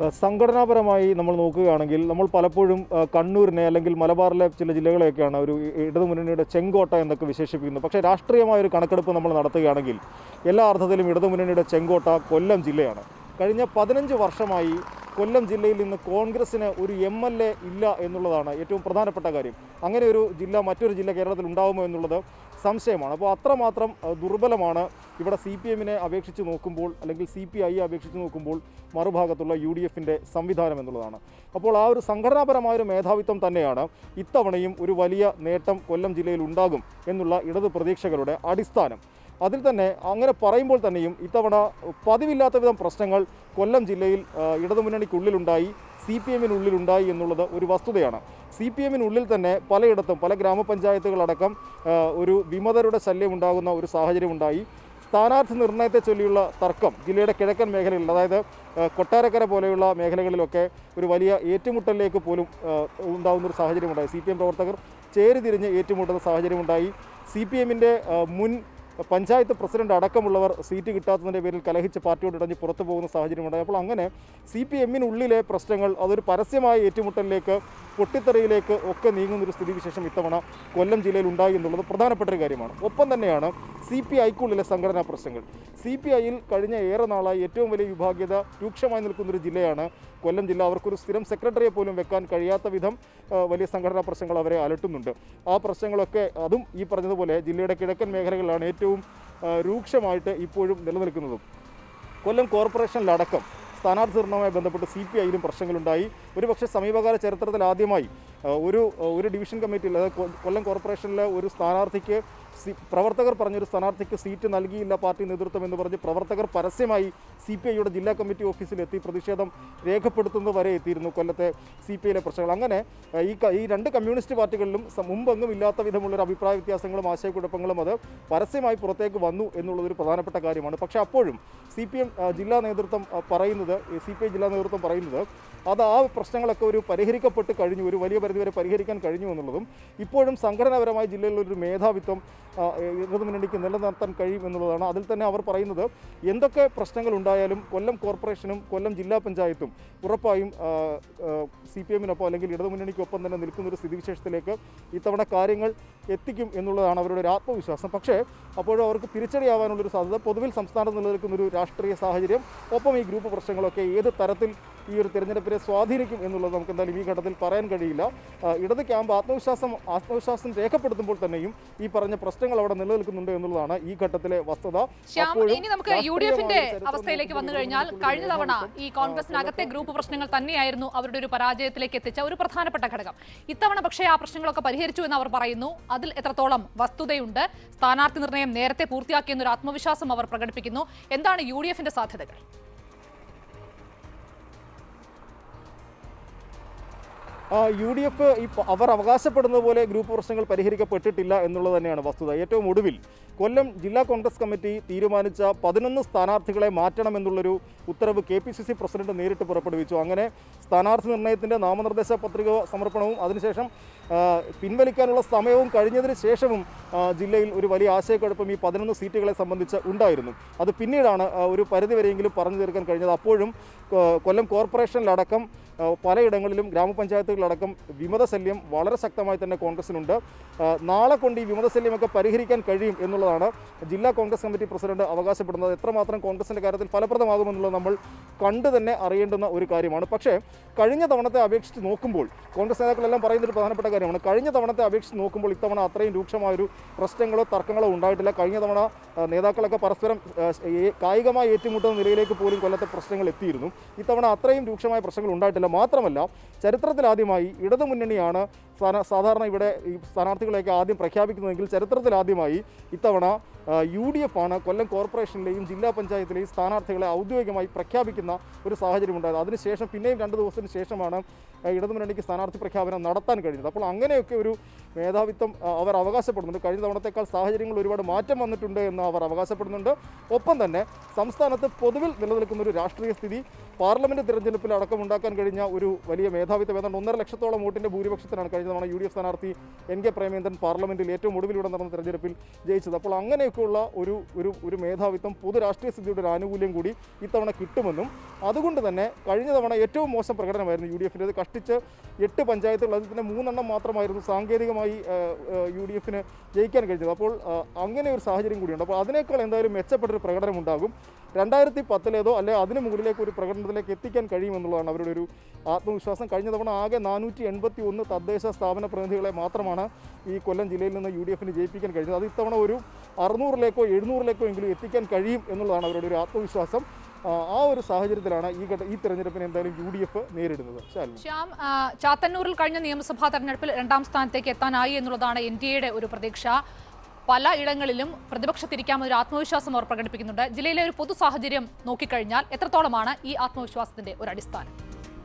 ഏഹ് സംഘടനാപരമായി നമ്മൾ നോക്കുകയാണെങ്കിൽ നമ്മൾ പലപ്പോഴും ഏഹ് കണ്ണൂരിനെ അല്ലെങ്കിൽ മലബാറിലെ ചില ജില്ലകളെയൊക്കെയാണ് ഒരു ഇ- ഇടതുമുന്നണിയുടെ ചെങ്കോട്ട എന്നൊക്കെ വിശേഷിപ്പിക്കുന്നത് പക്ഷേ രാഷ്ട്രീയമായ ഒരു കണക്കെടുപ്പ് നമ്മൾ നടത്തുകയാണെങ്കിൽ എല്ലാ അർത്ഥത്തിലും ഇടതുമുന്നണിയുടെ ചെങ്കോട്ട കൊല്ലം ജില്ലയാണ് കഴിഞ്ഞ പതിനഞ്ച് വർഷമായി കൊല്ലം ജില്ലയിൽ നിന്ന് കോൺഗ്രസിന് ഒരു എം എൽ എ ഇല്ല എന്നുള്ളതാണ് ഏറ്റവും പ്രധാനപ്പെട്ട കാര്യം അങ്ങനെ ഒരു ജില്ല മറ്റൊരു ജില്ല കേരളത്തിൽ ഉണ്ടാകുമോ എന്നുള്ളത് സംശയമാണ് അപ്പോൾ അത്രമാത്രം അഹ്, ദുർബലമാണ് ഇവിടെ സി പി എമ്മിനെ അപേക്ഷിച്ച് നോക്കുമ്പോൾ അല്ലെങ്കിൽ സി പി ഐയെ അപേക്ഷിച്ച് നോക്കുമ്പോൾ മറുഭാഗത്തുള്ള യു ഡി എഫിൻ്റെ സംവിധാനം എന്നുള്ളതാണ് അപ്പോൾ ആ ഒരു സംഘടനാപരമായ ഒരു മേധാവിത്വം തന്നെയാണ് ഇത്തവണയും ഒരു വലിയ നേട്ടം കൊല്ലം ജില്ലയിൽ ഉണ്ടാകും എന്നുള്ള ഇടത് പ്രതീക്ഷകളുടെ അടിസ്ഥാനം അതിൽ തന്നെ അങ്ങനെ പറയുമ്പോൾ തന്നെയും ഇത്തവണ പതിവില്ലാത്ത വിധം പ്രശ്നങ്ങൾ കൊല്ലം ജില്ലയിൽ ആ, ഇടതുമുന്നണിക്കുള്ളിലുണ്ടായി സി പി എമ്മിനുള്ളിലുണ്ടായി എന്നുള്ളത് ഒരു വസ്തുതയാണ് സി പി എമ്മിനുള്ളിൽ തന്നെ പലയിടത്തും പല ഗ്രാമപഞ്ചായത്തുകളടക്കം ആ, ഒരു വിമതരുടെ ശല്യം ഉണ്ടാകുന്ന ഒരു സാഹചര്യം ഉണ്ടായി സ്ഥാനാർത്ഥി നിർണയത്തെ ചൊല്ലിയുള്ള തർക്കം ജില്ലയുടെ കിഴക്കൻ മേഖലകളിൽ അതായത് ആ, കൊട്ടാരക്കര പോലെയുള്ള മേഖലകളിലൊക്കെ ഒരു വലിയ ഏറ്റുമുട്ടലിലേക്ക് പോലും ആ, ഉണ്ടാകുന്ന ഒരു സാഹചര്യമുണ്ടായി സി പി എം പ്രവർത്തകർ ചേരിതിരിഞ്ഞ് ഏറ്റുമുട്ടുന്ന സാഹചര്യമുണ്ടായി സി പി എമ്മിൻ്റെ മുൻ പഞ്ചായത്ത് പ്രസിഡന്റ് അടക്കമുള്ളവർ സീറ്റ് കിട്ടാത്തതിൻ്റെ പേരിൽ കലഹിച്ച് പാർട്ടിയോട് ഇടഞ്ഞ് പുറത്തു പോകുന്ന സാഹചര്യമുണ്ടായി അപ്പോൾ അങ്ങനെ സി പി എമ്മിനുള്ളിലെ പ്രശ്നങ്ങൾ അതൊരു പരസ്യമായ ഏറ്റുമുട്ടലിലേക്ക് പൊട്ടിത്തെറിയിലേക്ക് ഒക്കെ നീങ്ങുന്നൊരു സ്ഥിതിവിശേഷം ഇത്തവണ കൊല്ലം ജില്ലയിൽ ഉണ്ടായി എന്നുള്ളത് പ്രധാനപ്പെട്ട ഒരു കാര്യമാണ് ഒപ്പം തന്നെയാണ് സി പി ഐക്കുള്ളിലെ സംഘടനാ പ്രശ്നങ്ങൾ സി പി ഐയിൽ കഴിഞ്ഞ ഏറെ നാളായി ഏറ്റവും വലിയ വിഭാഗ്യത രൂക്ഷമായി നിൽക്കുന്നൊരു ജില്ലയാണ് കൊല്ലം ജില്ല അവർക്കൊരു സ്ഥിരം സെക്രട്ടറിയെ പോലും വെക്കാൻ കഴിയാത്ത വിധം ആ, വലിയ സംഘടനാ പ്രശ്നങ്ങൾ അവരെ അലട്ടുന്നുണ്ട് ആ പ്രശ്നങ്ങളൊക്കെ അതും ഈ പറഞ്ഞതുപോലെ ജില്ലയുടെ കിഴക്കൻ മേഖലകളിലാണ് ഏറ്റവും ആ, രൂക്ഷമായിട്ട് ഇപ്പോഴും നിലനിൽക്കുന്നതും കൊല്ലം കോർപ്പറേഷനിലടക്കം സ്ഥാനാർത്ഥി നിർണ്ണയവുമായി ബന്ധപ്പെട്ട് സി പി ഐയിലും പ്രശ്നങ്ങളുണ്ടായി ഒരുപക്ഷെ സമീപകാല ചരിത്രത്തിൽ ആദ്യമായി ആ, ഒരു ഒരു ഡിവിഷൻ കമ്മിറ്റിയിൽ അതായത് കൊ- കൊല്ലം കോർപ്പറേഷനിലെ ഒരു സ്ഥാനാർത്ഥിക്ക് സി പ്രവർത്തകർ പറഞ്ഞൊരു സ്ഥാനാർത്ഥിക്ക് സീറ്റ് നൽകിയില്ല പാർട്ടി നേതൃത്വം എന്ന് പറഞ്ഞ് പ്രവർത്തകർ പരസ്യമായി സി പി ഐയുടെ ജില്ലാ കമ്മിറ്റി ഓഫീസിലെത്തി പ്രതിഷേധം രേഖപ്പെടുത്തുന്നത് വരെ എത്തിയിരുന്നു കൊല്ലത്തെ സി പി ഐയിലെ പ്രശ്നങ്ങൾ അങ്ങനെ ആ, ഈ ക- ഈ രണ്ട് കമ്മ്യൂണിസ്റ്റ് പാർട്ടികളിലും സ- മുമ്പെങ്ങും ഇല്ലാത്ത വിധമുള്ളൊരു അഭിപ്രായ വ്യത്യാസങ്ങളും ആശയക്കുഴപ്പങ്ങളും അത് പരസ്യമായി പുറത്തേക്ക് വന്നു എന്നുള്ളതൊരു പ്രധാനപ്പെട്ട കാര്യമാണ് പക്ഷേ അപ്പോഴും സി പി എം ജില്ലാ നേതൃത്വം ആ, പറയുന്നത് സി പി ഐ ജില്ലാ നേതൃത്വം പറയുന്നത് അത് ആ പ്രശ്നങ്ങളൊക്കെ ഒരു പരിഹരിക്കപ്പെട്ട് കഴിഞ്ഞു ഒരു വലിയ പരിധിവരെ പരിഹരിക്കാൻ കഴിഞ്ഞു എന്നുള്ളതും ഇപ്പോഴും സംഘടനാപരമായി ജില്ലയിൽ ഒരു മേധാവിത്വം ആ, ഇടതുമുന്നണിക്ക് നിലനിർത്താൻ കഴിയും എന്നുള്ളതാണ് അതിൽ തന്നെ അവർ പറയുന്നത് എന്തൊക്കെ പ്രശ്നങ്ങൾ ഉണ്ടായാലും കൊല്ലം കോർപ്പറേഷനും കൊല്ലം ജില്ലാ പഞ്ചായത്തും ഉറപ്പായും സി പി എമ്മിനൊപ്പം അല്ലെങ്കിൽ ഇടതുമുന്നണിക്കൊപ്പം തന്നെ നിൽക്കുന്ന ഒരു സ്ഥിതിവിശേഷത്തിലേക്ക് ഇത്തവണ കാര്യങ്ങൾ എത്തിക്കും എന്നുള്ളതാണ് അവരുടെ ഒരു ആത്മവിശ്വാസം പക്ഷേ അപ്പോഴും അവർക്ക് തിരിച്ചടിയാവാനുള്ളൊരു സാധ്യത പൊതുവിൽ സംസ്ഥാനത്ത് നിലനിൽക്കുന്ന ഒരു രാഷ്ട്രീയ സാഹചര്യം ഒപ്പം ഈ ഗ്രൂപ്പ് പ്രശ്നങ്ങളൊക്കെ ഏത് തരത്തിൽ ഈ ഒരു തിരഞ്ഞെടുപ്പിനെ സ്വാധീനിക്കും എന്നുള്ളത് നമുക്ക് എന്തായാലും ഈ ഘട്ടത്തിൽ പറയാൻ കഴിയില്ല ആ, ഇടത് ക്യാമ്പ് ആത്മവിശ്വാസം ആത്മവിശ്വാസം രേഖപ്പെടുത്തുമ്പോൾ തന്നെയും ഈ പറഞ്ഞ പ്രശ്നങ്ങൾ അവിടെ നിലനിൽക്കുന്നുണ്ട് എന്നുള്ളതാണ് ഈ ഘട്ടത്തിലെ വസ്തുത ശ്യാം അപ്പോഴും ഇനി നമുക്ക് യു ഡി എഫിന്റെ രാഷ്ട്രീയമായ ചരിത്രം അവസ്ഥയിലേക്ക് വന്നു കഴിഞ്ഞാൽ കഴിഞ്ഞ തവണ ഈ കോൺഗ്രസിനകത്തെ ഗ്രൂപ്പ് പ്രശ്നങ്ങൾ തന്നെയായിരുന്നു അവരുടെ ഒരു പരാജയത്തിലേക്ക് എത്തിച്ച ഒരു പ്രധാനപ്പെട്ട ഘടകം ഇത്തവണ പക്ഷേ ആ പ്രശ്നങ്ങളൊക്കെ പരിഹരിച്ചു എന്ന് അവർ പറയുന്നു അതിൽ എത്രത്തോളം വസ്തുതയുണ്ട് സ്ഥാനാർത്ഥി നിർണയം നേരത്തെ പൂർത്തിയാക്കിയെന്നൊരു ആത്മവിശ്വാസം അവർ പ്രകടിപ്പിക്കുന്നു എന്താണ് യു ഡി എഫിന്റെ സാധ്യതകൾ യു ഡി എഫ് അവർ അവകാശപ്പെടുന്നത് പോലെ ഗ്രൂപ്പ് പ്രശ്നങ്ങൾ പരിഹരിക്കപ്പെട്ടിട്ടില്ല എന്നുള്ളത് തന്നെയാണ് വസ്തുത ഏറ്റവും ഒടുവിൽ കൊല്ലം ജില്ലാ കോൺഗ്രസ് കമ്മിറ്റി തീരുമാനിച്ച പതിനൊന്ന് സ്ഥാനാർത്ഥികളെ മാറ്റണമെന്നുള്ളൊരു ഉത്തരവ് K P C C president നേരിട്ട് പുറപ്പെടുവിച്ചു അങ്ങനെ സ്ഥാനാർത്ഥി നിർണയത്തിൻ്റെ നാമനിർദ്ദേശ പത്രിക സമർപ്പണവും അതിനുശേഷം ആ, പിൻവലിക്കാനുള്ള സമയവും കഴിഞ്ഞതിന് ശേഷവും ആ, ജില്ലയിൽ ഒരു വലിയ ആശയക്കുഴപ്പം ഈ പതിനൊന്ന് സീറ്റുകളെ സംബന്ധിച്ച് ഉണ്ടായിരുന്നു അത് പിന്നീടാണ് ആ, ഒരു പരിധിവരെയെങ്കിലും പറഞ്ഞു തീർക്കാൻ കഴിഞ്ഞത് അപ്പോഴും ആ, കൊല്ലം കോർപ്പറേഷനിലടക്കം ആ, പലയിടങ്ങളിലും ഗ്രാമപഞ്ചായത്തുകളിലടക്കം വിമതശല്യം വളരെ ശക്തമായി തന്നെ കോൺഗ്രസിനുണ്ട് ആ, നാളെ കൊണ്ട് ഈ വിമതശല്യമൊക്കെ പരിഹരിക്കാൻ കഴിയും എന്നുള്ളതാണ് ജില്ലാ കോൺഗ്രസ് കമ്മിറ്റി പ്രസിഡന്റ് അവകാശപ്പെടുന്നത് എത്രമാത്രം കോൺഗ്രസിന്റെ കാര്യത്തിൽ ഫലപ്രദമാകുമെന്നുള്ളത് നമ്മൾ കണ്ടു തന്നെ അറിയേണ്ടുന്ന ഒരു കാര്യമാണ് പക്ഷേ കഴിഞ്ഞ തവണത്തെ അപേക്ഷിച്ച് നോക്കുമ്പോൾ കോൺഗ്രസ് നേതാക്കളെല്ലാം പറയുന്ന ഒരു പ്രധാനപ്പെട്ട കാര്യമാണ് കഴിഞ്ഞ തവണത്തെ അപേക്ഷിച്ച് നോക്കുമ്പോൾ ഇത്തവണ അത്രയും രൂക്ഷമായൊരു പ്രശ്നങ്ങളോ തർക്കങ്ങളോ ഉണ്ടായിട്ടില്ല കഴിഞ്ഞ തവണ ആ, നേതാക്കളൊക്കെ പരസ്പരം ആ, ഏ- കായികമായി ഏറ്റുമുട്ടുന്ന നിലയിലേക്ക് പോലും കൊല്ലത്തെ പ്രശ്നങ്ങൾ എത്തിയിരുന്നു ഇത്തവണ അത്രയും രൂക്ഷമായ പ്രശ്നങ്ങൾ ഉണ്ടായിട്ടില്ല മാത്രമല്ല ചരിത്രത്തിലാദ്യമായി ഇടതുമുന്നണിയാണ് സ്ഥാന- സാധാരണ ഇവിടെ ഈ സ്ഥാനാർത്ഥികളെയൊക്കെ ആദ്യം പ്രഖ്യാപിക്കുന്നതെങ്കിൽ ചരിത്രത്തിലാദ്യമായി ഇത്തവണ യു ഡി എഫ് ആണ് കൊല്ലം കോർപ്പറേഷനിലെയും ജില്ലാ പഞ്ചായത്തിലെയും സ്ഥാനാർത്ഥികളെ ഔദ്യോഗികമായി പ്രഖ്യാപിക്കുന്ന ഒരു സാഹചര്യം ഉണ്ടായത് അതിനുശേഷം പിന്നെയും രണ്ട് ദിവസത്തിന് ശേഷമാണ് ആ, ഇടതുമുന്നണിക്ക് സ്ഥാനാർത്ഥി പ്രഖ്യാപനം നടത്താൻ കഴിഞ്ഞത് അപ്പോൾ അങ്ങനെയൊക്കെ ഒരു മേധാവിത്വം ആ, അവർ അവകാശപ്പെടുന്നുണ്ട് കഴിഞ്ഞ തവണത്തേക്കാൾ സാഹചര്യങ്ങൾ ഒരുപാട് മാറ്റം വന്നിട്ടുണ്ട് എന്ന് അവർ അവകാശപ്പെടുന്നുണ്ട് ഒപ്പം തന്നെ സംസ്ഥാനത്ത് പൊതുവിൽ നിലനിൽക്കുന്ന ഒരു രാഷ്ട്രീയ സ്ഥിതി പാർലമെന്റ് തിരഞ്ഞെടുപ്പിൽ അടക്കം ഉണ്ടാക്കാൻ കഴിഞ്ഞ ഒരു വലിയ മേധാവിത്വം ഏതാണ്ട് ഒന്നര ലക്ഷത്തോളം വോട്ടിന്റെ ഭൂരിപക്ഷത്തിനാണ് കഴിഞ്ഞ തവണ യു ഡി എഫ് സ്ഥാനാർത്ഥി എൻ കെ പ്രേമേന്ദ്രൻ പാർലമെന്റിൽ ഏറ്റവും ഒടുവിലൂടെ നടന്ന തെരഞ്ഞെടുപ്പിൽ ജയിച്ചത് അപ്പോൾ അങ്ങനെയൊക്കെയുള്ള ഒരു ഒരു ഒരു മേധാവിത്വം പൊതു രാഷ്ട്രീയ സ്ഥിതിയുടെ ഒരു ആനുകൂല്യം കൂടി ഇത്തവണ കിട്ടുമെന്നും അതുകൊണ്ട് തന്നെ കഴിഞ്ഞ തവണ ഏറ്റവും മോശം പ്രകടനമായിരുന്നു യു ഡി എഫിൻ്റെത് കഷ്ടിച്ച് എട്ട് പഞ്ചായത്തുകൾ അതിൽ തന്നെ മൂന്നെണ്ണം മാത്രമായിരുന്നു സാങ്കേതികമായി യു ഡി എഫിന് ജയിക്കാൻ കഴിഞ്ഞത് അപ്പോൾ ആ, അങ്ങനെ ഒരു സാഹചര്യം കൂടിയുണ്ട് അപ്പോൾ അതിനേക്കാൾ എന്തായാലും മെച്ചപ്പെട്ടൊരു പ്രകടനം ഉണ്ടാകും രണ്ടായിരത്തി പത്തിലേതോ അല്ലെ അതിന് മുകളിലേക്ക് ഒരു പ്രകടനത്തിലേക്ക് എത്തിക്കാൻ കഴിയുമെന്നുള്ളതാണ് അവരുടെ ഒരു ആത്മവിശ്വാസം കഴിഞ്ഞ തവണ ആകെ നാനൂറ്റി എൺപത്തി ഒന്ന് തദ്ദേശ സ്ഥാപന പ്രതിനിധികളെ മാത്രമാണ് ഈ കൊല്ലം ജില്ലയിൽ നിന്ന് യു ഡി എഫിന് ജയിപ്പിക്കാൻ കഴിഞ്ഞത് അത് ഇത്തവണ ഒരു അറുന്നൂറിലേക്കോ എഴുന്നൂറിലേക്കോ എങ്കിലും എത്തിക്കാൻ കഴിയും എന്നുള്ളതാണ് അവരുടെ ഒരു ആത്മവിശ്വാസം ആ, ആ ഒരു സാഹചര്യത്തിലാണ് ഈ ഘട്ട ഈ തെരഞ്ഞെടുപ്പിനെ എന്തായാലും യു ഡി എഫ് നേരിടുന്നത് ശാലിനി ശ്യാം ആ, ചാത്തന്നൂരിൽ കഴിഞ്ഞ നിയമസഭാ തെരഞ്ഞെടുപ്പിൽ രണ്ടാം സ്ഥാനത്തേക്ക് എത്താനായി എന്നുള്ളതാണ് എൻ ഡി എയുടെ ഒരു പ്രതീക്ഷ പല ഇടങ്ങളിലും പ്രതിപക്ഷത്തിരിക്കാമെന്നൊരു ആത്മവിശ്വാസം അവർ പ്രകടിപ്പിക്കുന്നുണ്ട് ജില്ലയിലെ ഒരു പൊതു സാഹചര്യം നോക്കിക്കഴിഞ്ഞാൽ എത്രത്തോളമാണ് ഈ ആത്മവിശ്വാസത്തിന്റെ ഒരു അടിസ്ഥാനം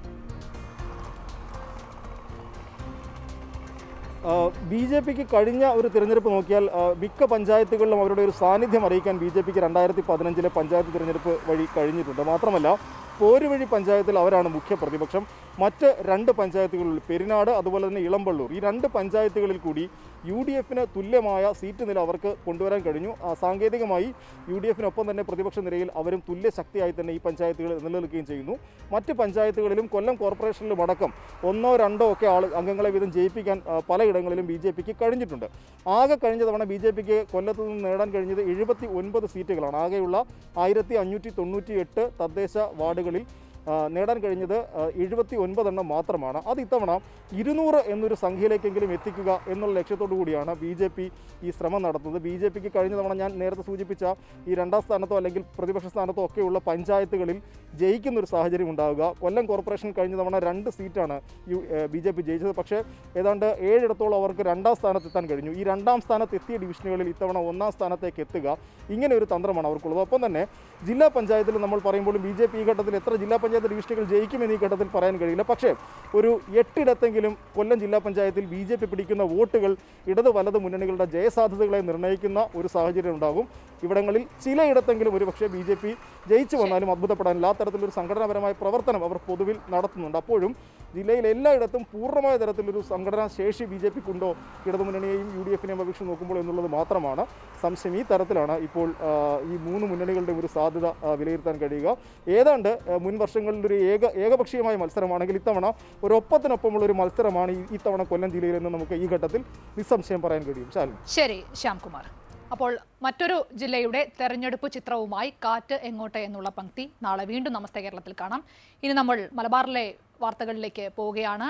ബി ജെ പിക്ക് കഴിഞ്ഞ ഒരു തിരഞ്ഞെടുപ്പ് നോക്കിയാൽ ആ, മിക്ക പഞ്ചായത്തുകളിലും അവരുടെ ഒരു സാന്നിധ്യം അറിയിക്കാൻ ബി ജെ പിക്ക് രണ്ടായിരത്തി പതിനഞ്ചിലെ പഞ്ചായത്ത് തിരഞ്ഞെടുപ്പ് വഴി കഴിഞ്ഞിട്ടുണ്ട് മാത്രമല്ല പോരുവഴി പഞ്ചായത്തിൽ അവരാണ് മുഖ്യ പ്രതിപക്ഷം മറ്റ് രണ്ട് പഞ്ചായത്തുകളിൽ പെരിനാട് അതുപോലെ തന്നെ ഇളമ്പള്ളൂർ ഈ രണ്ട് പഞ്ചായത്തുകളിൽ കൂടി യു ഡി എഫിന് തുല്യമായ സീറ്റ് നില അവർക്ക് കൊണ്ടുവരാൻ കഴിഞ്ഞു ആ, സാങ്കേതികമായി യു ഡി എഫിനൊപ്പം തന്നെ പ്രതിപക്ഷ നിരയിൽ അവരും തുല്യ ശക്തിയായി തന്നെ ഈ പഞ്ചായത്തുകൾ നിലനിൽക്കുകയും ചെയ്യുന്നു മറ്റ് പഞ്ചായത്തുകളിലും കൊല്ലം കോർപ്പറേഷനിലും അടക്കം ഒന്നോ രണ്ടോ ഒക്കെ ആൾ അംഗങ്ങളെ വീതം ജയിപ്പിക്കാൻ ആ, പലയിടങ്ങളിലും ബി ജെ പിക്ക് കഴിഞ്ഞിട്ടുണ്ട് ആകെ കഴിഞ്ഞ തവണ ബി ജെ പിക്ക് കൊല്ലത്ത് നിന്ന് നേടാൻ കഴിഞ്ഞത് എഴുപത്തി ഒൻപത് സീറ്റുകളാണ് ആകെയുള്ള ആയിരത്തി അഞ്ഞൂറ്റി തൊണ്ണൂറ്റി എട്ട് തദ്ദേശ വാർഡുകളിൽ ആ, നേടാൻ കഴിഞ്ഞത് എഴുപത്തി ഒൻപതെണ്ണം മാത്രമാണ് അത് ഇത്തവണ ഇരുന്നൂറ് എന്നൊരു സംഖ്യയിലേക്കെങ്കിലും എത്തിക്കുക എന്നുള്ള ലക്ഷ്യത്തോടു കൂടിയാണ് ബി ജെ പി ഈ ശ്രമം നടത്തുന്നത് ബി ജെ പിക്ക് കഴിഞ്ഞ തവണ ഞാൻ നേരത്തെ സൂചിപ്പിച്ച ഈ രണ്ടാം സ്ഥാനത്തോ അല്ലെങ്കിൽ പ്രതിപക്ഷ സ്ഥാനത്തോ ഒക്കെയുള്ള പഞ്ചായത്തുകളിൽ ജയിക്കുന്ന ഒരു സാഹചര്യം ഉണ്ടാവുക കൊല്ലം കോർപ്പറേഷൻ കഴിഞ്ഞ തവണ രണ്ട് സീറ്റാണ് യു ബി ജെ പി ജയിച്ചത് പക്ഷേ ഏതാണ്ട് ഏഴിടത്തോളം അവർക്ക് രണ്ടാം സ്ഥാനത്ത് എത്താൻ കഴിഞ്ഞു ഈ രണ്ടാം സ്ഥാനത്ത് എത്തിയ ഡിവിഷനുകളിൽ ഇത്തവണ ഒന്നാം സ്ഥാനത്തേക്ക് എത്തുക ഇങ്ങനെ ഒരു തന്ത്രമാണ് അവർക്കുള്ളത് ഒപ്പം തന്നെ ജില്ലാ പഞ്ചായത്തിൽ നമ്മൾ പറയുമ്പോഴും ബി ജെ പി ഈ ഘട്ടത്തിൽ എത്ര ജില്ലാ പഞ്ചായത്ത് ഡിവിഷനുകൾ ജയിക്കുമെന്ന് ഈ ഘട്ടത്തിൽ പറയാൻ കഴിയില്ല പക്ഷേ ഒരു എട്ടിടത്തെങ്കിലും കൊല്ലം ജില്ലാ പഞ്ചായത്തിൽ ബി ജെ പി പിടിക്കുന്ന വോട്ടുകൾ ഇടത് വലത് മുന്നണികളുടെ ജയസാധ്യതകളെ നിർണ്ണയിക്കുന്ന ഒരു സാഹചര്യം ഉണ്ടാകും ഇവിടങ്ങളിൽ ചിലയിടത്തെങ്കിലും ഒരു പക്ഷേ ബി ജെ പി ജയിച്ചു വന്നാലും അത്ഭുതപ്പെടാനില്ല ആ തരത്തിലൊരു സംഘടനാപരമായ പ്രവർത്തനം അവർ പൊതുവിൽ നടത്തുന്നുണ്ട് അപ്പോഴും ജില്ലയിൽ എല്ലായിടത്തും പൂർണ്ണമായ തരത്തിലൊരു സംഘടനാ ശേഷി ബി ജെ പിക്കുണ്ടോ ഇടതുമുന്നണിയെയും യു ഡി എഫിനെയും അപേക്ഷിച്ച് നോക്കുമ്പോൾ എന്നുള്ളത് മാത്രമാണ് സംശയം ഈ തരത്തിലാണ് ഇപ്പോൾ ആ, ഈ മൂന്ന് മുന്നണികളുടെ ഒരു സാധ്യത ആ, വിലയിരുത്താൻ കഴിയുക ഏതാണ്ട് ആ, മുൻ വർഷങ്ങളിൽ ഒരു ഏക ഏകപക്ഷീയമായ മത്സരമാണെങ്കിൽ ഇത്തവണ ഒരു ഒപ്പത്തിനൊപ്പമുള്ള ഒരു മത്സരമാണ് ഈ ഇത്തവണ കൊല്ലം ജില്ലയിൽ എന്ന് നമുക്ക് ഈ ഘട്ടത്തിൽ നിസ്സംശയം പറയാൻ കഴിയും ശാലിനി ശരി ശ്യാംകുമാർ അപ്പോൾ മറ്റൊരു ജില്ലയുടെ തെരഞ്ഞെടുപ്പ് ചിത്രവുമായി കാറ്റ് എങ്ങോട്ട് എന്നുള്ള പങ്ക്തി നാളെ വീണ്ടും നമസ്തേ കേരളത്തിൽ കാണാം ഇനി നമ്മൾ മലബാറിലെ വാർത്തകളിലേക്ക് പോവുകയാണ്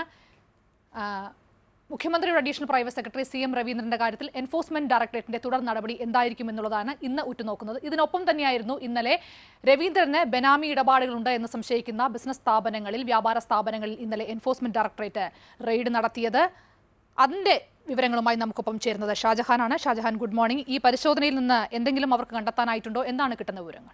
ആ, മുഖ്യമന്ത്രിയുടെ additional private secretary C M രവീന്ദ്രന്റെ കാര്യത്തിൽ എൻഫോഴ്സ്മെന്റ് ഡയറക്ടറേറ്റിന്റെ തുടർ നടപടി എന്തായിരിക്കും എന്നുള്ളതാണ് ഇന്ന് ഉറ്റുനോക്കുന്നത് ഇതിനൊപ്പം തന്നെയായിരുന്നു ഇന്നലെ രവീന്ദ്രന് ബെനാമി ഇടപാടുകളുണ്ട് എന്ന് സംശയിക്കുന്ന ബിസിനസ് സ്ഥാപനങ്ങളിൽ വ്യാപാര സ്ഥാപനങ്ങളിൽ ഇന്നലെ എൻഫോഴ്സ്മെന്റ് ഡയറക്ടറേറ്റ് റെയ്ഡ് നടത്തിയത് അതിന്റെ വിവരങ്ങളുമായി നമുക്കൊപ്പം ചേരുന്നത് ഷാജഹാനാണ് ഷാജഹാൻ ഗുഡ് മോർണിംഗ് ഈ പരിശോധനയിൽ നിന്ന് എന്തെങ്കിലും അവർക്ക് കണ്ടെത്താനായിട്ടുണ്ടോ എന്താണ് കിട്ടുന്ന വിവരങ്ങൾ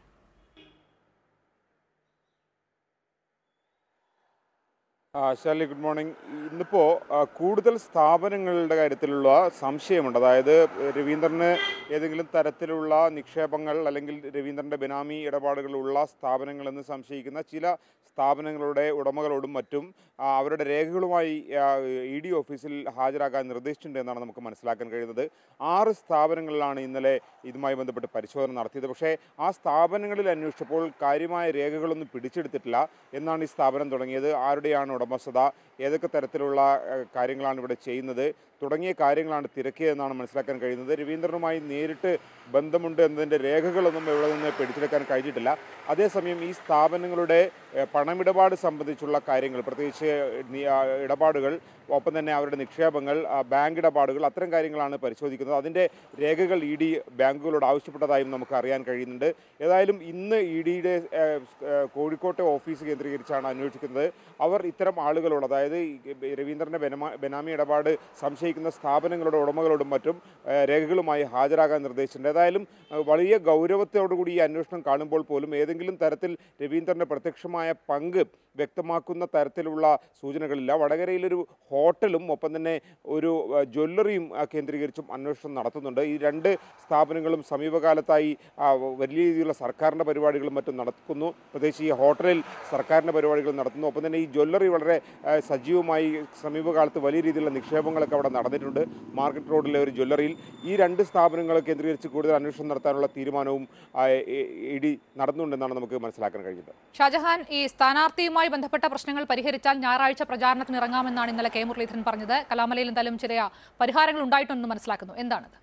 ആ, ശാലിനി ഗുഡ് മോർണിംഗ് ഇന്നിപ്പോൾ കൂടുതൽ സ്ഥാപനങ്ങളുടെ കാര്യത്തിലുള്ള സംശയമുണ്ട് അതായത് രവീന്ദ്രന് ഏതെങ്കിലും തരത്തിലുള്ള നിക്ഷേപങ്ങൾ അല്ലെങ്കിൽ രവീന്ദ്രൻ്റെ ബെനാമി ഇടപാടുകളുള്ള സ്ഥാപനങ്ങളെന്ന് സംശയിക്കുന്ന ചില സ്ഥാപനങ്ങളുടെ ഉടമകളോടും മറ്റും ആ, അവരുടെ രേഖകളുമായി ഇ ഡി ഓഫീസിൽ ഹാജരാക്കാൻ നിർദ്ദേശിച്ചിട്ടുണ്ട് എന്നാണ് നമുക്ക് മനസ്സിലാക്കാൻ കഴിയുന്നത് ആറ് സ്ഥാപനങ്ങളിലാണ് ഇന്നലെ ഇതുമായി ബന്ധപ്പെട്ട് പരിശോധന നടത്തിയത് പക്ഷേ ആ സ്ഥാപനങ്ങളിൽ അന്വേഷിച്ചപ്പോൾ കാര്യമായ രേഖകളൊന്നും പിടിച്ചെടുത്തിട്ടില്ല എന്നാണ് ഈ സ്ഥാപനം തുടങ്ങിയത് ആരുടെയാണ് ഉടമസ്ഥത ഏതൊക്കെ തരത്തിലുള്ള ഏഹ്, കാര്യങ്ങളാണ് ഇവിടെ ചെയ്യുന്നത് തുടങ്ങിയ കാര്യങ്ങളാണ് തിരക്കിയതെന്നാണ് മനസ്സിലാക്കാൻ കഴിയുന്നത് രവീന്ദ്രനുമായി നേരിട്ട് ബന്ധമുണ്ട് എന്നതിൻ്റെ രേഖകളൊന്നും ഇവിടെ നിന്ന് പിടിച്ചെടുക്കാൻ കഴിഞ്ഞിട്ടില്ല അതേസമയം ഈ സ്ഥാപനങ്ങളുടെ ഏഹ്, പണമിടപാട് സംബന്ധിച്ചുള്ള കാര്യങ്ങൾ പ്രത്യേകിച്ച് നി- ആ, ഇടപാടുകൾ ഒപ്പം തന്നെ അവരുടെ നിക്ഷേപങ്ങൾ ആ, ബാങ്ക് ഇടപാടുകൾ അത്തരം കാര്യങ്ങളാണ് പരിശോധിക്കുന്നത് അതിൻ്റെ രേഖകൾ ഇ ഡി ബാങ്കുകളോട് ആവശ്യപ്പെട്ടതായും നമുക്ക് അറിയാൻ കഴിയുന്നുണ്ട് ഏതായാലും ഇന്ന് ഇ ഡിയുടെ കോഴിക്കോട്ടെ ഓഫീസ് കേന്ദ്രീകരിച്ചാണ് അന്വേഷിക്കുന്നത് അവർ ഇത്തരം ആളുകളോട് അതായത് ഈ രവീന്ദ്രൻ്റെ ബെനമാ ബെനാമി ഇടപാട് സംശയിക്കുന്ന ഉന്നയിക്കുന്ന സ്ഥാപനങ്ങളുടെ ഉടമകളോടും മറ്റും ഏഹ്, രേഖകളുമായി ഹാജരാകാൻ നിർദ്ദേശിച്ചിട്ടുണ്ട് ഏതായാലും ഏഹ്, വലിയ ഗൗരവത്തോടുകൂടി ഈ അന്വേഷണം കാണുമ്പോൾ പോലും ഏതെങ്കിലും തരത്തിൽ രവീന്ദ്രൻ്റെ പ്രത്യക്ഷമായ പങ്ക് വ്യക്തമാക്കുന്ന തരത്തിലുള്ള സൂചനകളില്ല വടകരയിലൊരു ഹോട്ടലും ഒപ്പം തന്നെ ഒരു ഏഹ്, ജ്വല്ലറിയും ആ, കേന്ദ്രീകരിച്ചും അന്വേഷണം നടത്തുന്നുണ്ട് ഈ രണ്ട് സ്ഥാപനങ്ങളും സമീപകാലത്തായി ആ, വലിയ രീതിയിലുള്ള സർക്കാരിൻ്റെ പരിപാടികളും മറ്റും നടക്കുന്നു പ്രത്യേകിച്ച് ഈ ഹോട്ടലിൽ സർക്കാരിൻ്റെ പരിപാടികൾ നടത്തുന്നു ഒപ്പം തന്നെ ഈ ജ്വല്ലറി വളരെ ആ, സജീവമായി സമീപകാലത്ത് വലിയ രീതിയിലുള്ള നിക്ഷേപങ്ങളൊക്കെ അവിടെ നടന്നിട്ടുണ്ട് മാർക്കറ്റ് റോഡിലെ ഒരു ജ്വല്ലറിയിൽ ഈ രണ്ട് സ്ഥാപനങ്ങൾ കേന്ദ്രീകരിച്ച് കൂടുതൽ അന്വേഷണം നടത്താനുള്ള തീരുമാനവും ഇ ഡി നടന്നുണ്ടെന്നാണ് നമുക്ക് മനസ്സിലാക്കാൻ കഴിയുന്നത് ഷാജഹാൻ ഈ സ്ഥാനാർത്ഥിയുമായി ബന്ധപ്പെട്ട പ്രശ്നങ്ങൾ പരിഹരിച്ചാൽ ഞായറാഴ്ച പ്രചാരണത്തിന് ഇറങ്ങാമെന്നാണ് ഇന്നലെ കെ മുരളീധരൻ പറഞ്ഞത് കലാമലയിൽ എന്തായാലും ചില പരിഹാരങ്ങൾ ഉണ്ടായിട്ടുണ്ടെന്ന് മനസ്സിലാക്കുന്നു എന്താണത്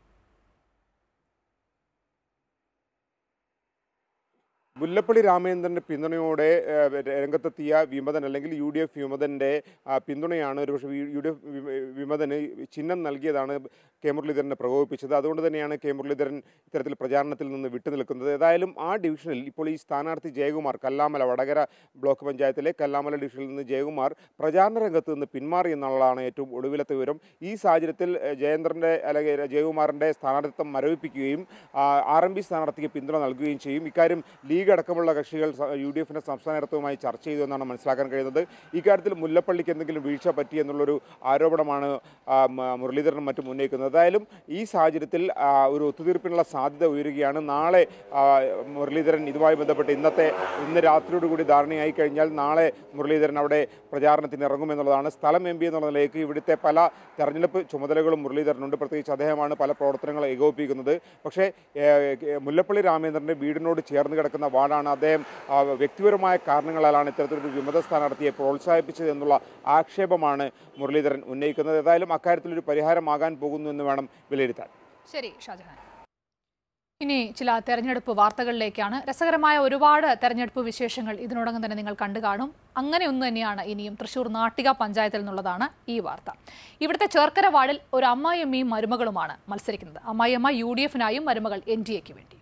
മുല്ലപ്പള്ളി രാമചന്ദ്രൻ്റെ പിന്തുണയോടെ ഏഹ്, രംഗത്തെത്തിയ വിമതൻ അല്ലെങ്കിൽ യു ഡി എഫ് വിമതൻ്റെ ആ, പിന്തുണയാണ് ഒരുപക്ഷെ യു ഡി എഫ് വിമതന് ചിഹ്നം നൽകിയതാണ് കെ മുരളീധരനെ പ്രകോപിപ്പിച്ചത് അതുകൊണ്ട് തന്നെയാണ് കെ മുരളീധരൻ ഇത്തരത്തിൽ പ്രചാരണത്തിൽ നിന്ന് വിട്ടുനിൽക്കുന്നത് ഏതായാലും ആ ഡിവിഷനിൽ ഇപ്പോൾ ഈ സ്ഥാനാർത്ഥി ജയകുമാർ കല്ലാമല വടകര ബ്ലോക്ക് പഞ്ചായത്തിലെ കല്ലാമല ഡിവിഷനിൽ നിന്ന് ജയകുമാർ പ്രചാരണ രംഗത്ത് നിന്ന് പിന്മാറി എന്നുള്ളതാണ് ഏറ്റവും ഒടുവിലത്തെ വിവരം ഈ സാഹചര്യത്തിൽ ഏഹ്, ജയേന്ദ്രൻ്റെ അല്ലെങ്കിൽ ജയകുമാറിൻ്റെ സ്ഥാനാർത്ഥിത്വം മരവിപ്പിക്കുകയും ആർ എം പി സ്ഥാനാർത്ഥിക്ക് പിന്തുണ നൽകുകയും ചെയ്യും ഇക്കാര്യം ലീഗ് അടക്കമുള്ള കക്ഷികൾ സ- യു ഡി എഫിൻ്റെ സംസ്ഥാന നേതൃത്വവുമായി ചർച്ച ചെയ്തു എന്നാണ് മനസ്സിലാക്കാൻ കഴിയുന്നത് ഇക്കാര്യത്തിൽ മുല്ലപ്പള്ളിക്ക് എന്തെങ്കിലും വീഴ്ച പറ്റി എന്നുള്ളൊരു ആരോപണമാണ് ആ, മ- മുരളീധരനും മറ്റും ഉന്നയിക്കുന്നത് ഏതായാലും ഈ സാഹചര്യത്തിൽ ആ, ഒരു ഒത്തുതീർപ്പിനുള്ള സാധ്യത ഉയരുകയാണ് നാളെ ആ, മുരളീധരൻ ഇതുമായി ബന്ധപ്പെട്ട് ഇന്നത്തെ ഇന്ന് രാത്രിയോടുകൂടി ധാരണയായി കഴിഞ്ഞാൽ നാളെ മുരളീധരൻ അവിടെ പ്രചാരണത്തിന് ഇറങ്ങുമെന്നുള്ളതാണ് സ്ഥലം എം പി എന്നുള്ള നിലയ്ക്ക് ഇവിടുത്തെ പല തെരഞ്ഞെടുപ്പ് ചുമതലകളും മുരളീധരനുണ്ട് പ്രത്യേകിച്ച് അദ്ദേഹമാണ് പല പ്രവർത്തനങ്ങളും ഏകോപിപ്പിക്കുന്നത് പക്ഷേ ഏഹ്, ഏഹ്, മുല്ലപ്പള്ളി രാമചന്ദ്രൻ്റെ വീടിനോട് ചേർന്ന് കിടക്കുന്ന വാർഡാണ് അദ്ദേഹം ആ, വ്യക്തിപരമായ കാരണങ്ങളാലാണ് ഇത്തരത്തിലൊരു വിമത സ്ഥാനാർത്ഥിയെ പ്രോത്സാഹിപ്പിച്ചത് എന്നുള്ള ആക്ഷേപമാണ് മുരളീധരൻ ഉന്നയിക്കുന്നത് ഏതായാലും അക്കാര്യത്തിലൊരു പരിഹാരമാകാൻ പോകുന്നു എന്ന് വേണം വിലയിരുത്താൻ ശരി ഷാജഹാൻ ഇനി ചില തെരഞ്ഞെടുപ്പ് വാർത്തകളിലേക്കാണ് രസകരമായ ഒരുപാട് തെരഞ്ഞെടുപ്പ് വിശേഷങ്ങൾ ഇതിനോടകം തന്നെ നിങ്ങൾ കണ്ടു കാണും അങ്ങനെ ഒന്ന് തന്നെയാണ് ഇനിയും തൃശൂർ നാട്ടിക പഞ്ചായത്തിൽ നിന്നുള്ളതാണ് ഈ വാർത്ത ഇവിടുത്തെ ചേർക്കര വാർഡിൽ ഒരു അമ്മായിയമ്മയും മരുമകളുമാണ് മത്സരിക്കുന്നത് അമ്മായിയമ്മ യു ഡി എഫിനായും മരുമകൾ എൻ ഡി എക്ക് വേണ്ടി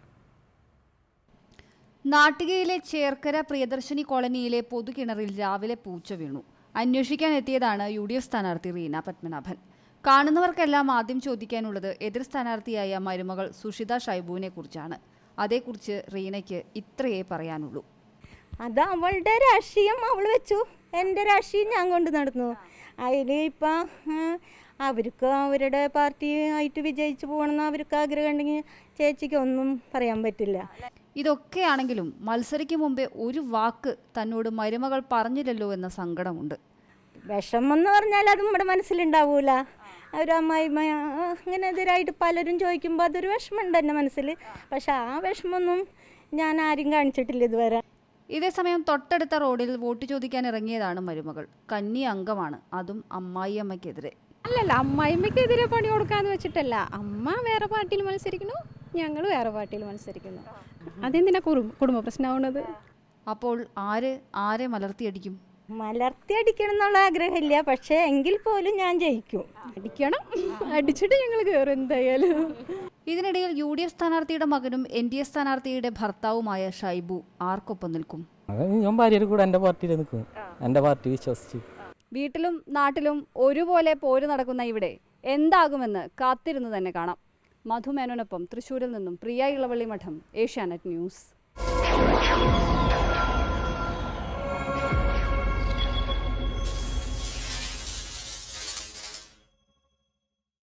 നാട്ടികയിലെ ചേർക്കര പ്രിയദർശിനി കോളനിയിലെ പൊതുകിണറിൽ രാവിലെ പൂച്ച വീണു അന്വേഷിക്കാൻ എത്തിയതാണ് യു ഡി എഫ് സ്ഥാനാർത്ഥി റീന പത്മനാഭൻ കാണുന്നവർക്കെല്ലാം ആദ്യം ചോദിക്കാനുള്ളത് എതിർ സ്ഥാനാർത്ഥിയായ മരുമകൾ സുഷിത ഷൈബുവിനെ കുറിച്ചാണ് അതേക്കുറിച്ച് റീനയ്ക്ക് ഇത്രയേ പറയാനുള്ളൂ അത് അവളുടെ രാഷ്ട്രീയം അവൾ വെച്ചു എൻ്റെ രാഷ്ട്രീയം ഞാൻ കൊണ്ട് നടന്നു അതിൽ ഇപ്പം അവർക്ക് അവരുടെ പാർട്ടി ആയിട്ട് വിജയിച്ചു പോകണമെന്ന് അവർക്ക് ആഗ്രഹം ഉണ്ടെങ്കിൽ ചേച്ചിക്ക് ഒന്നും പറയാൻ പറ്റില്ല ഇതൊക്കെയാണെങ്കിലും മത്സരിക്കും മുമ്പേ ഒരു വാക്ക് തന്നോട് മരുമകൾ പറഞ്ഞില്ലല്ലോ എന്ന സങ്കടമുണ്ട് വിഷമം എന്ന് പറഞ്ഞാൽ അത് നമ്മുടെ മനസ്സിലുണ്ടാവൂല ഒരു അമ്മായിമ്മ ആ, അങ്ങനെ എതിരായിട്ട് പലരും ചോദിക്കുമ്പോൾ അതൊരു വിഷമമുണ്ട് എൻ്റെ മനസ്സിൽ പക്ഷെ ആ വിഷമമൊന്നും ഞാൻ ആരും കാണിച്ചിട്ടില്ല ഇതുവരെ ഇതേസമയം തൊട്ടടുത്ത റോഡിൽ വോട്ട് ചോദിക്കാൻ ഇറങ്ങിയതാണ് മരുമകൾ കന്നി അംഗമാണ് അതും അമ്മായിയമ്മയ്ക്കെതിരെ അല്ലല്ല അമ്മായിമ്മയ്ക്കെതിരെ പണി കൊടുക്കാന്ന് വെച്ചിട്ടല്ല അമ്മ വേറെ പാർട്ടിയിൽ മത്സരിക്കുന്നു ഞങ്ങൾ വേറെ പാർട്ടിയിൽ മത്സരിക്കുന്നു അതെന്തിനാ കുടുംബ കുടുംബ പ്രശ്നമാവുന്നത് അപ്പോൾ ആര് ആരെ മലർത്തിയടിക്കും മലർത്തി അടിക്കണം എന്നുള്ള ആഗ്രഹമില്ല പക്ഷേ എങ്കിൽ പോലും ഞാൻ ജയിക്കും അടിക്കണം അടിച്ചിട്ട് ഞങ്ങൾ കയറും എന്തായാലും ഇതിനിടയിൽ യു ഡി എഫ് സ്ഥാനാർത്ഥിയുടെ മകനും എൻ ഡി എ സ്ഥാനാർത്ഥിയുടെ ഭർത്താവുമായ ഷൈബു ആർക്കൊപ്പം നിൽക്കും അത് ഞാൻ ഭാര്യയുടെ കൂടെ എൻ്റെ പാർട്ടിയിൽ നിൽക്കും എൻ്റെ പാർട്ടി വിശ്വസിച്ച് വീട്ടിലും നാട്ടിലും ഒരുപോലെ പോര് നടക്കുന്ന ഇവിടെ എന്താകുമെന്ന് കാത്തിരുന്ന് തന്നെ കാണാം മധുമേനോനൊപ്പം തൃശൂരിൽ നിന്നും പ്രിയ ഇളവള്ളി മഠം ഏഷ്യാനെറ്റ് ന്യൂസ്